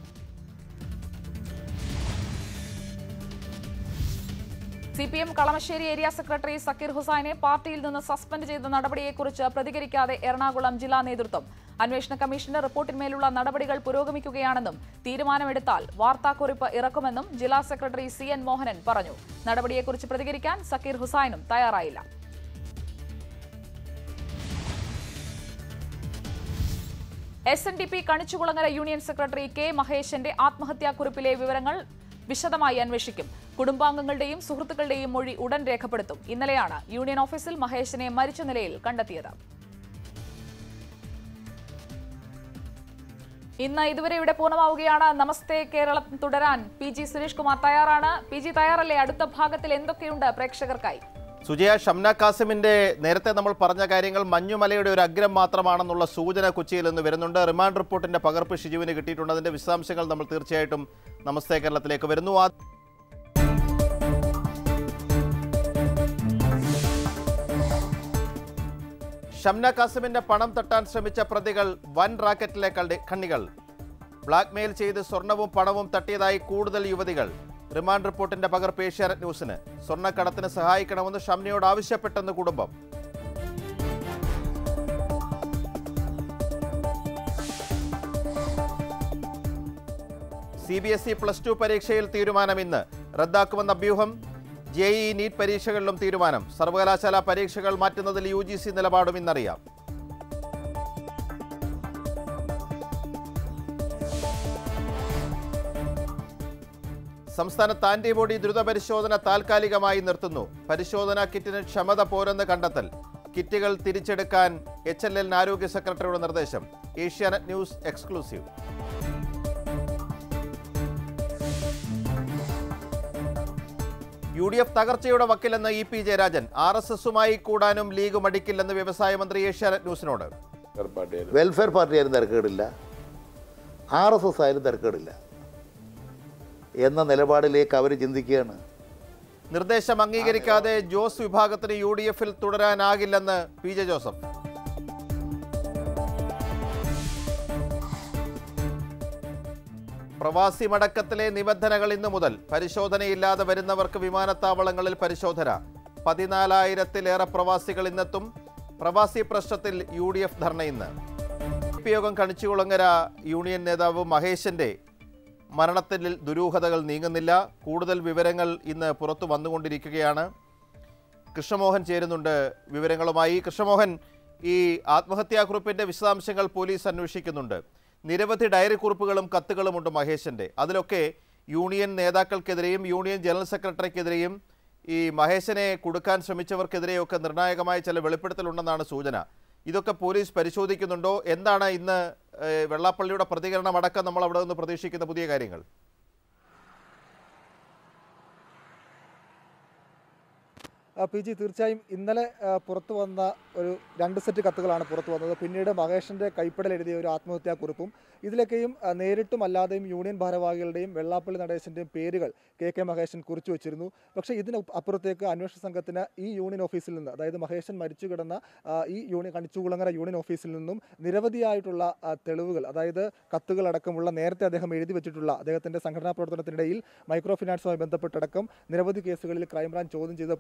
C P M Kalamassery area secretary Zakir ഹുസൈനെ പാർട്ടിയിൽ നിന്ന് സസ്പെൻഡ് ചെയ്ത നടപടിയെക്കുറിച്ച് പ്രതികരിക്കാതെ എറണാകുളം ജില്ലാ നേതൃത്വം അന്വേഷണ കമ്മീഷന്റെ റിപ്പോർട്ടിന്മേലുള്ള നടപടികൾ പുരോഗമിക്കുകയാണെന്നും തീരുമാനമെടുത്താൽ വാർത്താക്കുറിപ്പ് ഇറക്കുമെന്നും ജില്ലാ സെക്രട്ടറി സി എൻ മോഹനൻ പറഞ്ഞു നടപടിയെക്കുറിച്ച് പ്രതികരിക്കാൻ സക്കീർ ഹുസൈനും തയ്യാറായില്ല S N D P Kanichukulangara union secretary K മഹേശന്റെ ആത്മഹത്യാക്കുറിപ്പിലെ വിവരങ്ങൾ വിശദമായി അന്വേഷിക്കും കുടുംബാംഗങ്ങളുടെയും സുഹൃത്തുക്കളുടെയും മൊഴി ഉടൻ രേഖപ്പെടുത്തും ഇന്നലെയാണ് യൂണിയൻ ഓഫീസിൽ മഹേശനെ മരിച്ച നിലയിൽ കണ്ടെത്തിയത് ഇന്ന് ഇതുവരെ ഇവിടെ പൂർണ്ണമാവുകയാണ് നമസ്തേ കേരളം തുടരാൻ പി ജി സുരേഷ് കുമാർ തയ്യാറാണ് പി ജി തയ്യാറല്ലേ അടുത്ത ഭാഗത്തിൽ എന്തൊക്കെയുണ്ട് പ്രേക്ഷകർക്കായി സുജയ ഷംന കാസിമിന്റെ നേരത്തെ നമ്മൾ പറഞ്ഞ കാര്യങ്ങൾ മഞ്ഞുമലയുടെ ഒരു അഗ്രം മാത്രമാണെന്നുള്ള സൂചന കൊച്ചിയിൽ നിന്ന് വരുന്നുണ്ട് റിമാൻഡ് റിപ്പോർട്ടിന്റെ പകർപ്പ് ഷിജുവിന് കിട്ടിയിട്ടുണ്ട് അതിന്റെ വിശദാംശങ്ങൾ നമ്മൾ തീർച്ചയായിട്ടും നമസ്തേ കേരളത്തിലേക്ക് വരുന്നു ആ ഷംന കാസിമിന്റെ പണം തട്ടാൻ ശ്രമിച്ച പ്രതികൾ വൻ റാക്കറ്റിലെ കള്ളി- കണ്ണികൾ ബ്ലാക്ക്മെയിൽ ചെയ്ത് സ്വർണവും പണവും തട്ടിയതായി കൂടുതൽ യുവതികൾ റിമാൻഡ് റിപ്പോർട്ടിന്റെ പകർപ്പ് ഏഷ്യാനെറ്റ് ന്യൂസിന് സ്വർണ്ണക്കടത്തിന് സഹായിക്കണമെന്ന് ഷംനയോട് ആവശ്യപ്പെട്ടെന്ന് കുടുംബം C B S E plus two പരീക്ഷയിൽ തീരുമാനം ഇന്ന് റദ്ദാക്കുമെന്ന അഭ്യൂഹം ജെ ഇ നീറ്റ് പരീക്ഷകളിലും തീരുമാനം സർവകലാശാല പരീക്ഷകൾ മാറ്റുന്നതിൽ യു ജി സി നിലപാടും ഇന്നറിയാം സംസ്ഥാനത്ത് ആന്റിബോഡി ദ്രുത പരിശോധന താൽക്കാലികമായി നിർത്തുന്നു പരിശോധനാ കിറ്റിന് ക്ഷമത പോരെന്ന് കണ്ടെത്തൽ കിറ്റുകൾ തിരിച്ചെടുക്കാൻ എച്ച് എൽ എല്ലിന് ആരോഗ്യ സെക്രട്ടറിയുടെ നിർദ്ദേശം Asianet news exclusive U D F തകർച്ചയുടെ വക്കിലെന്ന് E P Jayarajan R S എസുമായി കൂടാനും ലീഗ് മടിക്കില്ലെന്ന് വ്യവസായ മന്ത്രി ഏഷ്യാനെറ്റ് ന്യൂസിനോട് വെൽഫെയർ പാർട്ടി ആയാലും തിരക്കേടില്ല ആർ എസ് എസ് ആയാലും തിരക്കേടില്ല എന്ന നിലപാടിലേക്ക് അവർ ചിന്തിക്കുകയാണ് നിർദ്ദേശം അംഗീകരിക്കാതെ ജോസ് വിഭാഗത്തിന് യു ഡി എഫിൽ തുടരാനാകില്ലെന്ന് പി ജെ ജോസഫ് പ്രവാസി മടക്കത്തിലെ നിബന്ധനകൾ ഇന്നു മുതൽ പരിശോധനയില്ലാതെ വരുന്നവർക്ക് വിമാനത്താവളങ്ങളിൽ പരിശോധന പതിനാലായിരത്തിലേറെ പ്രവാസികൾ ഇന്നെത്തും പ്രവാസി പ്രശ്നത്തിൽ യു ഡി എഫ് ധർണ ഇന്ന് പി യോഗം കണിച്ചുകുളങ്ങര യൂണിയൻ നേതാവ് മഹേശന്റെ മരണത്തിൽ ദുരൂഹതകൾ നീങ്ങുന്നില്ല കൂടുതൽ വിവരങ്ങൾ ഇന്ന് പുറത്തു വന്നുകൊണ്ടിരിക്കുകയാണ് കൃഷ്ണമോഹൻ ചേരുന്നുണ്ട് വിവരങ്ങളുമായി കൃഷ്ണമോഹൻ ഈ ആത്മഹത്യാക്കുറിപ്പിന്റെ വിശദാംശങ്ങൾ പോലീസ് അന്വേഷിക്കുന്നുണ്ട് നിരവധി ഡയറി കുറിപ്പുകളും കത്തുകളുമുണ്ട് മഹേശന്റെ അതിലൊക്കെ യൂണിയൻ നേതാക്കൾക്കെതിരെയും യൂണിയൻ ജനറൽ സെക്രട്ടറിക്കെതിരെയും ഈ മഹേശനെ കൊടുക്കാൻ ശ്രമിച്ചവർക്കെതിരെയൊക്കെ നിർണായകമായ ചില വെളിപ്പെടുത്തലുണ്ടെന്നാണ് സൂചന ഇതൊക്കെ പോലീസ് പരിശോധിക്കുന്നുണ്ടോ എന്താണ് ഇന്ന് ഏഹ്, വെള്ളാപ്പള്ളിയുടെ പ്രതികരണം അടക്കം നമ്മൾ അവിടെ നിന്ന് പ്രതീക്ഷിക്കുന്ന പുതിയ കാര്യങ്ങൾ ആ, പി ജി തീർച്ചയായും ഇന്നലെ ആ, പുറത്തു വന്ന ഒരു രണ്ട് സെറ്റ് കത്തുകളാണ് പുറത്തു വന്നത് പിന്നീട് മഹേഷിന്റെ കൈപ്പടൽ എഴുതിയ ഒരു ആത്മഹത്യാക്കുറിപ്പും ഇതിലൊക്കെയും ആ, നേരിട്ടും അല്ലാതെയും യൂണിയൻ ഭാരവാഹികളുടെയും വെള്ളാപ്പള്ളി നടേശന്റെയും പേരുകൾ കെ കെ മഹേശൻ കുറിച്ചു വച്ചിരുന്നു പക്ഷേ ഇതിന് അപ്പുറത്തേക്ക് അന്വേഷണ സംഘത്തിന് ഈ യൂണിയൻ ഓഫീസിൽ നിന്ന് അതായത് മഹേശൻ മരിച്ചു കിടന്ന ആ, ഈ യൂണിയൻ കണിച്ചുകുളങ്ങര യൂണിയൻ ഓഫീസിൽ നിന്നും നിരവധിയായിട്ടുള്ള ആ, തെളിവുകൾ അതായത് കത്തുകളടക്കമുള്ള നേരത്തെ അദ്ദേഹം എഴുതി വെച്ചിട്ടുള്ള അദ്ദേഹത്തിന്റെ സംഘടനാ പ്രവർത്തനത്തിനിടയിൽ മൈക്രോ ഫിനാൻസുമായി ബന്ധപ്പെട്ടടക്കം നിരവധി കേസുകളിൽ ക്രൈംബ്രാഞ്ച് ചോദ്യം ചെയ്തപ്പോഴടക്കം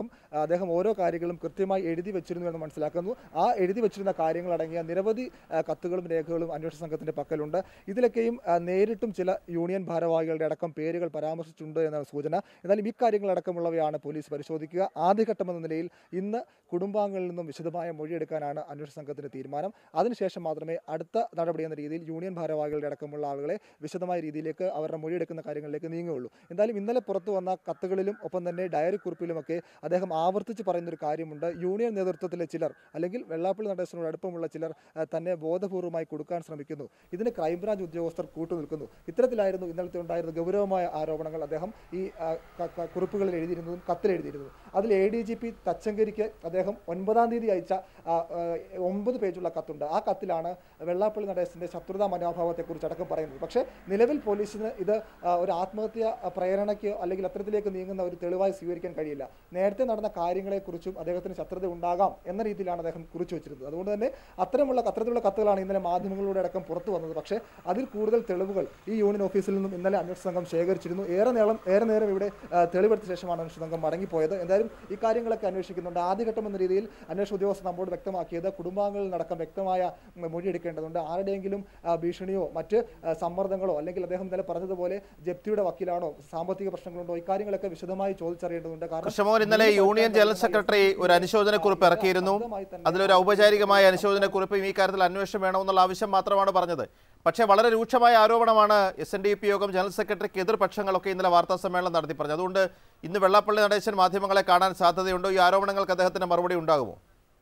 ആ, അദ്ദേഹം ഓരോ കാര്യങ്ങളും കൃത്യമായി എഴുതി വെച്ചിരുന്നു എന്ന് മനസ്സിലാക്കുന്നു ആ എഴുതി വെച്ചിരുന്ന കാര്യങ്ങളടങ്ങിയ നിരവധി ആ, കത്തുകളും രേഖകളും അന്വേഷണ സംഘത്തിന്റെ പക്കലുണ്ട് ഇതിലൊക്കെയും ആ, നേരിട്ടും ചില യൂണിയൻ ഭാരവാഹികളുടെ അടക്കം പേരുകൾ പരാമർശിച്ചിട്ടുണ്ട് എന്നാണ് സൂചന എന്നാലും ഇക്കാര്യങ്ങളടക്കമുള്ളവയാണ് പോലീസ് പരിശോധിക്കുക ആദ്യഘട്ടമെന്ന നിലയിൽ ഇന്ന് കുടുംബാംഗങ്ങളിൽ നിന്നും വിശദമായ മൊഴിയെടുക്കാനാണ് അന്വേഷണ സംഘത്തിന്റെ തീരുമാനം അതിനുശേഷം മാത്രമേ അടുത്ത നടപടി എന്ന രീതിയിൽ യൂണിയൻ ഭാരവാഹികളുടെ അടക്കമുള്ള ആളുകളെ വിശദമായ രീതിയിലേക്ക് അവരുടെ മൊഴിയെടുക്കുന്ന കാര്യങ്ങളിലേക്ക് നീങ്ങുകയുള്ളൂ എന്തായാലും ഇന്നലെ പുറത്തു വന്ന കത്തുകളിലും ഒപ്പം തന്നെ ഡയറി കുറിപ്പിലുമൊക്കെ അദ്ദേഹം ആവർത്തിച്ച് പറയുന്ന ഒരു കാര്യമുണ്ട് യൂണിയൻ നേതൃത്വത്തിലെ ചിലർ അല്ലെങ്കിൽ വെള്ളാപ്പള്ളി നടേശനോട് അടുപ്പമുള്ള ചിലർ ആ, തന്നെ ബോധപൂർവമായി കൊടുക്കാൻ ശ്രമിക്കുന്നു ഇതിന് ക്രൈംബ്രാഞ്ച് ഉദ്യോഗസ്ഥർ കൂട്ടുനിൽക്കുന്നു ഇത്തരത്തിലായിരുന്നു ഇന്നലത്തെ ഉണ്ടായിരുന്ന ഗൗരവമായ ആരോപണങ്ങൾ അദ്ദേഹം ഈ ആ, ക- ക- കുറിപ്പുകളിൽ എഴുതിയിരുന്നതും കത്തിൽ എഴുതിയിരുന്നതും അതിൽ എ ഡി ജി പി തച്ചങ്കരിക്ക് അദ്ദേഹം ഒൻപതാം തീയതി അയച്ച ആ, ആ, ഒമ്പത് പേജുള്ള കത്തുണ്ട് ആ കത്തിലാണ് വെള്ളാപ്പള്ളി നടേശന്റെ ശത്രുതാ മനോഭാവത്തെക്കുറിച്ച് അടക്കം പറയുന്നത് പക്ഷേ നിലവിൽ പോലീസിന് ഇത് ആ, ഒരു ആത്മഹത്യ പ്രേരണയ്ക്കോ അല്ലെങ്കിൽ അത്തരത്തിലേക്ക് നീങ്ങുന്ന ഒരു തെളിവായി സ്വീകരിക്കാൻ കഴിയില്ല നേരത്തെ നടന്ന കാര്യങ്ങളെക്കുറിച്ചും അദ്ദേഹത്തിന് ശത്രുത ഉണ്ടാകാം എന്ന രീതിയിലാണ് അദ്ദേഹം കുറിച്ചു വെച്ചിരുന്നത് അതുകൊണ്ട് തന്നെ അത്തരമുള്ള അത്തരത്തിലുള്ള കത്തുകളാണ് ഇന്നലെ മാധ്യമങ്ങളിലൂടെ അടക്കം പുറത്തു വന്നത് പക്ഷേ അതിൽ കൂടുതൽ തെളിവുകൾ ഈ യൂണിയൻ ഓഫീസിൽ നിന്നും ഇന്നലെ അന്വേഷണ സംഘം ശേഖരിച്ചിരുന്നു ഏറെ നേരം ഏറെ നേരം ഇവിടെ ആ, തെളിവെടുത്ത ശേഷമാണ് അന്വേഷണ സംഘം മടങ്ങിപ്പോയത് എന്തായാലും ഈ കാര്യങ്ങളൊക്കെ അന്വേഷിക്കുന്നുണ്ട് ആദ്യഘട്ടം എന്ന രീതിയിൽ അന്വേഷണ ഉദ്യോഗസ്ഥർ നമ്മോട് വ്യക്തമാക്കിയത് കുടുംബാംഗങ്ങളിൽ നടക്കം വ്യക്തമായ ഉം, മൊഴിയെടുക്കേണ്ടതുണ്ട് ആരുടെയെങ്കിലും ആ, ഭീഷണിയോ മറ്റ് ആ, സമ്മർദ്ദങ്ങളോ അല്ലെങ്കിൽ അദ്ദേഹം ഇന്നലെ പറഞ്ഞതുപോലെ ജപ്തിയുടെ വക്കീലാണോ സാമ്പത്തിക പ്രശ്നങ്ങളുണ്ടോ ഇക്കാര്യങ്ങളൊക്കെ വിശദമായി ചോദിച്ചറിയേണ്ടതുണ്ട് കൃഷ്ണമോഹൻ ഇന്നലെ യൂണിയൻ ജനറൽ സെക്രട്ടറി ഒരു അനുശോചന കുറിപ്പ് ഇറക്കിയിരുന്നു അതിലൊരു ഔപചാരികമായ അനുശോചന കുറിപ്പും ഈ കാര്യത്തിൽ അന്വേഷണം വേണമെന്നുള്ള ആവശ്യം മാത്രമാണ് പറഞ്ഞത് പക്ഷേ വളരെ രൂക്ഷമായ ആരോപണമാണ് എസ് എൻ ഡി പി യോഗം ജനറൽ സെക്രട്ടറിക്ക് എതിർപക്ഷങ്ങളൊക്കെ ഇന്നലെ വാർത്താ സമ്മേളനം നടത്തി പറഞ്ഞത് അതുകൊണ്ട് ഇന്ന് വെള്ളാപ്പള്ളി നടേശൻ മാധ്യമങ്ങളെ കാണാൻ സാധ്യതയുണ്ടോ ഈ ആരോപണങ്ങൾക്ക് അദ്ദേഹത്തിന് മറുപടി ഉണ്ടാകുമോ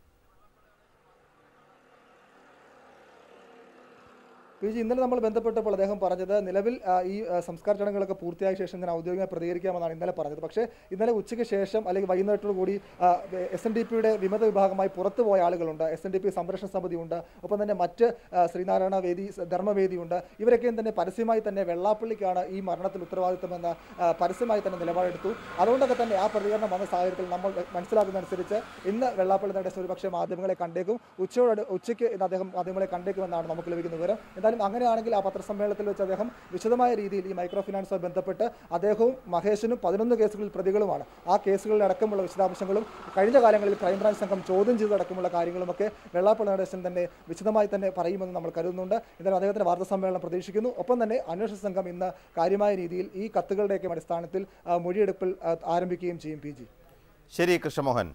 പി ജി ഇന്നലെ നമ്മൾ ബന്ധപ്പെട്ടപ്പോൾ അദ്ദേഹം പറഞ്ഞത് നിലവിൽ ആ, ഈ ആ, സംസ്കാര ചടങ്ങുകളൊക്കെ പൂർത്തിയായ ശേഷം ഞാൻ ഔദ്യോഗികമായി പ്രതികരിക്കാമെന്നാണ് ഇന്നലെ പറഞ്ഞത് പക്ഷേ ഇന്നലെ ഉച്ചയ്ക്ക് ശേഷം അല്ലെങ്കിൽ വൈകുന്നേരത്തോടു കൂടി എസ് എൻ ഡി പിയുടെ വിമത വിഭാഗമായി പുറത്തു പോയ ആളുകളുണ്ട് എസ് എൻ ഡി പി സംരക്ഷണ സമിതിയുണ്ട് ഒപ്പം തന്നെ മറ്റ് ആ, ശ്രീനാരായണ വേദി സ- ധർമ്മവേദിയുണ്ട് ഇവരൊക്കെയും തന്നെ പരസ്യമായി തന്നെ വെള്ളാപ്പള്ളിക്കാണ് ഈ മരണത്തിൽ ഉത്തരവാദിത്തമെന്ന ആ, പരസ്യമായി തന്നെ നിലപാടെടുത്തു അതുകൊണ്ടൊക്കെ തന്നെ ആ പ്രതികരണം വന്ന സാഹചര്യത്തിൽ നമ്മൾ മനസ്സിലാക്കുന്നതനുസരിച്ച് ഇന്ന് വെള്ളാപ്പള്ളി നടേശൻ ഒരുപക്ഷെ മാധ്യമങ്ങളെ കണ്ടേക്കും ഉച്ചയോട് ഉച്ചയ്ക്ക് ഇന്ന് അദ്ദേഹം മാധ്യമങ്ങളെ കണ്ടേക്കുമെന്നാണ് നമുക്ക് ലഭിക്കുന്ന വിവരം എന്തായാലും അങ്ങനെയാണെങ്കിൽ ആ പത്രസമ്മേളനത്തിൽ വെച്ച് അദ്ദേഹം വിശദമായ രീതിയിൽ ഈ മൈക്രോ ഫിനാൻസുമായി ബന്ധപ്പെട്ട് അദ്ദേഹവും മഹേഷനും പതിനൊന്ന് കേസുകളിൽ പ്രതികളുമാണ് ആ കേസുകളിൽ അടക്കമുള്ള വിശദാംശങ്ങളും കഴിഞ്ഞ കാലങ്ങളിൽ ക്രൈംബ്രാഞ്ച് സംഘം ചോദ്യം ചെയ്തടക്കമുള്ള കാര്യങ്ങളുമൊക്കെ വെള്ളാപ്പള്ളി നടേശൻ തന്നെ വിശദമായി തന്നെ പറയുമെന്ന് നമ്മൾ കരുതുന്നുണ്ട് എന്തായാലും അദ്ദേഹത്തിന്റെ വാർത്താ സമ്മേളനം പ്രതീക്ഷിക്കുന്നു ഒപ്പം തന്നെ അന്വേഷണ സംഘം ഇന്ന് കാര്യമായ രീതിയിൽ ഈ കത്തുകളുടെയൊക്കെ അടിസ്ഥാനത്തിൽ ആ, മൊഴിയെടുപ്പിൽ ആ, ആരംഭിക്കുകയും ചെയ്യും പി ജി ശരി കൃഷ്ണമോഹൻ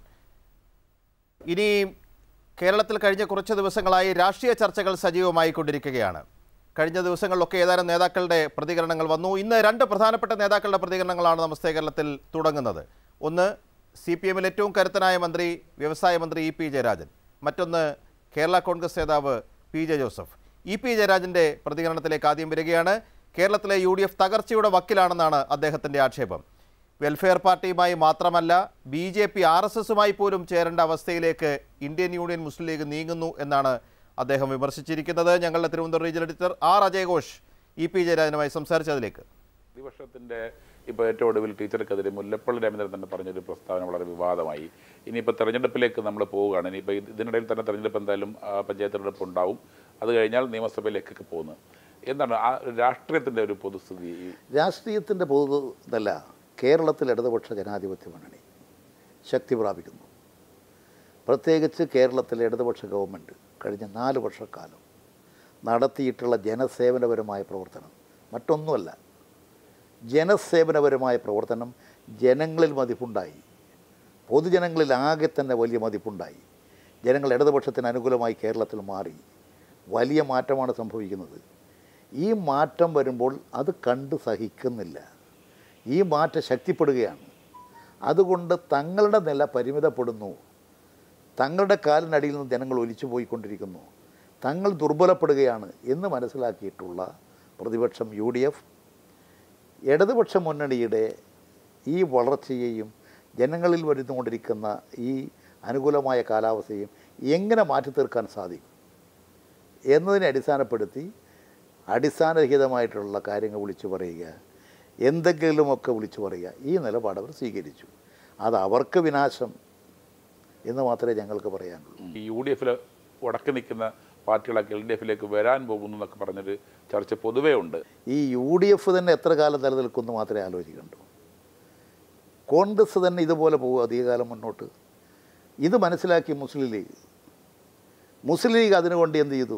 ഇനി കേരളത്തിൽ കഴിഞ്ഞ കുറച്ച് ദിവസങ്ങളായി രാഷ്ട്രീയ ചർച്ചകൾ സജീവമായി കൊണ്ടിരിക്കുകയാണ് കഴിഞ്ഞ ദിവസങ്ങളിലൊക്കെ ഏതാനും നേതാക്കളുടെ പ്രതികരണങ്ങൾ വന്നു ഇന്ന് രണ്ട് പ്രധാനപ്പെട്ട നേതാക്കളുടെ പ്രതികരണങ്ങളാണ് നമസ്തേ കേരളത്തിൽ തുടങ്ങുന്നത് ഒന്ന് സി പി എമ്മിൽ ഏറ്റവും കരുത്തനായ മന്ത്രി വ്യവസായ മന്ത്രി ഇ പി ജയരാജൻ മറ്റൊന്ന് കേരള കോൺഗ്രസ് നേതാവ് P J Joseph E P ജയരാജൻ്റെ പ്രതികരണത്തിലേക്ക് ആദ്യം വരികയാണ് കേരളത്തിലെ യു ഡി എഫ് തകർച്ചയുടെ വക്കിലാണെന്നാണ് അദ്ദേഹത്തിൻ്റെ ആക്ഷേപം വെൽഫെയർ പാർട്ടിയുമായി മാത്രമല്ല B J P R S എസുമായി പോലും ചേരേണ്ട അവസ്ഥയിലേക്ക് ഇന്ത്യൻ യൂണിയൻ മുസ്ലിം ലീഗ് നീങ്ങുന്നു എന്നാണ് അദ്ദേഹം വിമർശിച്ചിരിക്കുന്നത് ഞങ്ങളുടെ Thiruvananthapuram regional editor R Ajay Ghosh E P ജയരാജനുമായി സംസാരിച്ചതിലേക്ക് പ്രതിപക്ഷത്തിന്റെ ഇപ്പോൾ ഏറ്റവും ഒടുവിൽ ടീച്ചർക്കെതിരെ മുല്ലപ്പള്ളി രാമചന്ദ്രൻ തന്നെ പറഞ്ഞൊരു പ്രസ്താവന വളരെ വിവാദമായി ഇനിയിപ്പോൾ തെരഞ്ഞെടുപ്പിലേക്ക് നമ്മൾ പോവുകയാണ് ഇനിയിപ്പോൾ ഇതിനിടയിൽ തന്നെ തെരഞ്ഞെടുപ്പ് എന്തായാലും ആ, പഞ്ചായത്ത് തെരഞ്ഞെടുപ്പ് ഉണ്ടാവും അത് കഴിഞ്ഞാൽ നിയമസഭയിലേക്കൊക്കെ പോകുന്നു എന്താണ് ആ രാഷ്ട്രീയത്തിന്റെ ഒരു പൊതുസ്ഥിതി ഈ രാഷ്ട്രീയത്തിൻ്റെ പൊതു ഇതല്ല കേരളത്തിൽ ഇടതുപക്ഷ ജനാധിപത്യ മുന്നണി ശക്തി പ്രാപിക്കുന്നു പ്രത്യേകിച്ച് കേരളത്തിലെ ഇടതുപക്ഷ ഗവൺമെൻറ് കഴിഞ്ഞ നാല് വർഷക്കാലം നടത്തിയിട്ടുള്ള ജനസേവനപരമായ പ്രവർത്തനം മറ്റൊന്നുമല്ല ജനസേവനപരമായ പ്രവർത്തനം ജനങ്ങളിൽ മതിപ്പുണ്ടായി പൊതുജനങ്ങളിൽ ആകെ തന്നെ വലിയ മതിപ്പുണ്ടായി ജനങ്ങൾ ഇടതുപക്ഷത്തിന് അനുകൂലമായി കേരളത്തിൽ മാറി വലിയ മാറ്റമാണ് സംഭവിക്കുന്നത് ഈ മാറ്റം വരുമ്പോൾ അത് കണ്ട് സഹിക്കുന്നില്ല ഈ മാറ്റം ശക്തിപ്പെടുകയാണ് അതുകൊണ്ട് തങ്ങളുടെ നില പരിമിതപ്പെടുന്നു തങ്ങളുടെ കാലിനടിയിൽ നിന്ന് ജനങ്ങൾ ഒലിച്ചു പോയിക്കൊണ്ടിരിക്കുന്നു തങ്ങൾ ദുർബലപ്പെടുകയാണ് എന്ന് മനസ്സിലാക്കിയിട്ടുള്ള പ്രതിപക്ഷം യു ഡി എഫ് ഇടതുപക്ഷ മുന്നണിയുടെ ഈ വളർച്ചയെയും ജനങ്ങളിൽ വരുന്നുകൊണ്ടിരിക്കുന്ന ഈ അനുകൂലമായ കാലാവസ്ഥയും എങ്ങനെ മാറ്റി തീർക്കാൻ സാധിക്കും എന്നതിനെ അടിസ്ഥാനപ്പെടുത്തി അടിസ്ഥാനരഹിതമായിട്ടുള്ള കാര്യങ്ങൾ വിളിച്ചു പറയുക എന്തെങ്കിലുമൊക്കെ വിളിച്ചു പറയുക ഈ നിലപാട് അവർ സ്വീകരിച്ചു അത് അവർക്ക് വിനാശം എന്ന് മാത്രമേ ഞങ്ങൾക്ക് പറയാനുള്ളൂ ഈ യു ഡി എഫിൽ ഉടക്കി നിൽക്കുന്ന പാർട്ടികളൊക്കെ എൽ ഡി എഫിലേക്ക് വരാൻ പോകുന്നു എന്നൊക്കെ പറഞ്ഞൊരു ചർച്ച പൊതുവേ ഉണ്ട് ഈ യു ഡി എഫ് തന്നെ എത്ര കാലം നിലനിൽക്കുമെന്ന് മാത്രമേ ആലോചിക്കണ്ടൂ കോൺഗ്രസ് തന്നെ ഇതുപോലെ പോകും അധികകാലം മുന്നോട്ട് ഇത് മനസ്സിലാക്കി മുസ്ലിം ലീഗ് മുസ്ലിം ലീഗ് അതിനുകൊണ്ട് എന്ത് ചെയ്തു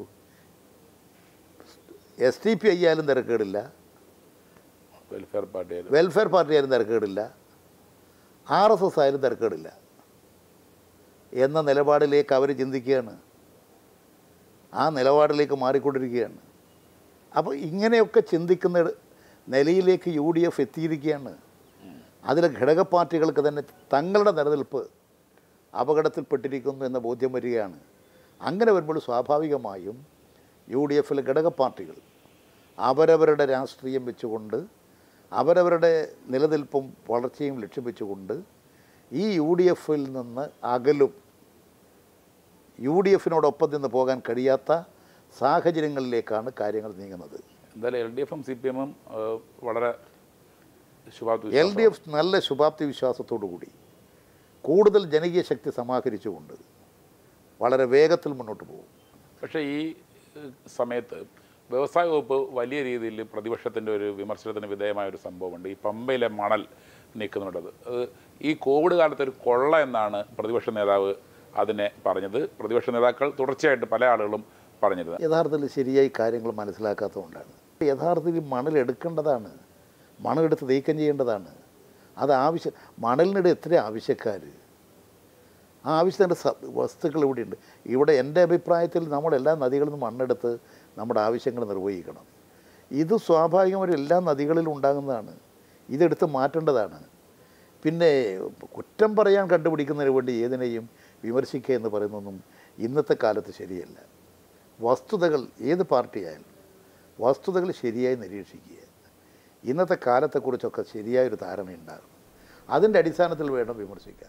എസ് ടി പി ആയാലും തിരക്കേടില്ല വെൽഫെയർ പാർട്ടി വെൽഫെയർ പാർട്ടി ആയാലും തിരക്കേടില്ല ആർ എസ് എസ് ആയാലും തിരക്കേടില്ല എന്ന നിലപാടിലേക്ക് അവർ ചിന്തിക്കുകയാണ് ആ നിലപാടിലേക്ക് മാറിക്കൊണ്ടിരിക്കുകയാണ് അപ്പോൾ ഇങ്ങനെയൊക്കെ ചിന്തിക്കുന്ന നിലയിലേക്ക് യു ഡി എഫ് എത്തിയിരിക്കുകയാണ് അതിലെ ഘടക പാർട്ടികൾക്ക് തന്നെ തങ്ങളുടെ നിലനിൽപ്പ് അപകടത്തിൽപ്പെട്ടിരിക്കുന്നു എന്ന ബോധ്യം വരികയാണ് അങ്ങനെ വരുമ്പോൾ സ്വാഭാവികമായും യു ഡി എഫിലെ ഘടക പാർട്ടികൾ അവരവരുടെ രാഷ്ട്രീയം വെച്ചുകൊണ്ട് അവരവരുടെ നിലനിൽപ്പും വളർച്ചയും ലക്ഷ്യം വെച്ചുകൊണ്ട് ഈ യു ഡി എഫിൽ നിന്ന് അകലും യു ഡി എഫിനോടൊപ്പം നിന്ന് പോകാൻ കഴിയാത്ത സാഹചര്യങ്ങളിലേക്കാണ് കാര്യങ്ങൾ നീങ്ങുന്നത് എന്തായാലും എൽ ഡി എഫും സി പി എമ്മും വളരെ ശുഭാപ്തി എൽ ഡി എഫ് നല്ല ശുഭാപ്തി വിശ്വാസത്തോടു കൂടി കൂടുതൽ ജനകീയ ശക്തി സമാഹരിച്ചുകൊണ്ട് വളരെ വേഗത്തിൽ മുന്നോട്ട് പോകും പക്ഷേ ഈ ഏഹ്, സമയത്ത് വ്യവസായ വകുപ്പ് വലിയ രീതിയിൽ പ്രതിപക്ഷത്തിൻ്റെ ഒരു വിമർശനത്തിന് വിധേയമായ ഒരു സംഭവമുണ്ട് ഈ പമ്പയിലെ മണൽ നീക്കുന്നുണ്ടത് അത് ഈ കോവിഡ് കാലത്ത് ഒരു കൊള്ള എന്നാണ് പ്രതിപക്ഷ നേതാവ് അതിനെ പറഞ്ഞത് പ്രതിപക്ഷ നേതാക്കൾ തുടർച്ചയായിട്ട് പല ആളുകളും പറഞ്ഞിരുന്നത് യഥാർത്ഥത്തിൽ ശരിയായി കാര്യങ്ങൾ മനസ്സിലാക്കാത്തതുകൊണ്ടാണ് യഥാർത്ഥത്തിൽ മണൽ എടുക്കേണ്ടതാണ് മണലെടുത്ത് നീക്കം ചെയ്യേണ്ടതാണ് അത് ആവശ്യം മണലിനിടെ എത്ര ആവശ്യക്കാർ ആ ആവശ്യത്തിൻ്റെ സ വസ്തുക്കൾ ഇവിടെയുണ്ട് ഇവിടെ എൻ്റെ അഭിപ്രായത്തിൽ നമ്മളെല്ലാ നദികളിൽ നിന്നും മണ്ണെടുത്ത് നമ്മുടെ ആവശ്യങ്ങൾ നിർവഹിക്കണം ഇത് സ്വാഭാവികമായും എല്ലാ നദികളിലും ഉണ്ടാകുന്നതാണ് ഇതെടുത്ത് മാറ്റേണ്ടതാണ് പിന്നെ കുറ്റം പറയാൻ കണ്ടുപിടിക്കുന്നതിന് വേണ്ടി ഏതിനെയും വിമർശിക്കുക എന്ന് പറയുന്നതൊന്നും ഇന്നത്തെ കാലത്ത് ശരിയല്ല വസ്തുതകൾ ഏത് പാർട്ടിയായാലും വസ്തുതകൾ ശരിയായി നിരീക്ഷിക്കുക ഇന്നത്തെ കാലത്തെക്കുറിച്ചൊക്കെ ശരിയായൊരു ധാരണയുണ്ടാകണം അതിൻ്റെ അടിസ്ഥാനത്തിൽ വേണം വിമർശിക്കാൻ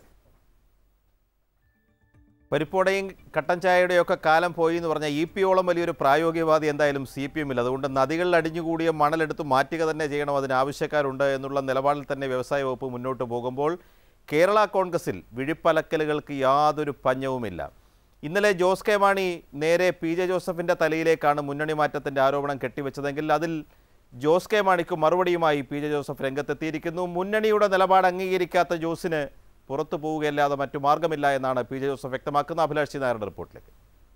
പരിപ്പോടയും കട്ടൻ ചായയുടെയും ഒക്കെ കാലം പോയി എന്ന് പറഞ്ഞാൽ ഇ പിയോളം വലിയൊരു പ്രായോഗികവാദി എന്തായാലും സി പി എമ്മിൽ അതുകൊണ്ട് നദികളിൽ അടിഞ്ഞുകൂടിയ മണലെടുത്ത് മാറ്റുക തന്നെ ചെയ്യണം അതിന് ആവശ്യക്കാരുണ്ട് എന്നുള്ള നിലപാടിൽ തന്നെ വ്യവസായ വകുപ്പ് മുന്നോട്ട് പോകുമ്പോൾ കേരള കോൺഗ്രസിൽ വിഴിപ്പലക്കലുകൾക്ക് യാതൊരു പഞ്ഞവുമില്ല ഇന്നലെ ജോസ് കെ മാണി നേരെ പി ജെ ജോസഫിൻ്റെ തലയിലേക്കാണ് മുന്നണി മാറ്റത്തിൻ്റെ ആരോപണം കെട്ടിവെച്ചതെങ്കിൽ അതിൽ ജോസ് കെ മാണിക്ക് മറുപടിയുമായി പി ജെ ജോസഫ് രംഗത്തെത്തിയിരിക്കുന്നു മുന്നണിയുടെ നിലപാട് അംഗീകരിക്കാത്ത ജോസിന് പുറത്തു പോവുകയല്ലാതെ മറ്റു മാർഗമില്ല എന്നാണ് പി ജെ ജോസഫ് വ്യക്തമാക്കുന്ന അഭിലാഷ് നായരുടെ റിപ്പോർട്ടിലേക്ക്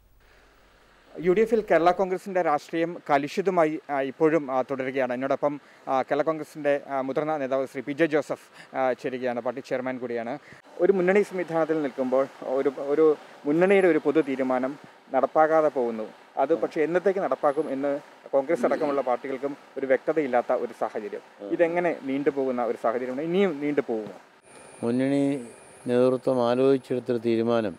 യു ഡി എഫിൽ കേരള കോൺഗ്രസിൻ്റെ രാഷ്ട്രീയം കലുഷിതമായി ആ, ഇപ്പോഴും ആ, തുടരുകയാണ് എന്നോടൊപ്പം ആ, കേരള കോൺഗ്രസിൻ്റെ ആ, മുതിർന്ന നേതാവ് ശ്രീ പി ജെ ജോസഫ് ആ, ചേരുകയാണ് പാർട്ടി ചെയർമാൻ കൂടിയാണ് ഒരു മുന്നണി സംവിധാനത്തിൽ നിൽക്കുമ്പോൾ ഒരു ഒരു മുന്നണിയുടെ ഒരു പൊതു തീരുമാനം നടപ്പാകാതെ പോകുന്നു അത് പക്ഷേ എന്നത്തേക്ക് നടപ്പാക്കും എന്ന് കോൺഗ്രസ് അടക്കമുള്ള പാർട്ടികൾക്കും ഒരു വ്യക്തതയില്ലാത്ത ഒരു സാഹചര്യം ഇതെങ്ങനെ നീണ്ടുപോകുന്ന ഒരു സാഹചര്യമാണ് ഇനിയും നീണ്ടുപോകുമോ മുന്നണി നേതൃത്വം ആലോചിച്ചെടുത്തൊരു തീരുമാനം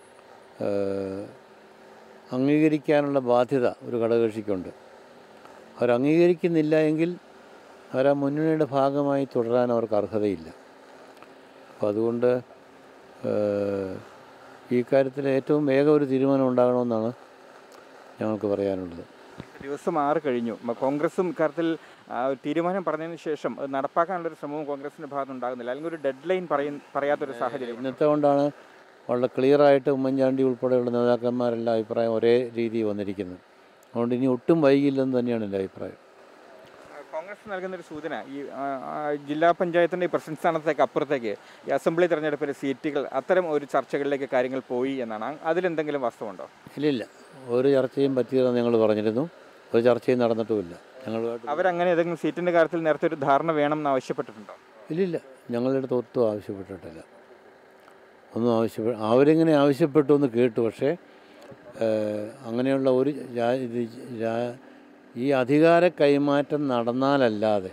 ഏഹ്, അംഗീകരിക്കാനുള്ള ബാധ്യത ഒരു ഘടകകക്ഷിക്കുണ്ട് അവർ അംഗീകരിക്കുന്നില്ല എങ്കിൽ അവർ ആ മുന്നണിയുടെ ഭാഗമായി തുടരാൻ അവർക്ക് അർഹതയില്ല അപ്പോൾ അതുകൊണ്ട് ഏഹ്, ഈ കാര്യത്തിൽ ഏറ്റവും വേഗം ഒരു തീരുമാനം ഉണ്ടാകണമെന്നാണ് ഞങ്ങൾക്ക് പറയാനുള്ളത് ദിവസം ആറ് കഴിഞ്ഞു മ- കോൺഗ്രസും ഇക്കാര്യത്തിൽ ആ, ഒരു തീരുമാനം പറഞ്ഞതിന് ശേഷം അത് നടപ്പാക്കാനുള്ള ഒരു ശ്രമവും കോൺഗ്രസിന്റെ ഭാഗത്ത് ഉണ്ടാകുന്നില്ല അല്ലെങ്കിൽ ഒരു ഡെഡ് ലൈൻ പറയ പറയാത്തൊരു സാഹചര്യം ഇന്നത്തെ കൊണ്ടാണ് വളരെ ക്ലിയറായിട്ട് ഉമ്മൻചാണ്ടി ഉൾപ്പെടെയുള്ള നേതാക്കന്മാരെല്ലാം അഭിപ്രായം ഒരേ രീതിയിൽ വന്നിരിക്കുന്നത് അതുകൊണ്ട് ഇനി ഒട്ടും വൈകില്ലെന്ന് തന്നെയാണ് എൻ്റെ അഭിപ്രായം കോൺഗ്രസ് നൽകുന്ന ഒരു സൂചന ഈ ആ, ആ, ജില്ലാ പഞ്ചായത്തിന്റെ ഈ പ്രസിഡന്റ് സ്ഥാനത്തേക്ക് അപ്പുറത്തേക്ക് ഈ അസംബ്ലി തെരഞ്ഞെടുപ്പിലെ സീറ്റുകൾ അത്തരം ഒരു ചർച്ചകളിലേക്ക് കാര്യങ്ങൾ പോയി എന്നാണ് അ- അതിലെന്തെങ്കിലും വാസ്തവമുണ്ടോ ഇല്ലില്ല ഒരു ചർച്ചയും പറ്റിയതെന്ന് ഞങ്ങൾ പറഞ്ഞിരുന്നു ഒരു ചർച്ചയും നടന്നിട്ടുമില്ല ഞങ്ങളുമായിട്ട് അവരങ്ങനെ ഏതെങ്കിലും സീറ്റിന്റെ കാര്യത്തിൽ നേരത്തെ ഒരു ധാരണ വേണം എന്ന് ആവശ്യപ്പെട്ടിട്ടുണ്ടോ ഇല്ലില്ല ഞങ്ങളുടെ അടുത്ത് ഒട്ടും ആവശ്യപ്പെട്ടിട്ടില്ല ഒന്നും ആവശ്യപ്പെ അവരിങ്ങനെ ആവശ്യപ്പെട്ടു എന്ന് കേട്ടു പക്ഷേ ഏഹ്, അങ്ങനെയുള്ള ഒരു രാ- ഇത് രാ- ഈ അധികാര കൈമാറ്റം നടന്നാലല്ലാതെ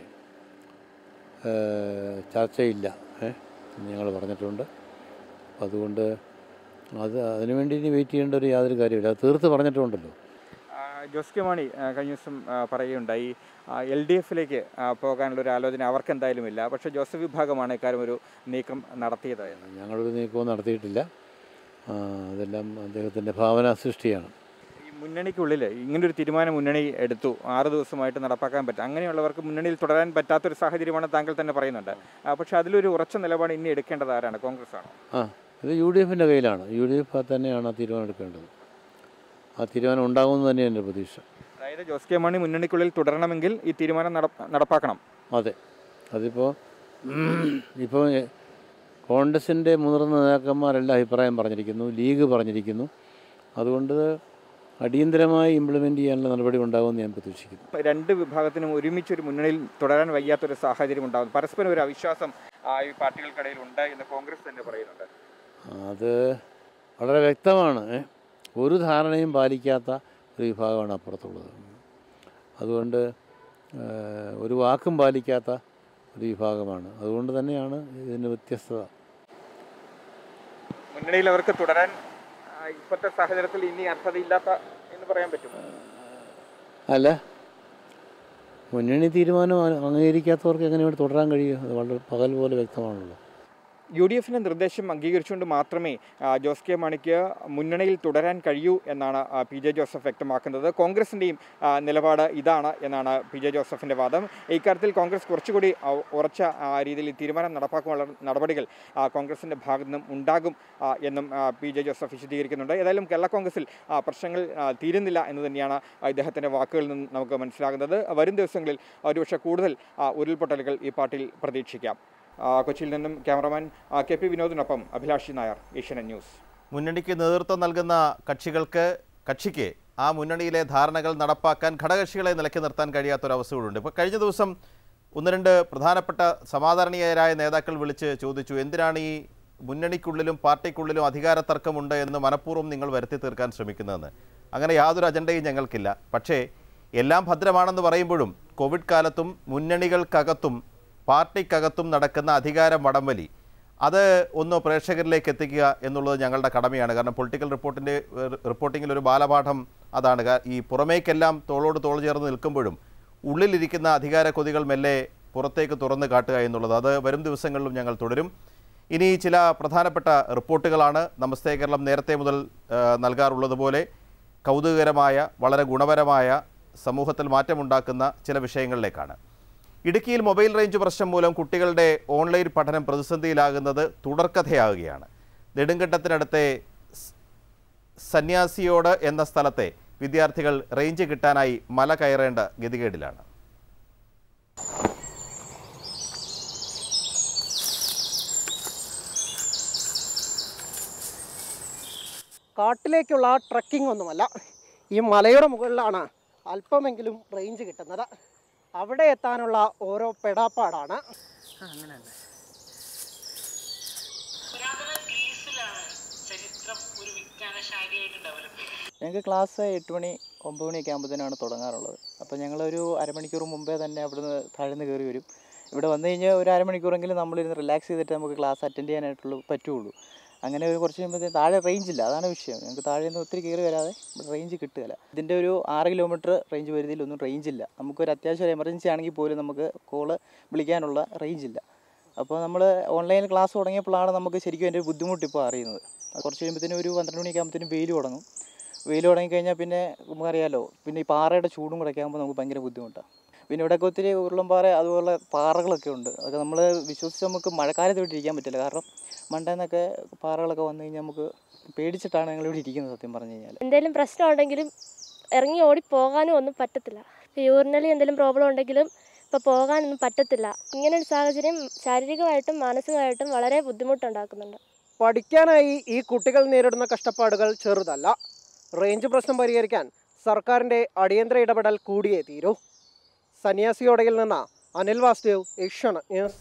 ഏഹ്, ചർച്ചയില്ല ഏഹ്, എന്ന് ഞങ്ങൾ പറഞ്ഞിട്ടുണ്ട് അപ്പം അതുകൊണ്ട് അത് അതിനുവേണ്ടി ഇനി വെയിറ്റ് ചെയ്യേണ്ട ഒരു യാതൊരു കാര്യമില്ല അത് തീർത്ത് പറഞ്ഞിട്ടുണ്ടല്ലോ ആ, ജോസ് കെ മാണി ആ, കഴിഞ്ഞ ദിവസം ആ, പറയുകയുണ്ടായി എൽ ഡി എഫിലേക്ക് പോകാനുള്ള ഒരു ആലോചന അവർക്ക് എന്തായാലും ഇല്ല പക്ഷേ ജോസഫ് വിഭാഗമാണ് ഇക്കാര്യം ഒരു നീക്കം നടത്തിയത് എന്ന് ഞങ്ങളൊരു നീക്കവും നടത്തിയിട്ടില്ല ആ, അതെല്ലാം അദ്ദേഹത്തിൻ്റെ ഭാവന സൃഷ്ടിയാണ് ഈ മുന്നണിക്കുള്ളിൽ ഇങ്ങനൊരു തീരുമാനം മുന്നണി എടുത്തു ആറ് ദിവസമായിട്ട് നടപ്പാക്കാൻ പറ്റും അങ്ങനെയുള്ളവർക്ക് മുന്നണിയിൽ തുടരാൻ പറ്റാത്തൊരു സാഹചര്യമാണ് താങ്കൾ തന്നെ പറയുന്നുണ്ട് ആ, പക്ഷേ അതിലൊരു ഉറച്ച നിലപാട് ഇനി എടുക്കേണ്ടത് ആരാണ് കോൺഗ്രസ് ആണോ ആ ഇത് യു ഡി എഫിൻ്റെ കയ്യിലാണ് യു ഡി എഫ് തന്നെയാണ് ആ തീരുമാനം എടുക്കേണ്ടത് ആ തീരുമാനം ഉണ്ടാകുമെന്ന് തന്നെയാണ് എൻ്റെ പ്രതീക്ഷ അതായത് ജോസ് കെ മാണി മുന്നണിക്കുള്ളിൽ തുടരണമെങ്കിൽ ഈ തീരുമാനം നട- നടപ്പാക്കണം അതെ അതിപ്പോൾ ഇപ്പോൾ കോൺഗ്രസിൻ്റെ മുതിർന്ന നേതാക്കന്മാരെല്ലാം അഭിപ്രായം പറഞ്ഞിരിക്കുന്നു ലീഗ് പറഞ്ഞിരിക്കുന്നു അതുകൊണ്ട് അടിയന്തരമായി ഇംപ്ലിമെൻ്റ് ചെയ്യാനുള്ള നടപടി ഉണ്ടാകുമെന്ന് ഞാൻ പ്രതീക്ഷിക്കുന്നു രണ്ട് വിഭാഗത്തിനും ഒരുമിച്ച് ഒരു മുന്നണിയിൽ തുടരാൻ വയ്യാത്തൊരു സാഹചര്യം ഉണ്ടാകുന്നു പരസ്പരം ഒരു അവിശ്വാസം ആ, ഈ പാർട്ടികൾക്കിടയിൽ ഉണ്ട് എന്ന് കോൺഗ്രസ് തന്നെ പറയുന്നുണ്ട് അത് വളരെ വ്യക്തമാണ് ഏ. ഒരു ധാരണയും പാലിക്കാത്ത ഒരു വിഭാഗമാണ് അപ്പുറത്തുള്ളത് അതുകൊണ്ട് ഏഹ്, ഒരു വാക്കും പാലിക്കാത്ത ഒരു വിഭാഗമാണ് അതുകൊണ്ട് തന്നെയാണ് ഇതിൻ്റെ വ്യത്യസ്തത മുന്നണിയിൽ അവർക്ക് തുടരാൻ ആ, ഇപ്പോഴത്തെ സാഹചര്യത്തിൽ ഇനി അർഹതയില്ലാത്ത എന്ന് പറയാൻ പറ്റും അല്ല മുന്നണി തീരുമാനം അ- അംഗീകരിക്കാത്തവർക്ക് എങ്ങനെ ഇവിടെ തുടരാൻ കഴിയും അത് വളരെ പകൽ പോലെ വ്യക്തമാണല്ലോ യു ഡി എഫിൻ്റെ നിർദ്ദേശം അംഗീകരിച്ചുകൊണ്ട് മാത്രമേ ആ, ജോസ് കെ മാണിക്ക് മുന്നണിയിൽ തുടരാൻ കഴിയൂ എന്നാണ് ആ, പി ജെ ജോസഫ് വ്യക്തമാക്കുന്നത് കോൺഗ്രസിൻ്റെയും ആ, നിലപാട് ഇതാണ് എന്നാണ് പി ജെ ജോസഫിൻ്റെ വാദം ഇക്കാര്യത്തിൽ കോൺഗ്രസ് കുറച്ചുകൂടി ആ, ഉറച്ച ആ, രീതിയിൽ ഈ തീരുമാനം നടപ്പാക്കാനുള്ള നടപടികൾ ആ, കോൺഗ്രസിൻ്റെ ഭാഗത്തു നിന്നും ഉണ്ടാകും ആ, എന്നും ആ, പി ജെ ജോസഫ് വിശദീകരിക്കുന്നുണ്ട് ഏതായാലും കേരള കോൺഗ്രസിൽ ആ, പ്രശ്നങ്ങൾ ആ, തീരുന്നില്ല എന്ന് തന്നെയാണ് ആ, ഇദ്ദേഹത്തിൻ്റെ വാക്കുകളിൽ നിന്ന് നമുക്ക് മനസ്സിലാകുന്നത് വരും ദിവസങ്ങളിൽ ഒരുപക്ഷെ കൂടുതൽ ആ, ഉരുൾപൊട്ടലുകൾ ഈ പാർട്ടിയിൽ പ്രതീക്ഷിക്കാം ആ, കൊച്ചിയിൽ നിന്നും ക്യാമറമാൻ ആ, കെ പി വിനോദിനൊപ്പം അഭിലാഷി നായർ ഏഷ്യനെറ്റ് ന്യൂസ് മുന്നണിക്ക് നേതൃത്വം നൽകുന്ന കക്ഷികൾക്ക് കക്ഷിക്ക് ആ മുന്നണിയിലെ ധാരണകൾ നടപ്പാക്കാൻ ഘടകകക്ഷികളെ നിലയ്ക്ക് നിർത്താൻ കഴിയാത്തൊരവസ്ഥ കൂടിയുണ്ട് ഇപ്പോൾ കഴിഞ്ഞ ദിവസം ഒന്ന് രണ്ട് പ്രധാനപ്പെട്ട സമാധാരണീയരായ നേതാക്കൾ വിളിച്ച് ചോദിച്ചു എന്തിനാണ് ഈ മുന്നണിക്കുള്ളിലും പാർട്ടിക്കുള്ളിലും അധികാര തർക്കമുണ്ട് എന്ന് മനഃപൂർവ്വം നിങ്ങൾ വരുത്തി തീർക്കാൻ ശ്രമിക്കുന്നതെന്ന് അങ്ങനെ യാതൊരു അജണ്ടയും ഞങ്ങൾക്കില്ല പക്ഷേ എല്ലാം ഭദ്രമാണെന്ന് പറയുമ്പോഴും കോവിഡ് കാലത്തും മുന്നണികൾക്കകത്തും പാർട്ടിക്കകത്തും നടക്കുന്ന അധികാര വടംവലി അത് ഒന്ന് പ്രേക്ഷകരിലേക്ക് എത്തിക്കുക എന്നുള്ളത് ഞങ്ങളുടെ കടമയാണ് കാരണം പൊളിറ്റിക്കൽ റിപ്പോർട്ടിൻ്റെ റിപ്പോർട്ടിങ്ങിൽ ഒരു ബാലപാഠം അതാണ് കാ- ഈ പുറമേക്കെല്ലാം തോളോട് തോൾ ചേർന്ന് നിൽക്കുമ്പോഴും ഉള്ളിലിരിക്കുന്ന അധികാര കൊതികൾ മെല്ലെ പുറത്തേക്ക് തുറന്ന് കാട്ടുക എന്നുള്ളത് അത് വരും ദിവസങ്ങളിലും ഞങ്ങൾ തുടരും ഇനി ചില പ്രധാനപ്പെട്ട റിപ്പോർട്ടുകളാണ് നമസ്തേ കേരളം നേരത്തെ മുതൽ ആ, നൽകാറുള്ളതുപോലെ കൗതുകകരമായ വളരെ ഗുണപരമായ സമൂഹത്തിൽ മാറ്റമുണ്ടാക്കുന്ന ചില വിഷയങ്ങളിലേക്കാണ് ഇടുക്കിയിൽ മൊബൈൽ റേഞ്ച് പ്രശ്നം മൂലം കുട്ടികളുടെ ഓൺലൈൻ പഠനം പ്രതിസന്ധിയിലാകുന്നത് തുടർക്കഥയാകുകയാണ് നെടുങ്കണ്ടത്തിനടുത്തെ സ്- സന്യാസിയോട് എന്ന സ്ഥലത്തെ വിദ്യാർത്ഥികൾ റേഞ്ച് കിട്ടാനായി മല കയറേണ്ട ഗതികേടിലാണ് കാട്ടിലേക്കുള്ള ട്രക്കിംഗ് ഒന്നുമല്ല ഈ മലയുടെ മുകളിലാണ് അല്പമെങ്കിലും റേഞ്ച് കിട്ടുന്നത് അവിടെ എത്താനുള്ള ഓരോ പെടാപ്പാടാണ് ഞങ്ങൾക്ക് ക്ലാസ് എട്ട് മണി ഒമ്പത് മണിയൊക്കെ ആകുമ്പോഴത്തേനാണ് തുടങ്ങാറുള്ളത് അപ്പോൾ ഞങ്ങളൊരു അരമണിക്കൂർ മുമ്പേ തന്നെ അവിടുന്ന് താഴ്ന്ന് കയറി വരും ഇവിടെ വന്നു കഴിഞ്ഞാൽ ഒരു അരമണിക്കൂറെങ്കിലും നമ്മളിരുന്ന് റിലാക്സ് ചെയ്തിട്ട് നമുക്ക് ക്ലാസ് അറ്റൻഡ് ചെയ്യാനായിട്ടുള്ളൂ പറ്റുള്ളൂ അങ്ങനെ ഒരു കുറച്ച് കഴിയുമ്പോഴത്തേന് താഴെ റേഞ്ച് ഇല്ല അതാണ് വിഷയം ഞങ്ങൾക്ക് താഴെ നിന്ന് ഒത്തിരി കയറി വരാതെ ഇവിടെ റേഞ്ച് കിട്ടുകയില്ല ഇതിൻ്റെ ഒരു ആറ് കിലോമീറ്റർ റേഞ്ച് പരിധിയിലൊന്നും റേഞ്ച് ഇല്ല നമുക്കൊരു അത്യാവശ്യം എമർജൻസി ആണെങ്കിൽ പോലും നമുക്ക് കോള് വിളിക്കാനുള്ള റേഞ്ച് ഇല്ല അപ്പോൾ നമ്മൾ ഓൺലൈൻ ക്ലാസ് തുടങ്ങിയപ്പോഴാണ് നമുക്ക് ശരിക്കും അതിൻ്റെ ഒരു ബുദ്ധിമുട്ട് ഇപ്പോൾ അറിയുന്നത് കുറച്ച് കഴിയുമ്പോഴത്തേനും ഒരു പന്ത്രണ്ട് മണിയൊക്കെ ആകുമ്പോഴത്തേനും വെയിൽ തുടങ്ങും വെയിൽ തുടങ്ങിക്കഴിഞ്ഞാൽ പിന്നെ നമുക്കറിയാലോ പിന്നെ ഈ പാറയുടെ ചൂടും കൂടെ ഒക്കെ ആകുമ്പോൾ നമുക്ക് ഭയങ്കര ബുദ്ധിമുട്ടാണ് പിന്നെ ഇവിടെയൊക്കെ ഒത്തിരി ഉരുളൻപാറ അതുപോലെ പാറകളൊക്കെ ഉണ്ട് അതൊക്കെ നമ്മൾ വിശ്വസിച്ച് നമുക്ക് മഴക്കാലത്ത് ഇവിടെ ഇരിക്കാൻ പറ്റില്ല കാരണം മണ്ടേന്നൊക്കെ പാറകളൊക്കെ വന്നു കഴിഞ്ഞാൽ നമുക്ക് പേടിച്ചിട്ടാണ് ഞങ്ങൾ ഇവിടെ ഇരിക്കുന്നത് സത്യം പറഞ്ഞു കഴിഞ്ഞാൽ എന്തെങ്കിലും പ്രശ്നം ഉണ്ടെങ്കിലും ഇറങ്ങി ഓടി പോകാനും ഒന്നും പറ്റത്തില്ല യൂറിനലി എന്തെങ്കിലും പ്രോബ്ലം ഉണ്ടെങ്കിലും ഇപ്പോൾ പോകാനൊന്നും പറ്റത്തില്ല ഇങ്ങനെ ഒരു സാഹചര്യം ശാരീരികമായിട്ടും മാനസികമായിട്ടും വളരെ ബുദ്ധിമുട്ടുണ്ടാക്കുന്നുണ്ട് പഠിക്കാനായി ഈ കുട്ടികൾ നേരിടുന്ന കഷ്ടപ്പാടുകൾ ചെറുതല്ല റേഞ്ച് പ്രശ്നം പരിഹരിക്കാൻ സർക്കാരിൻ്റെ അടിയന്തര ഇടപെടൽ കൂടിയേ തീരൂ സന്യാസിയോടയിൽ നിന്ന് അനിൽ വാസുദേവ് ഏഷ്യാനെറ്റ് ന്യൂസ്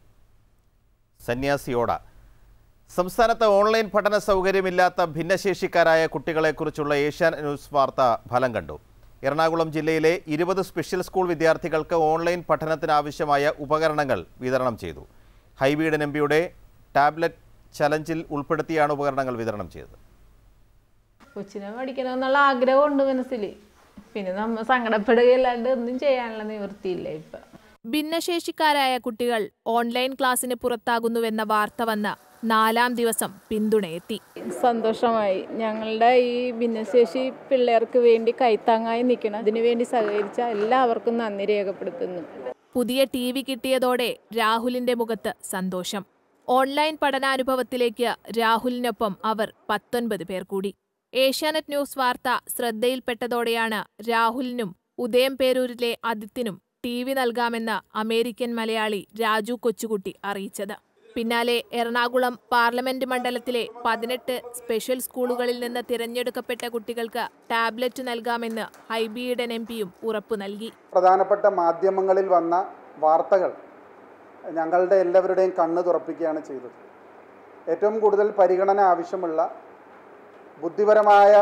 സന്യാസിയോട സംസ്ഥാനത്ത് ഓൺലൈൻ പഠന സൗകര്യമില്ലാത്ത ഭിന്നശേഷിക്കാരായ കുട്ടികളെക്കുറിച്ചുള്ള ഏഷ്യാൻ ന്യൂസ് വാർത്ത ഫലം കണ്ടു എറണാകുളം ജില്ലയിലെ ഇരുപത് സ്പെഷ്യൽ സ്കൂൾ വിദ്യാർത്ഥികൾക്ക് ഓൺലൈൻ പഠനത്തിനാവശ്യമായ ഉപകരണങ്ങൾ വിതരണം ചെയ്തു ഹൈബീഡൻ എം പിയുടെ ടാബ്ലറ്റ് ചലഞ്ചിൽ ഉൾപ്പെടുത്തിയാണ് ഉപകരണങ്ങൾ വിതരണം ചെയ്തത് കൊച്ചിനെ പഠിക്കണമെന്നുള്ള ആഗ്രഹമുണ്ട് മനസ്സിൽ പിന്നെ നമ്മ സങ്കടപ്പെടുകയല്ലാണ്ട് ഒന്നും ചെയ്യാനുള്ള നിവൃത്തിയില്ല ഇപ്പം ഭിന്നശേഷിക്കാരായ കുട്ടികൾ ഓൺലൈൻ ക്ലാസ്സിന് പുറത്താകുന്നുവെന്ന വാർത്ത വന്ന് നാലാം ദിവസം പിന്തുണയെത്തി സന്തോഷമായി ഞങ്ങളുടെ ഈ ഭിന്നശേഷി പിള്ളേർക്ക് വേണ്ടി കൈത്താങ്ങായി നിൽക്കണം അതിനു വേണ്ടി സഹകരിച്ച എല്ലാവർക്കും നന്ദി രേഖപ്പെടുത്തുന്നു പുതിയ ടി വി കിട്ടിയതോടെ രാഹുലിന്റെ മുഖത്ത് സന്തോഷം ഓൺലൈൻ പഠനാനുഭവത്തിലേക്ക് രാഹുലിനൊപ്പം അവർ പത്തൊൻപത് പേർ കൂടി ഏഷ്യാനെറ്റ് ന്യൂസ് വാർത്ത ശ്രദ്ധയിൽപ്പെട്ടതോടെയാണ് രാഹുലിനും ഉദയം പേരൂരിലെ അദിത്തിനും ടി വി നൽകാമെന്ന് അമേരിക്കൻ മലയാളി രാജു കൊച്ചുകുട്ടി അറിയിച്ചത് പിന്നാലെ എറണാകുളം പാർലമെന്റ് മണ്ഡലത്തിലെ പതിനെട്ട് സ്പെഷ്യൽ സ്കൂളുകളിൽ നിന്ന് തിരഞ്ഞെടുക്കപ്പെട്ട കുട്ടികൾക്ക് ടാബ്ലറ്റ് നൽകാമെന്ന് ഹൈബിയുടെ എം പിയും ഉറപ്പു നൽകി പ്രധാനപ്പെട്ട മാധ്യമങ്ങളിൽ വന്ന വാർത്തകൾ ഞങ്ങളുടെ എല്ലാവരുടെയും കണ്ണ് തുറപ്പിക്കുകയാണ് ചെയ്തത് ഏറ്റവും കൂടുതൽ പരിഗണന ആവശ്യമുള്ള ബുദ്ധിപരമായ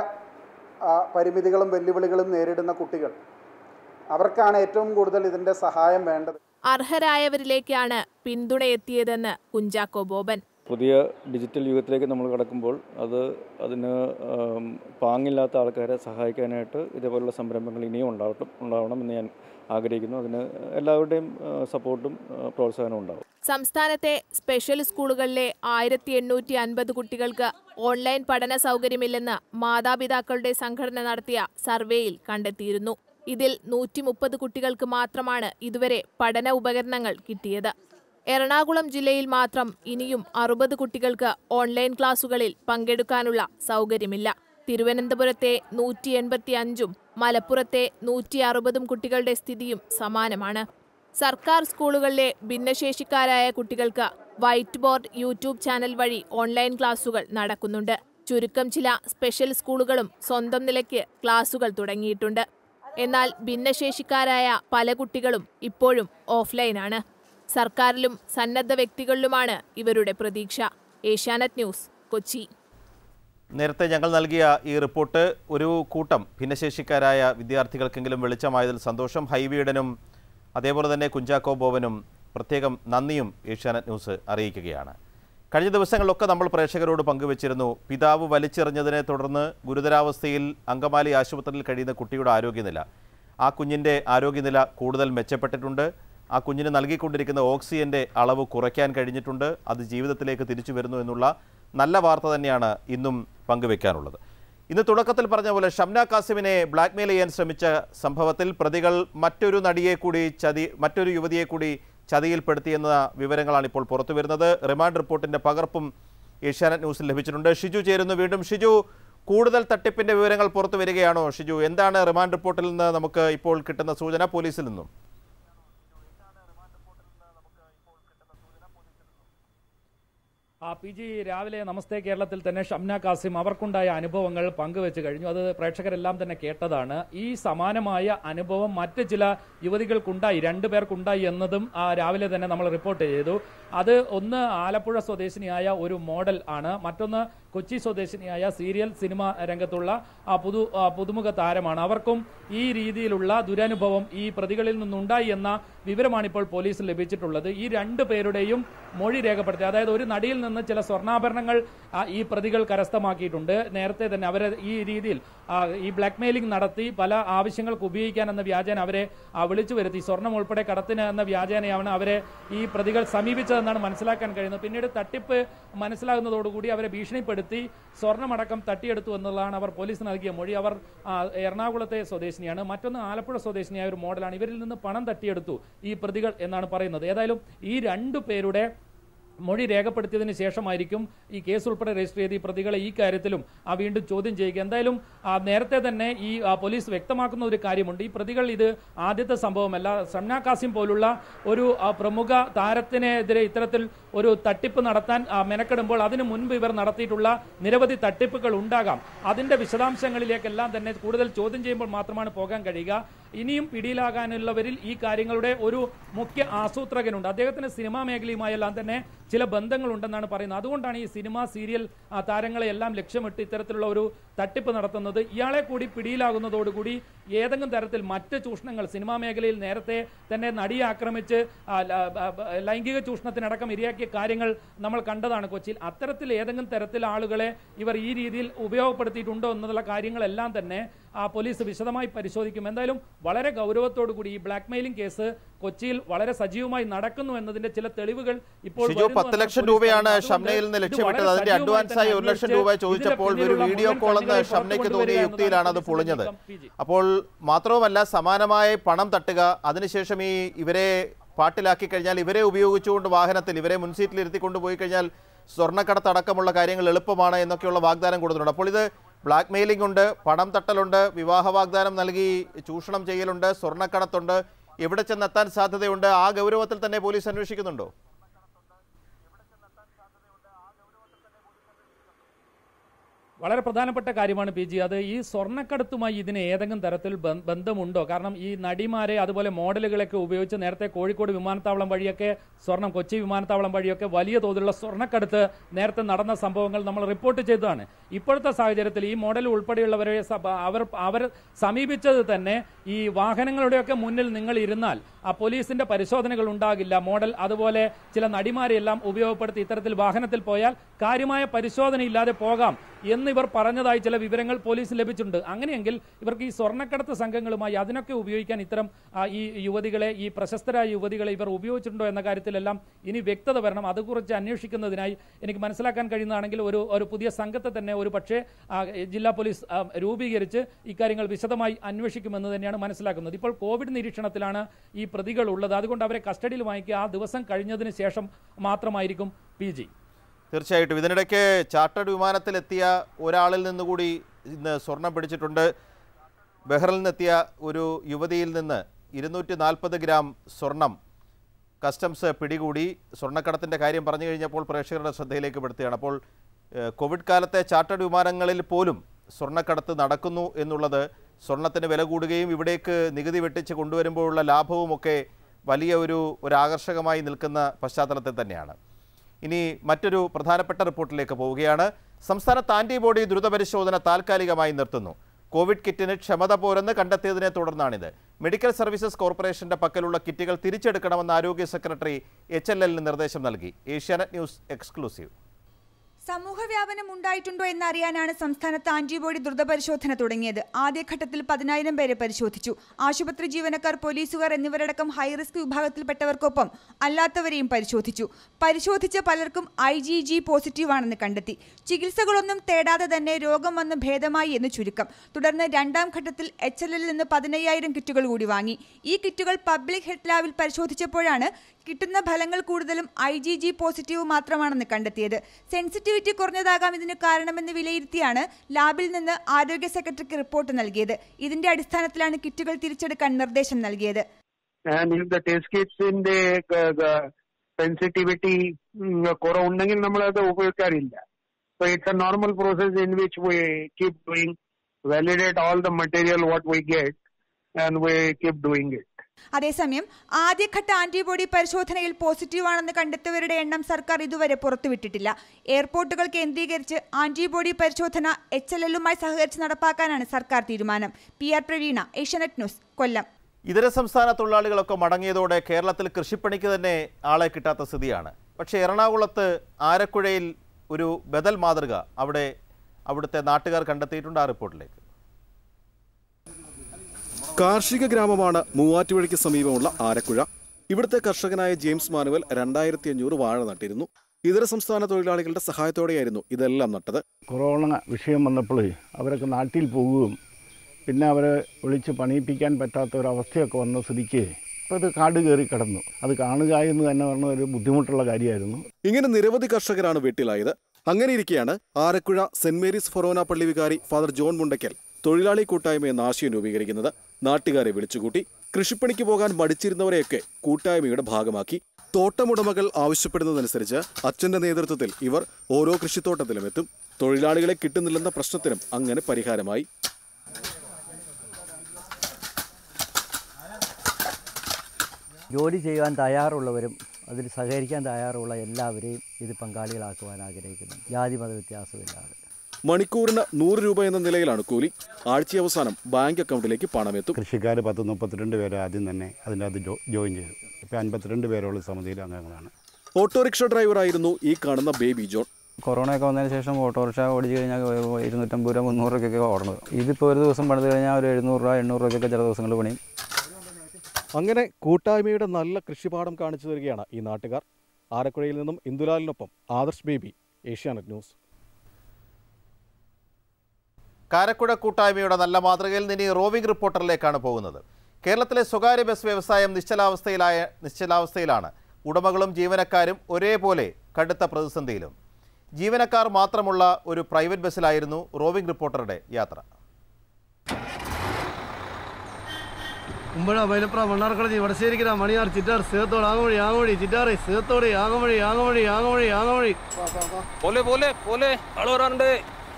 ആ, പരിമിതികളും വെല്ലുവിളികളും നേരിടുന്ന കുട്ടികൾ അവർക്കാണ് ഏറ്റവും കൂടുതൽ ഇതിൻ്റെ സഹായം വേണ്ടത് അർഹരായവരിലേക്കാണ് പിന്തുണയെത്തിയതെന്ന് കുഞ്ചാക്കോ ബോബൻ പുതിയ ഡിജിറ്റൽ യുഗത്തിലേക്ക് നമ്മൾ കടക്കുമ്പോൾ അത് അതിന് ആം, പാങ്ങില്ലാത്ത ആൾക്കാരെ സഹായിക്കാനായിട്ട് ഇതേപോലുള്ള സംരംഭങ്ങൾ ഇനിയും ഉണ്ടാവട്ടെ ഉണ്ടാവണം എന്ന് ഞാൻ ആഗ്രഹിക്കുന്നു അതിന് എല്ലാവരുടെയും ആ, സപ്പോർട്ടും ആ, പ്രോത്സാഹനവും ഉണ്ടാവും സംസ്ഥാനത്തെ സ്പെഷ്യൽ സ്കൂളുകളിലെ ആയിരത്തി എണ്ണൂറ്റി അൻപത് കുട്ടികൾക്ക് ഓൺലൈൻ പഠന സൗകര്യമില്ലെന്ന് മാതാപിതാക്കളുടെ സംഘടന നടത്തിയ സർവേയിൽ കണ്ടെത്തിയിരുന്നു ഇതിൽ നൂറ്റി മുപ്പത് കുട്ടികൾക്ക് മാത്രമാണ് ഇതുവരെ പഠന ഉപകരണങ്ങൾ കിട്ടിയത് എറണാകുളം ജില്ലയിൽ മാത്രം ഇനിയും അറുപത് കുട്ടികൾക്ക് ഓൺലൈൻ ക്ലാസുകളിൽ പങ്കെടുക്കാനുള്ള സൗകര്യമില്ല തിരുവനന്തപുരത്തെ നൂറ്റി എൺപത്തി അഞ്ചും മലപ്പുറത്തെ നൂറ്റി അറുപതും കുട്ടികളുടെ സ്ഥിതിയും സമാനമാണ് സർക്കാർ സ്കൂളുകളിലെ ഭിന്നശേഷിക്കാരായ കുട്ടികൾക്ക് വൈറ്റ് ബോർഡ് യൂട്യൂബ് ചാനൽ വഴി ഓൺലൈൻ ക്ലാസുകൾ നടക്കുന്നുണ്ട് ചുരുക്കം ചില സ്പെഷ്യൽ സ്കൂളുകളും സ്വന്തം നിലയ്ക്ക് ക്ലാസുകൾ തുടങ്ങിയിട്ടുണ്ട് എന്നാൽ ഭിന്നശേഷിക്കാരായ പല കുട്ടികളും ഇപ്പോഴും ഓഫ്ലൈനാണ് സർക്കാരിലും സന്നദ്ധ വ്യക്തികളിലുമാണ് ഇവരുടെ പ്രതീക്ഷ ഏഷ്യാനെറ്റ് ന്യൂസ് കൊച്ചി നേരത്തെ ഞങ്ങൾ നൽകിയ ഈ റിപ്പോർട്ട് ഒരു കൂട്ടം ഭിന്നശേഷിക്കാരായ വിദ്യാർത്ഥികൾക്കെങ്കിലും വെളിച്ചമായതിൽ സന്തോഷം ഹൈവീഡനും അതേപോലെ തന്നെ കുഞ്ചാക്കോ ബോബനും പ്രത്യേകം നന്ദിയും ഏഷ്യാനെറ്റ് ന്യൂസ് അറിയിക്കുകയാണ് കഴിഞ്ഞ ദിവസങ്ങളിലൊക്കെ നമ്മൾ പ്രേക്ഷകരോട് പങ്കുവച്ചിരുന്നു പിതാവ് വലിച്ചെറിഞ്ഞതിനെ തുടർന്ന് ഗുരുതരാവസ്ഥയിൽ അങ്കമാലി ആശുപത്രിയിൽ കഴിയുന്ന കുട്ടിയുടെ ആരോഗ്യനില ആ കുഞ്ഞിൻ്റെ ആരോഗ്യനില കൂടുതൽ മെച്ചപ്പെട്ടിട്ടുണ്ട് ആ കുഞ്ഞിന് നൽകിക്കൊണ്ടിരിക്കുന്ന ഓക്സിജൻ്റെ അളവ് കുറയ്ക്കാൻ കഴിഞ്ഞിട്ടുണ്ട് അത് ജീവിതത്തിലേക്ക് തിരിച്ചു വരുന്നു എന്നുള്ള നല്ല വാർത്ത തന്നെയാണ് ഇന്നും പങ്കുവെക്കാനുള്ളത് ഇന്ന് തുടക്കത്തിൽ പറഞ്ഞ പോലെ ഷംന കാസിമിനെ ബ്ലാക്ക്മെയിൽ ചെയ്യാൻ ശ്രമിച്ച സംഭവത്തിൽ പ്രതികൾ മറ്റൊരു നടിയെ കൂടി ചതി മറ്റൊരു യുവതിയെ കൂടി ചതിയിൽപ്പെടുത്തിയെന്ന വിവരങ്ങളാണ് ഇപ്പോൾ പുറത്തു വരുന്നത് റിമാൻഡ് റിപ്പോർട്ടിന്റെ പകർപ്പും ഏഷ്യാനെറ്റ് ന്യൂസിൽ ലഭിച്ചിട്ടുണ്ട് ഷിജു ചേരുന്നു വീണ്ടും ഷിജു കൂടുതൽ തട്ടിപ്പിന്റെ വിവരങ്ങൾ പുറത്തു വരികയാണോ ഷിജു എന്താണ് റിമാൻഡ് റിപ്പോർട്ടിൽ നിന്ന് നമുക്ക് ഇപ്പോൾ കിട്ടുന്ന സൂചന പോലീസിൽ നിന്നും ആ പി ജി രാവിലെ നമസ്തേ കേരളത്തിൽ തന്നെ ഷംന കാസിം അവർക്കുണ്ടായ അനുഭവങ്ങൾ പങ്കുവെച്ച് കഴിഞ്ഞു അത് പ്രേക്ഷകരെല്ലാം തന്നെ കേട്ടതാണ് ഈ സമാനമായ അനുഭവം മറ്റ് ചില യുവതികൾക്കുണ്ടായി രണ്ടു പേർക്കുണ്ടായി എന്നതും ആ രാവിലെ തന്നെ നമ്മൾ റിപ്പോർട്ട് ചെയ്തു അത് ഒന്ന് ആലപ്പുഴ സ്വദേശിനിയായ ഒരു മോഡൽ ആണ് മറ്റൊന്ന് കൊച്ചി സ്വദേശിനിയായ സീരിയൽ സിനിമ രംഗത്തുള്ള ആ പുതു ആ പുതുമുഖ താരമാണ് അവർക്കും ഈ രീതിയിലുള്ള ദുരനുഭവം ഈ പ്രതികളിൽ നിന്നുണ്ടായി എന്ന വിവരമാണ് ഇപ്പോൾ പോലീസിന് ലഭിച്ചിട്ടുള്ളത് ഈ രണ്ട് പേരുടെയും മൊഴി രേഖപ്പെടുത്തി അതായത് ഒരു നടിയിൽ നിന്ന് ചില സ്വർണ്ണാഭരണങ്ങൾ ആ, ഈ പ്രതികൾ കരസ്ഥമാക്കിയിട്ടുണ്ട് നേരത്തെ തന്നെ അവരെ ഈ രീതിയിൽ ആ, ഈ ബ്ലാക്ക് മെയിലിംഗ് നടത്തി പല ആവശ്യങ്ങൾക്ക് ഉപയോഗിക്കാൻ എന്ന വ്യാജേന അവരെ ആ, വിളിച്ചു വരുത്തി സ്വർണം ഉൾപ്പെടെ കടത്തിന് എന്ന വ്യാജേനയാണ് അവരെ ഈ പ്രതികൾ സമീപിച്ചതെന്നാണ് മനസ്സിലാക്കാൻ കഴിയുന്നത് പിന്നീട് തട്ടിപ്പ് മനസ്സിലാകുന്നതോടുകൂടി അവരെ ഭീഷണിപ്പെടുത്തി സ്വർണ്ണമടക്കം തട്ടിയെടുത്തു എന്നുള്ളതാണ് അവർ പോലീസിന് നൽകിയ മൊഴി അവർ ആ, എറണാകുളത്തെ സ്വദേശിനിയാണ് മറ്റൊന്ന് ആലപ്പുഴ സ്വദേശിനിയായ ഒരു മോഡലാണ് ഇവരിൽ നിന്ന് പണം തട്ടിയെടുത്തു ഈ പ്രതികൾ എന്നാണ് പറയുന്നത് ഏതായാലും ഈ രണ്ടു പേരുടെ മൊഴി രേഖപ്പെടുത്തിയതിന് ശേഷമായിരിക്കും ഈ കേസ് ഉൾപ്പെടെ രജിസ്റ്റർ ചെയ്ത് ഈ പ്രതികളെ ഈ കാര്യത്തിലും ആ വീണ്ടും ചോദ്യം ചെയ്യുക എന്തായാലും ആ, നേരത്തെ തന്നെ ഈ ആ, പോലീസ് വ്യക്തമാക്കുന്ന ഒരു കാര്യമുണ്ട് ഈ പ്രതികൾ ഇത് ആദ്യത്തെ സംഭവമല്ല ഷംന കാസിം പോലുള്ള ഒരു ആ, പ്രമുഖ താരത്തിനെതിരെ ഇത്തരത്തിൽ ഒരു തട്ടിപ്പ് നടത്താൻ ആ, മെനക്കെടുമ്പോൾ അതിനു മുൻപ് ഇവർ നടത്തിയിട്ടുള്ള നിരവധി തട്ടിപ്പുകൾ ഉണ്ടാകാം അതിന്റെ വിശദാംശങ്ങളിലേക്കെല്ലാം തന്നെ കൂടുതൽ ചോദ്യം ചെയ്യുമ്പോൾ മാത്രമാണ് പോകാൻ കഴിയുക ഇനിയും പിടിയിലാകാനുള്ളവരിൽ ഈ കാര്യങ്ങളുടെ ഒരു മുഖ്യ ആസൂത്രകനുണ്ട് അദ്ദേഹത്തിന് സിനിമാ മേഖലയുമായെല്ലാം തന്നെ ചില ബന്ധങ്ങളുണ്ടെന്നാണ് പറയുന്നത് അതുകൊണ്ടാണ് ഈ സിനിമ സീരിയൽ ആ, താരങ്ങളെ എല്ലാം ലക്ഷ്യമിട്ട് ഇത്തരത്തിലുള്ള ഒരു തട്ടിപ്പ് നടത്തുന്നത് ഇയാളെ കൂടി പിടിയിലാകുന്നതോടുകൂടി ഏതെങ്കിലും തരത്തിൽ മറ്റ് ചൂഷണങ്ങൾ സിനിമാ മേഖലയിൽ നേരത്തെ തന്നെ നടിയെ ആക്രമിച്ച് ആ, ല- ബ- ബ- ലൈംഗിക ചൂഷണത്തിനടക്കം ഇരയാക്കിയ കാര്യങ്ങൾ നമ്മൾ കണ്ടതാണ് കൊച്ചിയിൽ അത്തരത്തിൽ ഏതെങ്കിലും തരത്തിൽ ആളുകളെ ഇവർ ഈ രീതിയിൽ ഉപയോഗപ്പെടുത്തിയിട്ടുണ്ടോ എന്നുള്ള കാര്യങ്ങളെല്ലാം തന്നെ ആ പോലീസ് വിശദമായി പരിശോധിക്കും എന്തായാലും വളരെ ഗൗരവത്തോടു കൂടി ഈ ബ്ലാക്ക് മെയിലിംഗ് കേസ് കൊച്ചിയിൽ വളരെ സജീവമായി നടക്കുന്നു എന്നതിന്റെ ചില തെളിവുകൾ ഇപ്പോൾ ഷിജു വരുന്നു പത്ത് എന്നാണ് ലക്ഷം പോലീസ് രൂപയാണ് പറയുന്നത്. ഷംനയിൽ നിന്ന് അതുകൊണ്ട് ഇത് ലക്ഷ്യമിട്ടത് വളരെ അതിന്റെ സജീവമായി അഡ്വാൻസായി തന്നെ ഒരു ലക്ഷം അന്വേഷിച്ച് രൂപ ഇതിന്റെ ചോദിച്ചപ്പോൾ ഒരു പിന്നിലുള്ള വീഡിയോ മുഴുവൻ കോൾ എന്ന് കണ്ണികളെയും ഷംനയ്ക്ക് പുറത്തു തോന്നിയ കൊണ്ടുവരിക യുക്തിയിലാണ് അത് എന്നതാണ് പൊളിഞ്ഞത് നീക്കം, പി ജി. അപ്പോൾ മാത്രവുമല്ല സമാനമായ പണം തട്ടുക അതിനുശേഷം ഈ ഇവരെ പാട്ടിലാക്കി കഴിഞ്ഞാൽ ഇവരെ ഉപയോഗിച്ചുകൊണ്ട് വാഹനത്തിൽ ഇവരെ മുൻസീറ്റിൽ ഇരുത്തി കൊണ്ടുപോയി കഴിഞ്ഞാൽ സ്വർണ്ണക്കടത്തടക്കമുള്ള കാര്യങ്ങൾ എളുപ്പമാണ് എന്നൊക്കെയുള്ള വാഗ്ദാനം കൊടുത്തിട്ടുണ്ട് അപ്പോൾ ഇത് ബ്ലാക്ക് മെയിലിംഗ് ഉണ്ട് പണം തട്ടലുണ്ട് വിവാഹ വാഗ്ദാനം നൽകി ചൂഷണം ചെയ്യലുണ്ട് സ്വർണ്ണക്കടത്തുണ്ട് എവിടെ ചെന്നെത്താൻ സാധ്യതയുണ്ട് ആ ഗൗരവത്തിൽ തന്നെ പോലീസ് അന്വേഷിക്കുന്നുണ്ടോ വളരെ പ്രധാനപ്പെട്ട കാര്യമാണ് പി ജി അത് ഈ സ്വർണ്ണക്കടത്തുമായി ഇതിന് ഏതെങ്കിലും തരത്തിൽ ബ- ബന്ധമുണ്ടോ കാരണം ഈ നടിമാരെ അതുപോലെ മോഡലുകളൊക്കെ ഉപയോഗിച്ച് നേരത്തെ കോഴിക്കോട് വിമാനത്താവളം വഴിയൊക്കെ സ്വർണം കൊച്ചി വിമാനത്താവളം വഴിയൊക്കെ വലിയ തോതിലുള്ള സ്വർണ്ണക്കടത്ത് നേരത്തെ നടന്ന സംഭവങ്ങൾ നമ്മൾ റിപ്പോർട്ട് ചെയ്തതാണ് ഇപ്പോഴത്തെ സാഹചര്യത്തിൽ ഈ മോഡൽ ഉൾപ്പെടെയുള്ളവരെ സ- അവർ അവർ സമീപിച്ചത് തന്നെ ഈ വാഹനങ്ങളുടെയൊക്കെ മുന്നിൽ നിങ്ങൾ ഇരുന്നാൽ ആ പോലീസിന്റെ പരിശോധനകൾ ഉണ്ടാകില്ല മോഡൽ അതുപോലെ ചില നടിമാരെയെല്ലാം ഉപയോഗപ്പെടുത്തി ഇത്തരത്തിൽ വാഹനത്തിൽ പോയാൽ കാര്യമായ പരിശോധന ഇല്ലാതെ പോകാം എന്ന് ഇവർ പറഞ്ഞതായി ചില വിവരങ്ങൾ പോലീസ് ലഭിച്ചിട്ടുണ്ട് അങ്ങനെയെങ്കിൽ ഇവർക്ക് ഈ സ്വർണ്ണക്കടത്ത് സംഘങ്ങളുമായി അതിനൊക്കെ ഉപയോഗിക്കാൻ ഇത്തരം ആ, ഈ യുവതികളെ ഈ പ്രശസ്തരായ യുവതികളെ ഇവർ ഉപയോഗിച്ചിട്ടുണ്ടോ എന്ന കാര്യത്തിലെല്ലാം ഇനി വ്യക്തത വരണം അതുകുറിച്ച് അന്വേഷിക്കുന്നതിനായി എനിക്ക് മനസ്സിലാക്കാൻ കഴിയുന്നതാണെങ്കിൽ ഒരു ഒരു പുതിയ സംഘത്തെ തന്നെ ഒരു പക്ഷേ ആ, ജില്ലാ പോലീസ് ആ, രൂപീകരിച്ച് ഇക്കാര്യങ്ങൾ വിശദമായി അന്വേഷിക്കുമെന്ന് തന്നെയാണ് മനസ്സിലാക്കുന്നത് ഇപ്പോൾ കോവിഡ് നിരീക്ഷണത്തിലാണ് ഈ പ്രതികൾ ഉള്ളത് അതുകൊണ്ട് അവരെ കസ്റ്റഡിയിൽ വാങ്ങിക്കുക ആ ദിവസം കഴിഞ്ഞതിന് ശേഷം മാത്രമായിരിക്കും പി ജി തീർച്ചയായിട്ടും ഇതിനിടയ്ക്ക് ചാർട്ടേഡ് വിമാനത്തിലെത്തിയ ഒരാളിൽ നിന്നുകൂടി ഇന്ന് സ്വർണം പിടിച്ചിട്ടുണ്ട് ബഹ്റിൽ നിന്നെത്തിയ ഒരു യുവതിയിൽ നിന്ന് ഇരുന്നൂറ്റി നാൽപ്പത് ഗ്രാം സ്വർണം കസ്റ്റംസ് പിടികൂടി സ്വർണ്ണക്കടത്തിൻ്റെ കാര്യം പറഞ്ഞു കഴിഞ്ഞപ്പോൾ പ്രേക്ഷകരുടെ ശ്രദ്ധയിലേക്ക് പെടുത്തുകയാണ് അപ്പോൾ ഏഹ്, കോവിഡ് കാലത്തെ ചാർട്ടേഡ് വിമാനങ്ങളിൽ പോലും സ്വർണ്ണക്കടത്ത് നടക്കുന്നു എന്നുള്ളത് സ്വർണത്തിന് വില കൂടുകയും ഇവിടേക്ക് നികുതി വെട്ടിച്ച് കൊണ്ടുവരുമ്പോഴുള്ള ലാഭവുമൊക്കെ വലിയ ഒരു ഒരു ആകർഷകമായി നിൽക്കുന്ന പശ്ചാത്തലത്തിൽ തന്നെയാണ് ഇനി മറ്റൊരു പ്രധാനപ്പെട്ട റിപ്പോർട്ടിലേക്ക് പോവുകയാണ് സംസ്ഥാനത്ത് ആന്റിബോഡി ദ്രുതപരിശോധന താൽക്കാലികമായി നിർത്തുന്നു കോവിഡ് കിറ്റിന് ക്ഷമത പോരെന്ന് കണ്ടെത്തിയതിനെ തുടർന്നാണിത് മെഡിക്കൽ സർവീസസ് കോർപ്പറേഷന്റെ പക്കലുള്ള കിറ്റുകൾ തിരിച്ചെടുക്കണമെന്ന് ആരോഗ്യ സെക്രട്ടറി എച്ച് എൽ എല്ലിന് നിർദ്ദേശം നൽകി ഏഷ്യാനെറ്റ് ന്യൂസ് എക്സ്ക്ലൂസീവ് സമൂഹ വ്യാപനം ഉണ്ടായിട്ടുണ്ടോ എന്നറിയാനാണ് സംസ്ഥാനത്ത് ആന്റിബോഡി ദ്രുതപരിശോധന തുടങ്ങിയത് ആദ്യഘട്ടത്തിൽ പതിനായിരം പേരെ പരിശോധിച്ചു ആശുപത്രി ജീവനക്കാർ പോലീസുകാർ എന്നിവരടക്കം ഹൈറിസ്ക് വിഭാഗത്തിൽപ്പെട്ടവർക്കൊപ്പം അല്ലാത്തവരെയും പരിശോധിച്ചു പരിശോധിച്ച പലർക്കും ഐ ജി ജി പോസിറ്റീവാണെന്ന് കണ്ടെത്തി ചികിത്സകളൊന്നും തേടാതെ തന്നെ രോഗം വന്ന് ഭേദമായി എന്ന് ചുരുക്കം തുടർന്ന് രണ്ടാം ഘട്ടത്തിൽ എച്ച് എൽ നിന്ന് പതിനയ്യായിരം കിറ്റുകൾ കൂടി വാങ്ങി ഈ കിറ്റുകൾ പബ്ലിക് ഹെൽത്ത് ലാബിൽ പരിശോധിച്ചപ്പോഴാണ് കിട്ടുന്ന ഫലങ്ങൾ കൂടുതലും ഐ ജി ജി പോസിറ്റീവ് മാത്രമാണെന്ന് കണ്ടെത്തിയത് സെൻസിറ്റിവിറ്റി കുറഞ്ഞതാകാം ഇതിന് കാരണമെന്ന് വിലയിരുത്തിയാണ് ലാബിൽ നിന്ന് ആരോഗ്യ സെക്രട്ടറിക്ക് റിപ്പോർട്ട് നൽകിയത് ഇതിന്റെ അടിസ്ഥാനത്തിലാണ് കിറ്റുകൾ തിരിച്ചെടുക്കാൻ നിർദ്ദേശം നൽകിയത് and if the test kits in the uh, the sensitivity mm, കുറവുണ്ടെങ്കിൽ നമ്മൾ അത് ഉപയോഗിക്കാറില്ല so it's a normal process in which we keep doing validate all the material what we get and we keep doing it അതേസമയം ആദ്യഘട്ട ആന്റിബോഡി പരിശോധനയിൽ പോസിറ്റീവ് ആണെന്ന് കണ്ടെത്തിയവരുടെ എണ്ണം സർക്കാർ ഇതുവരെ പുറത്തുവിട്ടിട്ടില്ല എയർപോർട്ടുകൾ കേന്ദ്രീകരിച്ച് ആന്റിബോഡി പരിശോധന എച്ച് എൽ എല്ലുമായി സഹകരിച്ച് നടപ്പാക്കാനാണ് സർക്കാർ തീരുമാനം P R Praveena Asianet news Kollam ഇതര സംസ്ഥാന തൊഴിലാളികളൊക്കെ മടങ്ങിയതോടെ കേരളത്തിൽ കൃഷിപ്പണിക്ക് തന്നെ ആളെ കിട്ടാത്ത സ്ഥിതിയാണ് പക്ഷേ എറണാകുളത്ത് ആരക്കുഴയിൽ ഒരു ബദൽ മാതൃക അവിടെ അവിടുത്തെ നാട്ടുകാർ കണ്ടെത്തിയിട്ടുണ്ട് ആ റിപ്പോർട്ടിലേക്ക് കാർഷിക ഗ്രാമമാണ് മൂവാറ്റുപുഴയ്ക്ക് സമീപമുള്ള ആരക്കുഴ ഇവിടുത്തെ കർഷകനായ ജെയിംസ് മാനുവൽ രണ്ടായിരത്തി അഞ്ഞൂറ് വാഴ നട്ടിരുന്നു ഇതര സംസ്ഥാന തൊഴിലാളികളുടെ സഹായത്തോടെയായിരുന്നു ഇതെല്ലാം നട്ടത് കൊറോണ വിഷയം വന്നപ്പോൾ അവരൊക്കെ നാട്ടിൽ പോവുകയും പിന്നെ അവരെ വിളിച്ച് പണിയിപ്പിക്കാൻ പറ്റാത്ത ഒരവസ്ഥയൊക്കെ വന്ന സ്ഥിതിക്ക് ഇപ്പോൾ ഇത് കാട് കയറി കിടന്നു അത് കാണുക എന്ന് തന്നെ പറഞ്ഞ ഒരു ബുദ്ധിമുട്ടുള്ള കാര്യമായിരുന്നു ഇങ്ങനെ നിരവധി കർഷകരാണ് വെട്ടിലായത് അങ്ങനെ ഇരിക്കെയാണ് ആരക്കുഴ സെന്റ് മേരീസ് ഫൊറോന പള്ളി വികാരി ഫാദർ ജോൺ മുണ്ടയ്ക്കൽ തൊഴിലാളി കൂട്ടായ്മ എന്ന ആശയം രൂപീകരിക്കുന്നത് നാട്ടുകാരെ വിളിച്ചുകൂട്ടി കൃഷിപ്പണിക്ക് പോകാൻ മടിച്ചിരുന്നവരെയൊക്കെ കൂട്ടായ്മയുടെ ഭാഗമാക്കി തോട്ടമുടമകൾ ആവശ്യപ്പെടുന്നതനുസരിച്ച് അച്ഛന്റെ നേതൃത്വത്തിൽ ഇവർ ഓരോ കൃഷിത്തോട്ടത്തിലും എത്തും തൊഴിലാളികളെ കിട്ടുന്നില്ലെന്ന പ്രശ്നത്തിനും അങ്ങനെ പരിഹാരമായി ജോലി ചെയ്യാൻ തയ്യാറുള്ളവരും അതിൽ സഹകരിക്കാൻ തയ്യാറുള്ള എല്ലാവരെയും ഇത് പങ്കാളികളാക്കുവാൻ ആഗ്രഹിക്കുന്നു ജാതി മത വ്യത്യാസമില്ലാതെ മണിക്കൂറിന് നൂറ് രൂപ എന്ന നിലയിലാണ് കൂലി ആഴ്ച അവസാനം ബാങ്ക് അക്കൗണ്ടിലേക്ക് പണമെത്തും കൃഷിക്കാർ പത്ത് മുപ്പത്തിരണ്ട് പേര് ആദ്യം തന്നെ അതിൻ്റെ അത് ജോയിൻ ചെയ്തു ഇപ്പോൾ അൻപത്തിരണ്ട് പേരോളം സമിതിയിലെ അംഗങ്ങളാണ് ഓട്ടോറിക്ഷ ഡ്രൈവറായിരുന്നു ഈ കാണുന്ന ബേബി ജോൺ കൊറോണ ഒക്കെ വന്നതിന് ശേഷം ഓട്ടോറിക്ഷ ഓടിച്ചു കഴിഞ്ഞാൽ ഇരുന്നൂറ്റമ്പത് രൂപ മുന്നൂറ് രൂപയ്ക്കൊക്കെ ഓടുന്നത് ഇതിപ്പോൾ ഒരു ദിവസം പണിത് കഴിഞ്ഞാൽ ഒരു എഴുന്നൂറ് രൂപ എണ്ണൂറ് രൂപയ്ക്കൊക്കെ ചില ദിവസങ്ങൾ പണിയും അങ്ങനെ കൂട്ടായ്മയുടെ നല്ല കൃഷിപാഠം കാണിച്ചു തരികയാണ് ഈ നാട്ടുകാർ ആരക്കുഴയിൽ നിന്നും ഇന്ദുലാലിനൊപ്പം ആദർശ് ബേബി ഏഷ്യാനെറ്റ് ന്യൂസ് കാരക്കുഴ കൂട്ടായ്മയുടെ നല്ല മാതൃകയിൽ നിന്ന് ഇനി റോവിംഗ് റിപ്പോർട്ടറിലേക്കാണ് പോകുന്നത് കേരളത്തിലെ സ്വകാര്യ ബസ് വ്യവസായം നിശ്ചലാവസ്ഥയിലായ നിശ്ചലാവസ്ഥയിലാണ് ഉടമകളും ജീവനക്കാരും ഒരേപോലെ കടുത്ത പ്രതിസന്ധിയിലും ജീവനക്കാർ മാത്രമുള്ള ഒരു പ്രൈവറ്റ് ബസ്സിലായിരുന്നു റോവിംഗ് റിപ്പോർട്ടറുടെ യാത്ര ഉമ്പഴ മൈലപ്ര മണ്ണാർക്കുളഞ്ഞി വടശ്ശേരിക്കര മണിയാർ ചിറ്റാർ സേത്തോട് ആങ്ങമൊഴി ആങ്ങമൊഴി ചിറ്റാറ് സേത്തോട് ആങ്ങമൊഴി ആങ്ങമൊഴി ആങ്ങമൊഴി ആങ്ങമൊഴി പോലെ പോലെ പോലെ ആള് വരാറുണ്ട്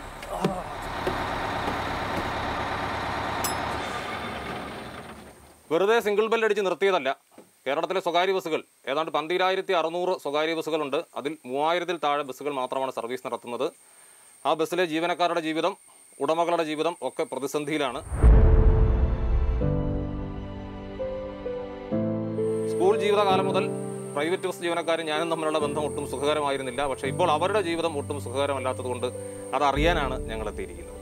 വെറുതെ സിംഗിൾ ബെൽ അടിച്ച് നിർത്തിയതല്ല കേരളത്തിലെ സ്വകാര്യ ബസ്സുകൾ ഏതാണ്ട് പന്തിരായിരത്തി അറുന്നൂറ് സ്വകാര്യ ബസ്സുകളുണ്ട് അതിൽ മൂവായിരത്തിൽ താഴെ ബസ്സുകൾ മാത്രമാണ് സർവീസ് നടത്തുന്നത് ആ ബസ്സിലെ ജീവനക്കാരുടെ ജീവിതം ഉടമകളുടെ ജീവിതം ഒക്കെ പ്രതിസന്ധിയിലാണ് സ്കൂൾ ജീവിതകാലം മുതൽ പ്രൈവറ്റ് ബസ് ജീവനക്കാരും ഞാനും തമ്മിലുള്ള ബന്ധം ഒട്ടും സുഖകരമായിരുന്നില്ല പക്ഷേ ഇപ്പോൾ അവരുടെ ജീവിതം ഒട്ടും സുഖകരമല്ലാത്തതുകൊണ്ട് അതറിയാനാണ് ഞങ്ങൾ എത്തിയിരിക്കുന്നത്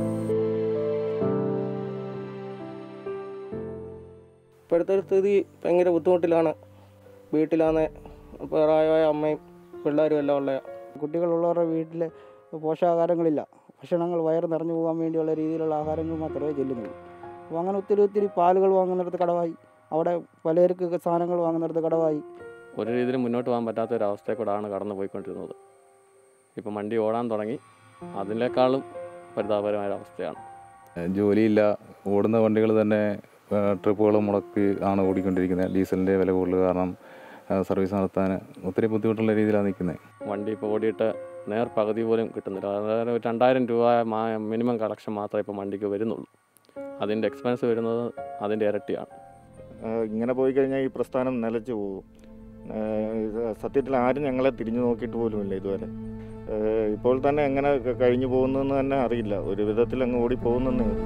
ഇപ്പോഴത്തെ ഒരു സ്ഥിതി ഭയങ്കര ബുദ്ധിമുട്ടിലാണ് വീട്ടിലാണ് പ്രായമായ അമ്മയും പിള്ളേരും എല്ലാം ഉള്ള കുട്ടികളുള്ളവരുടെ വീട്ടിൽ പോഷകാഹാരങ്ങളില്ല ഭക്ഷണങ്ങൾ വയറ് നിറഞ്ഞു പോകാൻ വേണ്ടിയുള്ള രീതിയിലുള്ള ആഹാരങ്ങൾ മാത്രമേ ചെല്ലുന്നുള്ളൂ അപ്പോൾ അങ്ങനെ ഒത്തിരി ഒത്തിരി പാലുകൾ വാങ്ങുന്നിടത്ത് കടവായി അവിടെ പലചരക്ക് സാധനങ്ങൾ വാങ്ങുന്നിടത്ത് കടവായി ഒരു രീതിയിലും മുന്നോട്ട് പോകാൻ പറ്റാത്ത ഒരു അവസ്ഥയിൽ കൂടാണ് കടന്നു പോയിക്കൊണ്ടിരുന്നത് ഇപ്പം വണ്ടി ഓടാൻ തുടങ്ങി അതിനേക്കാളും പരിതാപകരമായ ഒരു അവസ്ഥയാണ് ജോലിയില്ല ഓടുന്ന വണ്ടികൾ തന്നെ ട്രിപ്പുകൾ മുടക്കി ആണ് ഓടിക്കൊണ്ടിരിക്കുന്നത് ഡീസലിൻ്റെ വില കൂടുതൽ കാരണം ആ, സർവീസ് നടത്താൻ ഒത്തിരി ബുദ്ധിമുട്ടുള്ള രീതിയിലാണ് നിൽക്കുന്നത് വണ്ടി ഇപ്പോൾ ഓടിയിട്ട് നേർ പകുതി പോലും കിട്ടുന്നില്ല അതായത് ഒരു രണ്ടായിരം രൂപ മിനിമം കളക്ഷൻ മാത്രമേ ഇപ്പോൾ വണ്ടിക്ക് വരുന്നുള്ളൂ അതിൻ്റെ എക്സ്പെൻസ് വരുന്നത് അതിൻ്റെ ഇരട്ടിയാണ് ആഹ് ഇങ്ങനെ പോയി കഴിഞ്ഞാൽ ഈ പ്രസ്ഥാനം നിലച്ചു പോകും ആഹ് ഇത് സത്യത്തിൽ ആരും ഞങ്ങളെ തിരിഞ്ഞു നോക്കിയിട്ട് പോലുമില്ല ഇതുവരെ ആഹ് ഇപ്പോൾ തന്നെ എങ്ങനെ ക- കഴിഞ്ഞു പോകുന്നതെന്ന് തന്നെ അറിയില്ല ഒരു വിധത്തിൽ അങ്ങ് ഓടി പോകുന്നേ ഉള്ളൂ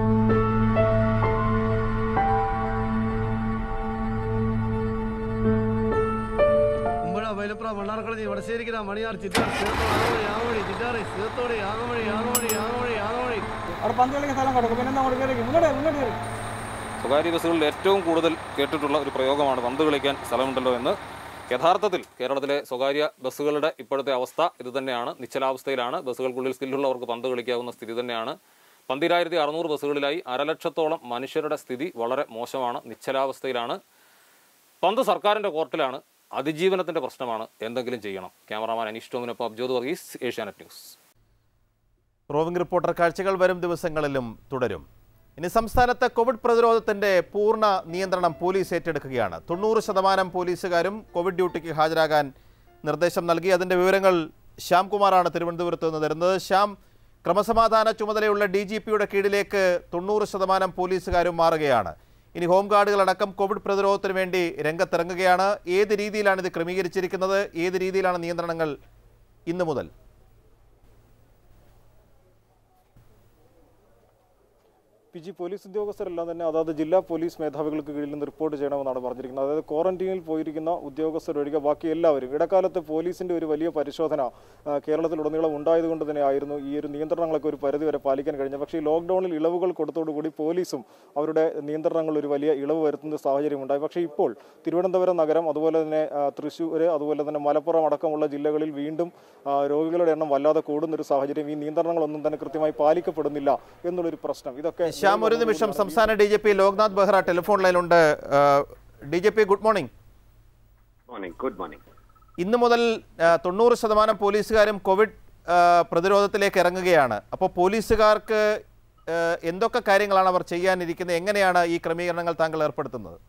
ഉമ്പഴ മൈലപ്ര മണ്ണാർക്കുളഞ്ഞി വടശ്ശേരിക്കര മണിയാർ ചിറ്റാർ സേത്തോട് ആങ്ങമൊഴി ആങ്ങമൊഴി ചിറ്റാറ് സേത്തോട് ആങ്ങമൊഴി ആങ്ങമൊഴി ആങ്ങമൊഴി ആങ്ങമൊഴി അവിടെ പന്ത് കളിക്കുന്ന സ്ഥലം കിടക്കും പിന്നെ അങ്ങോട്ട് കയറി മുന്നോട്ട് മുന്നോട്ട് കയറി സ്വകാര്യ ബസ്സുകളിൽ ഏറ്റവും കൂടുതൽ കേട്ടിട്ടുള്ള ഒരു പ്രയോഗമാണ് പന്ത് കളിക്കാൻ സ്ഥലമുണ്ടല്ലോ എന്ന് യഥാർത്ഥത്തിൽ കേരളത്തിലെ സ്വകാര്യ ബസ്സുകളുടെ ഇപ്പോഴത്തെ അവസ്ഥ ഇത് തന്നെയാണ് നിശ്ചലാവസ്ഥയിലാണ് ബസ്സുകൾക്കുള്ളിൽ സ്കില്ലുള്ളവർക്ക് പന്ത് കളിക്കാവുന്ന സ്ഥിതി തന്നെയാണ് പന്തിരായിരത്തി അറുന്നൂറ് ബസ്സുകളിലായി അരലക്ഷത്തോളം മനുഷ്യരുടെ സ്ഥിതി വളരെ മോശമാണ് നിശ്ചലാവസ്ഥയിലാണ് പന്ത് സർക്കാരിൻ്റെ കോർട്ടിലാണ് അതിജീവനത്തിൻ്റെ പ്രശ്നമാണ് എന്തെങ്കിലും ചെയ്യണം ക്യാമറാമാൻ അനീഷ് ടോമിനൊപ്പം Abjod Varghese Asianet news roving reporter കാഴ്ചകൾ വരും ദിവസങ്ങളിലും തുടരും ഇനി സംസ്ഥാനത്ത് കോവിഡ് പ്രതിരോധത്തിന്റെ പൂർണ്ണ നിയന്ത്രണം പോലീസ് ഏറ്റെടുക്കുകയാണ് തൊണ്ണൂറ് ശതമാനം പോലീസുകാരും കോവിഡ് ഡ്യൂട്ടിക്ക് ഹാജരാകാൻ നിർദ്ദേശം നൽകി അതിന്റെ വിവരങ്ങൾ ശ്യാംകുമാറാണ് തിരുവനന്തപുരത്ത് നിന്ന് തരുന്നത് ശ്യാം ക്രമസമാധാന ചുമതലയുള്ള ഡി ജി പിയുടെ കീഴിലേക്ക് തൊണ്ണൂറ് ശതമാനം പോലീസുകാരും മാറുകയാണ് ഇനി ഹോം ഗാർഡുകളടക്കം കോവിഡ് പ്രതിരോധത്തിന് വേണ്ടി രംഗത്തിറങ്ങുകയാണ് ഏത് രീതിയിലാണ് ഇത് ക്രമീകരിച്ചിരിക്കുന്നത് ഏത് രീതിയിലാണ് നിയന്ത്രണങ്ങൾ ഇന്നു മുതൽ പി ജി പോലീസ് ഉദ്യോഗസ്ഥരെല്ലാം തന്നെ അതാത് ജില്ലാ പോലീസ് മേധാവികൾക്ക് കീഴിൽ നിന്ന് റിപ്പോർട്ട് ചെയ്യണമെന്നാണ് പറഞ്ഞിരിക്കുന്നത് അതായത് ക്വാറന്റീനിൽ പോയിരിക്കുന്ന ഉദ്യോഗസ്ഥരൊഴികെ ബാക്കി എല്ലാവരും ഇടക്കാലത്ത് പോലീസിന്റെ ഒരു വലിയ പരിശോധന ആ, കേരളത്തിലുടനീളം ഉണ്ടായതുകൊണ്ട് തന്നെ ആയിരുന്നു ഈ ഒരു നിയന്ത്രണങ്ങളൊക്കെ ഒരു പരിധിവരെ പാലിക്കാൻ കഴിഞ്ഞത് പക്ഷേ ഈ ലോക്ക്ഡൌണിൽ ഇളവുകൾ കൊടുത്തോടുകൂടി പോലീസും അവരുടെ നിയന്ത്രണങ്ങളിൽ ഒരു വലിയ ഇളവ് വരുത്തുന്ന സാഹചര്യം ഉണ്ടായി പക്ഷേ ഇപ്പോൾ തിരുവനന്തപുരം നഗരം അതുപോലെ തന്നെ ആ, തൃശ്ശൂർ അതുപോലെ തന്നെ മലപ്പുറം അടക്കമുള്ള ജില്ലകളിൽ വീണ്ടും ആ, രോഗികളുടെ എണ്ണം വല്ലാതെ കൂടുന്ന ഒരു സാഹചര്യം ഈ നിയന്ത്രണങ്ങളൊന്നും തന്നെ കൃത്യമായി പാലിക്കപ്പെടുന്നില്ല എന്നുള്ളൊരു പ്രശ്നം ഇതൊക്കെ ശ്യാം ഒരു നിമിഷം സംസ്ഥാന D G P Loknath Behera telephone ലൈനിലുണ്ട് D G P good morning morning good morning ഇന്ന് മുതൽ ആ, തൊണ്ണൂറ് ശതമാനം പോലീസുകാരും കോവിഡ് ആ, പ്രതിരോധത്തിലേക്ക് ഇറങ്ങുകയാണ് അപ്പോൾ പോലീസുകാർക്ക് ആ, എന്തൊക്കെ കാര്യങ്ങളാണ് അവർ ചെയ്യാനിരിക്കുന്നത് എങ്ങനെയാണ് ഈ ക്രമീകരണങ്ങൾ താങ്കൾ ഏർപ്പെടുത്തുന്നത്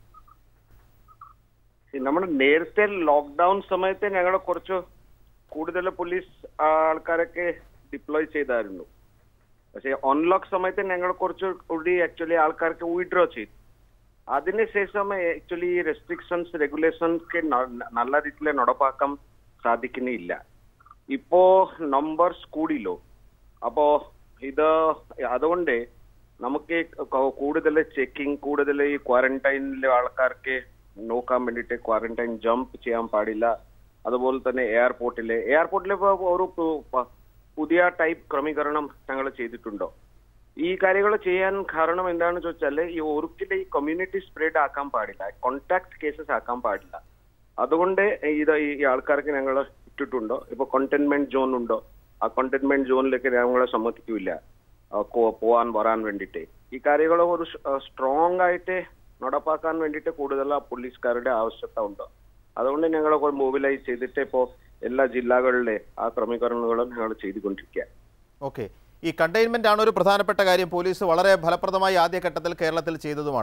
നമ്മൾ നേരത്തെ ലോക്ക്ഡൌൺ സമയത്ത് ഞങ്ങൾ കുറച്ച് കൂടുതൽ പോലീസ് ആൾക്കാരൊക്കെ ഡിപ്ലോയ് ചെയ്തായിരുന്നു പക്ഷേ ഓൺലോക്ക് സമയത്ത് ഞങ്ങൾ കുറച്ച് കൂടി ആക്ച്വലി ആൾക്കാർക്ക് വിഡ്രോ ചെയ്തു അതിനുശേഷം ആക്ച്വലി ഈ റെസ്ട്രിക്ഷൻസ് റെഗുലേഷൻസ് നല്ല രീതിയിൽ നടപ്പാക്കാൻ സാധിക്കുന്നില്ല ഇപ്പോ നമ്പേഴ്സ് കൂടില്ലോ അപ്പോ ഇത് അതുകൊണ്ട് നമുക്ക് ക- കൂടുതൽ ചെക്കിംഗ് കൂടുതൽ ഈ ക്വാറന്റൈനിലെ ആൾക്കാർക്ക് നോക്കാൻ വേണ്ടിയിട്ട് ക്വാറന്റൈൻ ജമ്പ് ചെയ്യാൻ പാടില്ല അതുപോലെ തന്നെ എയർപോർട്ടിലെ എയർപോർട്ടിലെ ഇപ്പൊ ഒരു പു- പ- പുതിയ ടൈപ്പ് ക്രമീകരണം ഞങ്ങൾ ചെയ്തിട്ടുണ്ടോ ഈ കാര്യങ്ങൾ ചെയ്യാൻ കാരണം എന്താണെന്ന് ചോദിച്ചാൽ ഈ ഒരിക്കലും ഈ കമ്മ്യൂണിറ്റി സ്പ്രെഡ് ആക്കാൻ പാടില്ല കോണ്ടാക്ട് കേസസ് ആക്കാൻ പാടില്ല അതുകൊണ്ട് ഇത് ഈ ആൾക്കാർക്ക് ഞങ്ങൾ ഇട്ടിട്ടുണ്ടോ ഇപ്പൊ കണ്ടെയ്ൻമെന്റ് സോൺ ഉണ്ടോ ആ കണ്ടെയ്ൻമെന്റ് സോണിലേക്ക് ഞങ്ങളെ സമ്മതിക്കില്ല ആ, കോ- പോവാൻ വരാൻ വേണ്ടിയിട്ട് ഈ കാര്യങ്ങൾ ഒരു സ്ട്രോങ് ആയിട്ട് നടപ്പാക്കാൻ വേണ്ടിയിട്ട് കൂടുതൽ ആ പോലീസുകാരുടെ ആവശ്യകത ഉണ്ട് അതുകൊണ്ട് ഞങ്ങൾ മൊബിലൈസ് ചെയ്തിട്ട് ഇപ്പോൾ എല്ലാ ജില്ലകളിലെ ആ ക്രമീകരണങ്ങളും ഞങ്ങൾ ചെയ്തുകൊണ്ടിരിക്കുക ഓക്കെ ഈ കണ്ടെയ്ൻമെന്റ് ആണ് ഒരു പ്രധാനപ്പെട്ട കാര്യം പോലീസ് വളരെ ഫലപ്രദമായി ആദ്യഘട്ടത്തിൽ കേരളത്തിൽ ചെയ്തതുമാണ്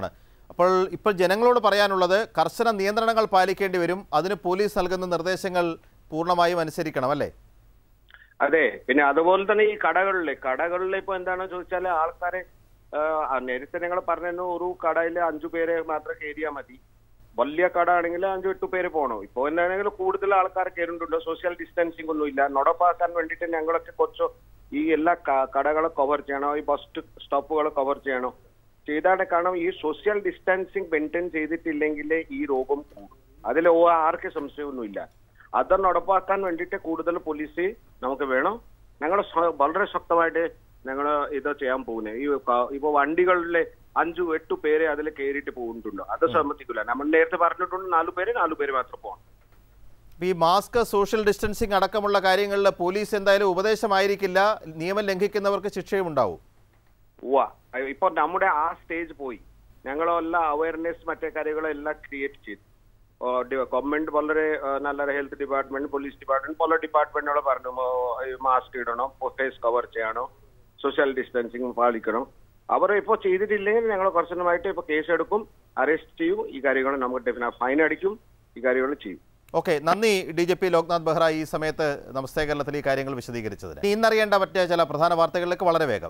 അപ്പോൾ ഇപ്പോൾ ജനങ്ങളോട് പറയാനുള്ളത് കർശന നിയന്ത്രണങ്ങൾ പാലിക്കേണ്ടി വരും അതിന് പോലീസ് നൽകുന്ന നിർദ്ദേശങ്ങൾ പൂർണ്ണമായും അനുസരിക്കണം അല്ലേ അതെ പിന്നെ അതുപോലെ തന്നെ ഈ കടകളില് കടകളിൽ ഇപ്പൊ എന്താണെന്ന് ചോദിച്ചാൽ ആൾക്കാരെ ആ, നേരത്തെ നിങ്ങൾ പറഞ്ഞു ഒരു കടയിൽ അഞ്ചു പേര് മാത്രം കയറിയാൽ മതി വലിയ കട ആണെങ്കിൽ അഞ്ചു എട്ട് പേര് പോകണം ഇപ്പൊ എന്താണെങ്കിൽ കൂടുതൽ ആൾക്കാർ കയറുന്നുണ്ട് സോഷ്യൽ ഡിസ്റ്റൻസിങ് ഒന്നും ഇല്ല നടപ്പാക്കാൻ വേണ്ടിയിട്ട് ഞങ്ങളൊക്കെ കുറച്ച് ഈ എല്ലാ ക- കടകളെ കവർ ചെയ്യണം ഈ ബസ് സ്റ്റോപ്പുകൾ കവർ ചെയ്യണം ചെയ്താൽ കാരണം ഈ സോഷ്യൽ ഡിസ്റ്റൻസിങ് മെയിൻറ്റെയിൻ ചെയ്തിട്ടില്ലെങ്കിൽ ഈ രോഗം കൂടും അതിൽ ആർക്കും സംശയമൊന്നുമില്ല അത് നടപ്പാക്കാൻ വേണ്ടിയിട്ട് കൂടുതൽ പോലീസ് നമുക്ക് വേണം ഞങ്ങൾ വളരെ ശക്തമായിട്ട് ഞങ്ങൾ ഇത് ചെയ്യാൻ പോകുന്നത് ഈ ക- ഇപ്പൊ വണ്ടികളിലെ അഞ്ചു എട്ടു പേരെ അതിൽ കയറിയിട്ട് പോകുന്നുണ്ട് അത് സമ്മതിക്കില്ല നമ്മൾ നേരത്തെ പറഞ്ഞിട്ടുണ്ട് നാലു പേര് നാലു പേര് മാത്രം പോകണം ഈ മാസ്ക് സോഷ്യൽ ഡിസ്റ്റൻസിങ് അടക്കമുള്ള കാര്യങ്ങളിൽ പോലീസ് എന്തായാലും ഉപദേശമായിരിക്കില്ല നിയമം ലംഘിക്കുന്നവർക്ക് ശിക്ഷയും ഉണ്ടാവും ഉവ്വ ഇപ്പൊ നമ്മുടെ ആ സ്റ്റേജ് പോയി ഞങ്ങളെല്ലാം അവയർനെസ് മറ്റേ കാര്യങ്ങളെല്ലാം ക്രിയേറ്റ് ചെയ്തു ഗവൺമെന്റ് വളരെ ആ, നല്ല ഹെൽത്ത് ഡിപ്പാർട്ട്മെന്റ് പോലീസ് ഡിപ്പാർട്ട്മെന്റ് പല ഡിപ്പാർട്ട്മെന്റുകൾ പറഞ്ഞു മാസ്ക് ഇടണം ഫേസ് കവർ ചെയ്യണം സോഷ്യൽ ഡിസ്റ്റൻസിങ് പാലിക്കണം അവർ ഇപ്പോൾ ചെയ്തിട്ടില്ലെങ്കിൽ ഞങ്ങൾ കർശനമായിട്ട് ഇപ്പൊ കേസ് എടുക്കും അറസ്റ്റ് ചെയ്യും ഈ കാര്യങ്ങൾ നമുക്ക് ഡെഫിന ഫൈൻ അടിക്കും ഈ കാര്യങ്ങൾ ചെയ്യും ഓക്കെ നന്ദി D G P Loknath Behera ഈ സമയത്ത് നമസ്തേ കേരളത്തിൽ ഈ കാര്യങ്ങൾ വിശദീകരിച്ചതിന് ഇനി ഇന്നറിയേണ്ട മറ്റേ ചില പ്രധാന വാർത്തകളിലേക്ക് വളരെ വേഗം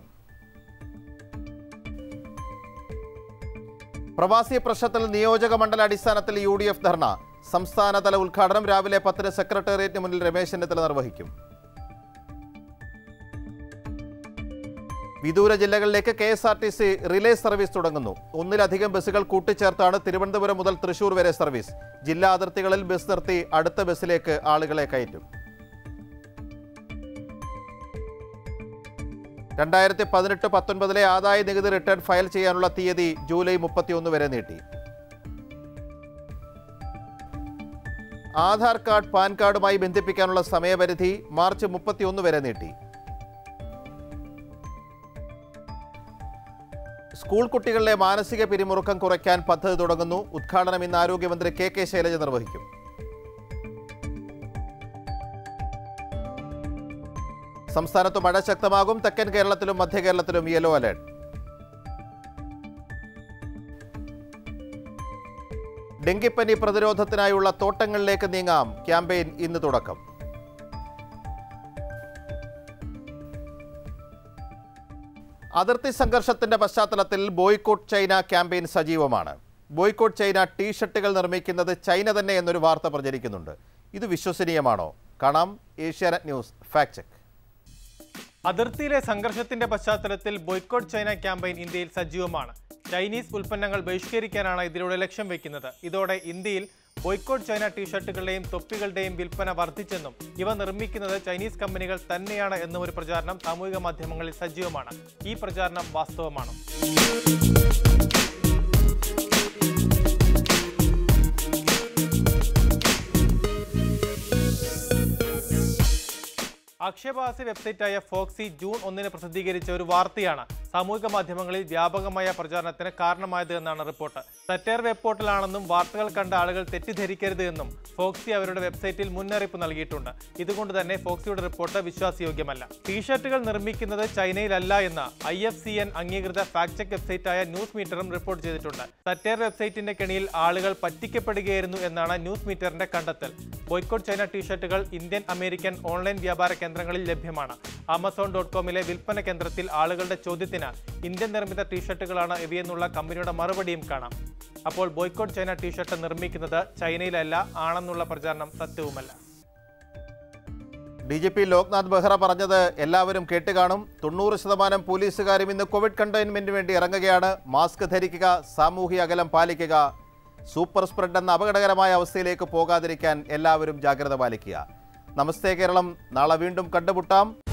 പ്രവാസി പ്രശ്നത്തിൽ നിയോജക മണ്ഡല അടിസ്ഥാനത്തിൽ യു ഡി എഫ് ധർണ സംസ്ഥാനതല ഉദ്ഘാടനം രാവിലെ പത്തിന് സെക്രട്ടേറിയറ്റിന് മുന്നിൽ രമേശ് ചെന്നിത്തല നിർവഹിക്കും വിദൂര ജില്ലകളിലേക്ക് K S R T C relay service തുടങ്ങുന്നു ഒന്നിലധികം ബസ്സുകൾ കൂട്ടിച്ചേർത്താണ് തിരുവനന്തപുരം മുതൽ തൃശൂർ വരെ സർവീസ് ജില്ലാ അതിർത്തികളിൽ ബസ് നിർത്തി അടുത്ത ബസ്സിലേക്ക് ആളുകളെ കയറ്റും രണ്ടായിരത്തി പതിനെട്ട് പത്തൊൻപതിലെ ആദായ നികുതി റിട്ടേൺ ഫയൽ ചെയ്യാനുള്ള തീയതി ജൂലൈ മുപ്പത്തിയൊന്ന് വരെ നീട്ടി ആധാർ കാർഡ് പാൻ കാർഡുമായി ബന്ധിപ്പിക്കാനുള്ള സമയപരിധി മാർച്ച് മുപ്പത്തിയൊന്ന് വരെ നീട്ടി സ്കൂൾ കുട്ടികളിലെ മാനസിക പിരിമുറുക്കം കുറയ്ക്കാൻ പദ്ധതി തുടങ്ങുന്നു ഉദ്ഘാടനം ഇന്ന് ആരോഗ്യമന്ത്രി കെ കെ ശൈലജ നിർവഹിക്കും സംസ്ഥാനത്ത് മഴ ശക്തമാകും തെക്കൻ കേരളത്തിലും മധ്യ കേരളത്തിലും യെല്ലോ അലേർട്ട് ഡെങ്കിപ്പനി പ്രതിരോധത്തിനായുള്ള തോട്ടങ്ങളിലേക്ക് നീങ്ങാം ക്യാമ്പയിൻ ഇന്ന് തുടക്കം അതിർത്തി സംഘർഷത്തിന്റെ പശ്ചാത്തലത്തിൽ ബോയ്ക്കോട്ട് ചൈന ക്യാമ്പയിൻ സജീവമാണ് ബോയ്ക്കോട്ട് ചൈന ടീഷർട്ടുകൾ നിർമ്മിക്കുന്നത് ചൈന തന്നെ എന്നൊരു വാർത്ത പ്രചരിക്കുന്നുണ്ട് ഇത് വിശ്വസനീയമാണോ കാണാം ഏഷ്യാനെറ്റ് ന്യൂസ് ഫാക്ട് ചെക്ക് അതിർത്തിയിലെ സംഘർഷത്തിന്റെ പശ്ചാത്തലത്തിൽ ബോയ്ക്കോട്ട് ചൈന ക്യാമ്പയിൻ ഇന്ത്യയിൽ സജീവമാണ് ചൈനീസ് ഉൽപ്പന്നങ്ങൾ ബഹിഷ്കരിക്കാനാണ് ഇതിലൂടെ ലക്ഷ്യം വെക്കുന്നത് ഇതോടെ ഇന്ത്യയിൽ ബോയ്ക്കോട്ട് ചൈന ടീഷർട്ടുകളുടെയും തൊപ്പികളുടെയും വിൽപ്പന വർദ്ധിച്ചെന്നും ഇവ നിർമ്മിക്കുന്നത് ചൈനീസ് കമ്പനികൾ തന്നെയാണ് എന്നും ഒരു പ്രചാരണം സാമൂഹിക മാധ്യമങ്ങളിൽ സജീവമാണ് ഈ പ്രചാരണം വാസ്തവമാണോ ആക്ഷേപഹാസ്യ വെബ്സൈറ്റായ ഫോക്സി ജൂൺ ഒന്നിന് പ്രസിദ്ധീകരിച്ച ഒരു വാർത്തയാണ് സാമൂഹിക മാധ്യമങ്ങളിൽ വ്യാപകമായ പ്രചാരണത്തിന് കാരണമായത് എന്നാണ് റിപ്പോർട്ട് സറ്റയർ വെബ് പോർട്ടലാണെന്നും വാർത്തകൾ കണ്ട ആളുകൾ തെറ്റിദ്ധരിക്കരുത് എന്നും ഫോക്സി അവരുടെ വെബ്സൈറ്റിൽ മുന്നറിയിപ്പ് നൽകിയിട്ടുണ്ട് ഇതുകൊണ്ട് തന്നെ ഫോക്സിയുടെ റിപ്പോർട്ട് വിശ്വാസയോഗ്യമല്ല ടീഷർട്ടുകൾ നിർമ്മിക്കുന്നത് ചൈനയിലല്ല എന്ന് ഐ എഫ് സി എൻ അംഗീകൃത ഫാക്ട് ചെക്ക് വെബ്സൈറ്റായ ന്യൂസ് മീറ്ററും റിപ്പോർട്ട് ചെയ്തിട്ടുണ്ട് സറ്റയർ വെബ്സൈറ്റിന്റെ കെണിയിൽ ആളുകൾ പറ്റിക്കപ്പെടുകയായിരുന്നു എന്നാണ് ന്യൂസ് മീറ്ററിന്റെ കണ്ടെത്തൽ ബോയ്ക്കോട്ട് ചൈന ടീഷർട്ടുകൾ ഇന്ത്യൻ അമേരിക്കൻ ഓൺലൈൻ വ്യാപാര കേന്ദ്രങ്ങളിൽ ലഭ്യമാണ് ആമസോൺ ഡോട്ട് കോമിലെ വിൽപ്പന കേന്ദ്രത്തിൽ ആളുകളുടെ ചോദ്യത്തിന് ഇന്ത്യൻ നിർമ്മിത ടീഷർട്ടുകളാണ് ഇവയെന്നുള്ള കമ്പനിയുടെ മറുപടിയും കാണാം അപ്പോൾ ബോയ്ക്കോട്ട് ചൈന ടീഷർട്ട് നിർമ്മിക്കുന്നത് ചൈനയിലല്ല ആണെന്നുള്ള പ്രചാരണം സത്യവുമല്ല D G P Loknath Behera പറഞ്ഞത് എല്ലാവരും കേട്ടുകാണും തൊണ്ണൂറ് ശതമാനം പോലീസുകാരും ഇന്ന് കോവിഡ് കണ്ടെയ്ൻമെന്റിന് വേണ്ടി ഇറങ്ങുകയാണ് മാസ്ക് ധരിക്കുക സാമൂഹ്യ അകലം പാലിക്കുക സൂപ്പർ സ്പ്രെഡ് എന്ന അപകടകരമായ അവസ്ഥയിലേക്ക് പോകാതിരിക്കാൻ എല്ലാവരും ജാഗ്രത പാലിക്കുക നമസ്തേ കേരളം നാളെ വീണ്ടും കണ്ടുമുട്ടാം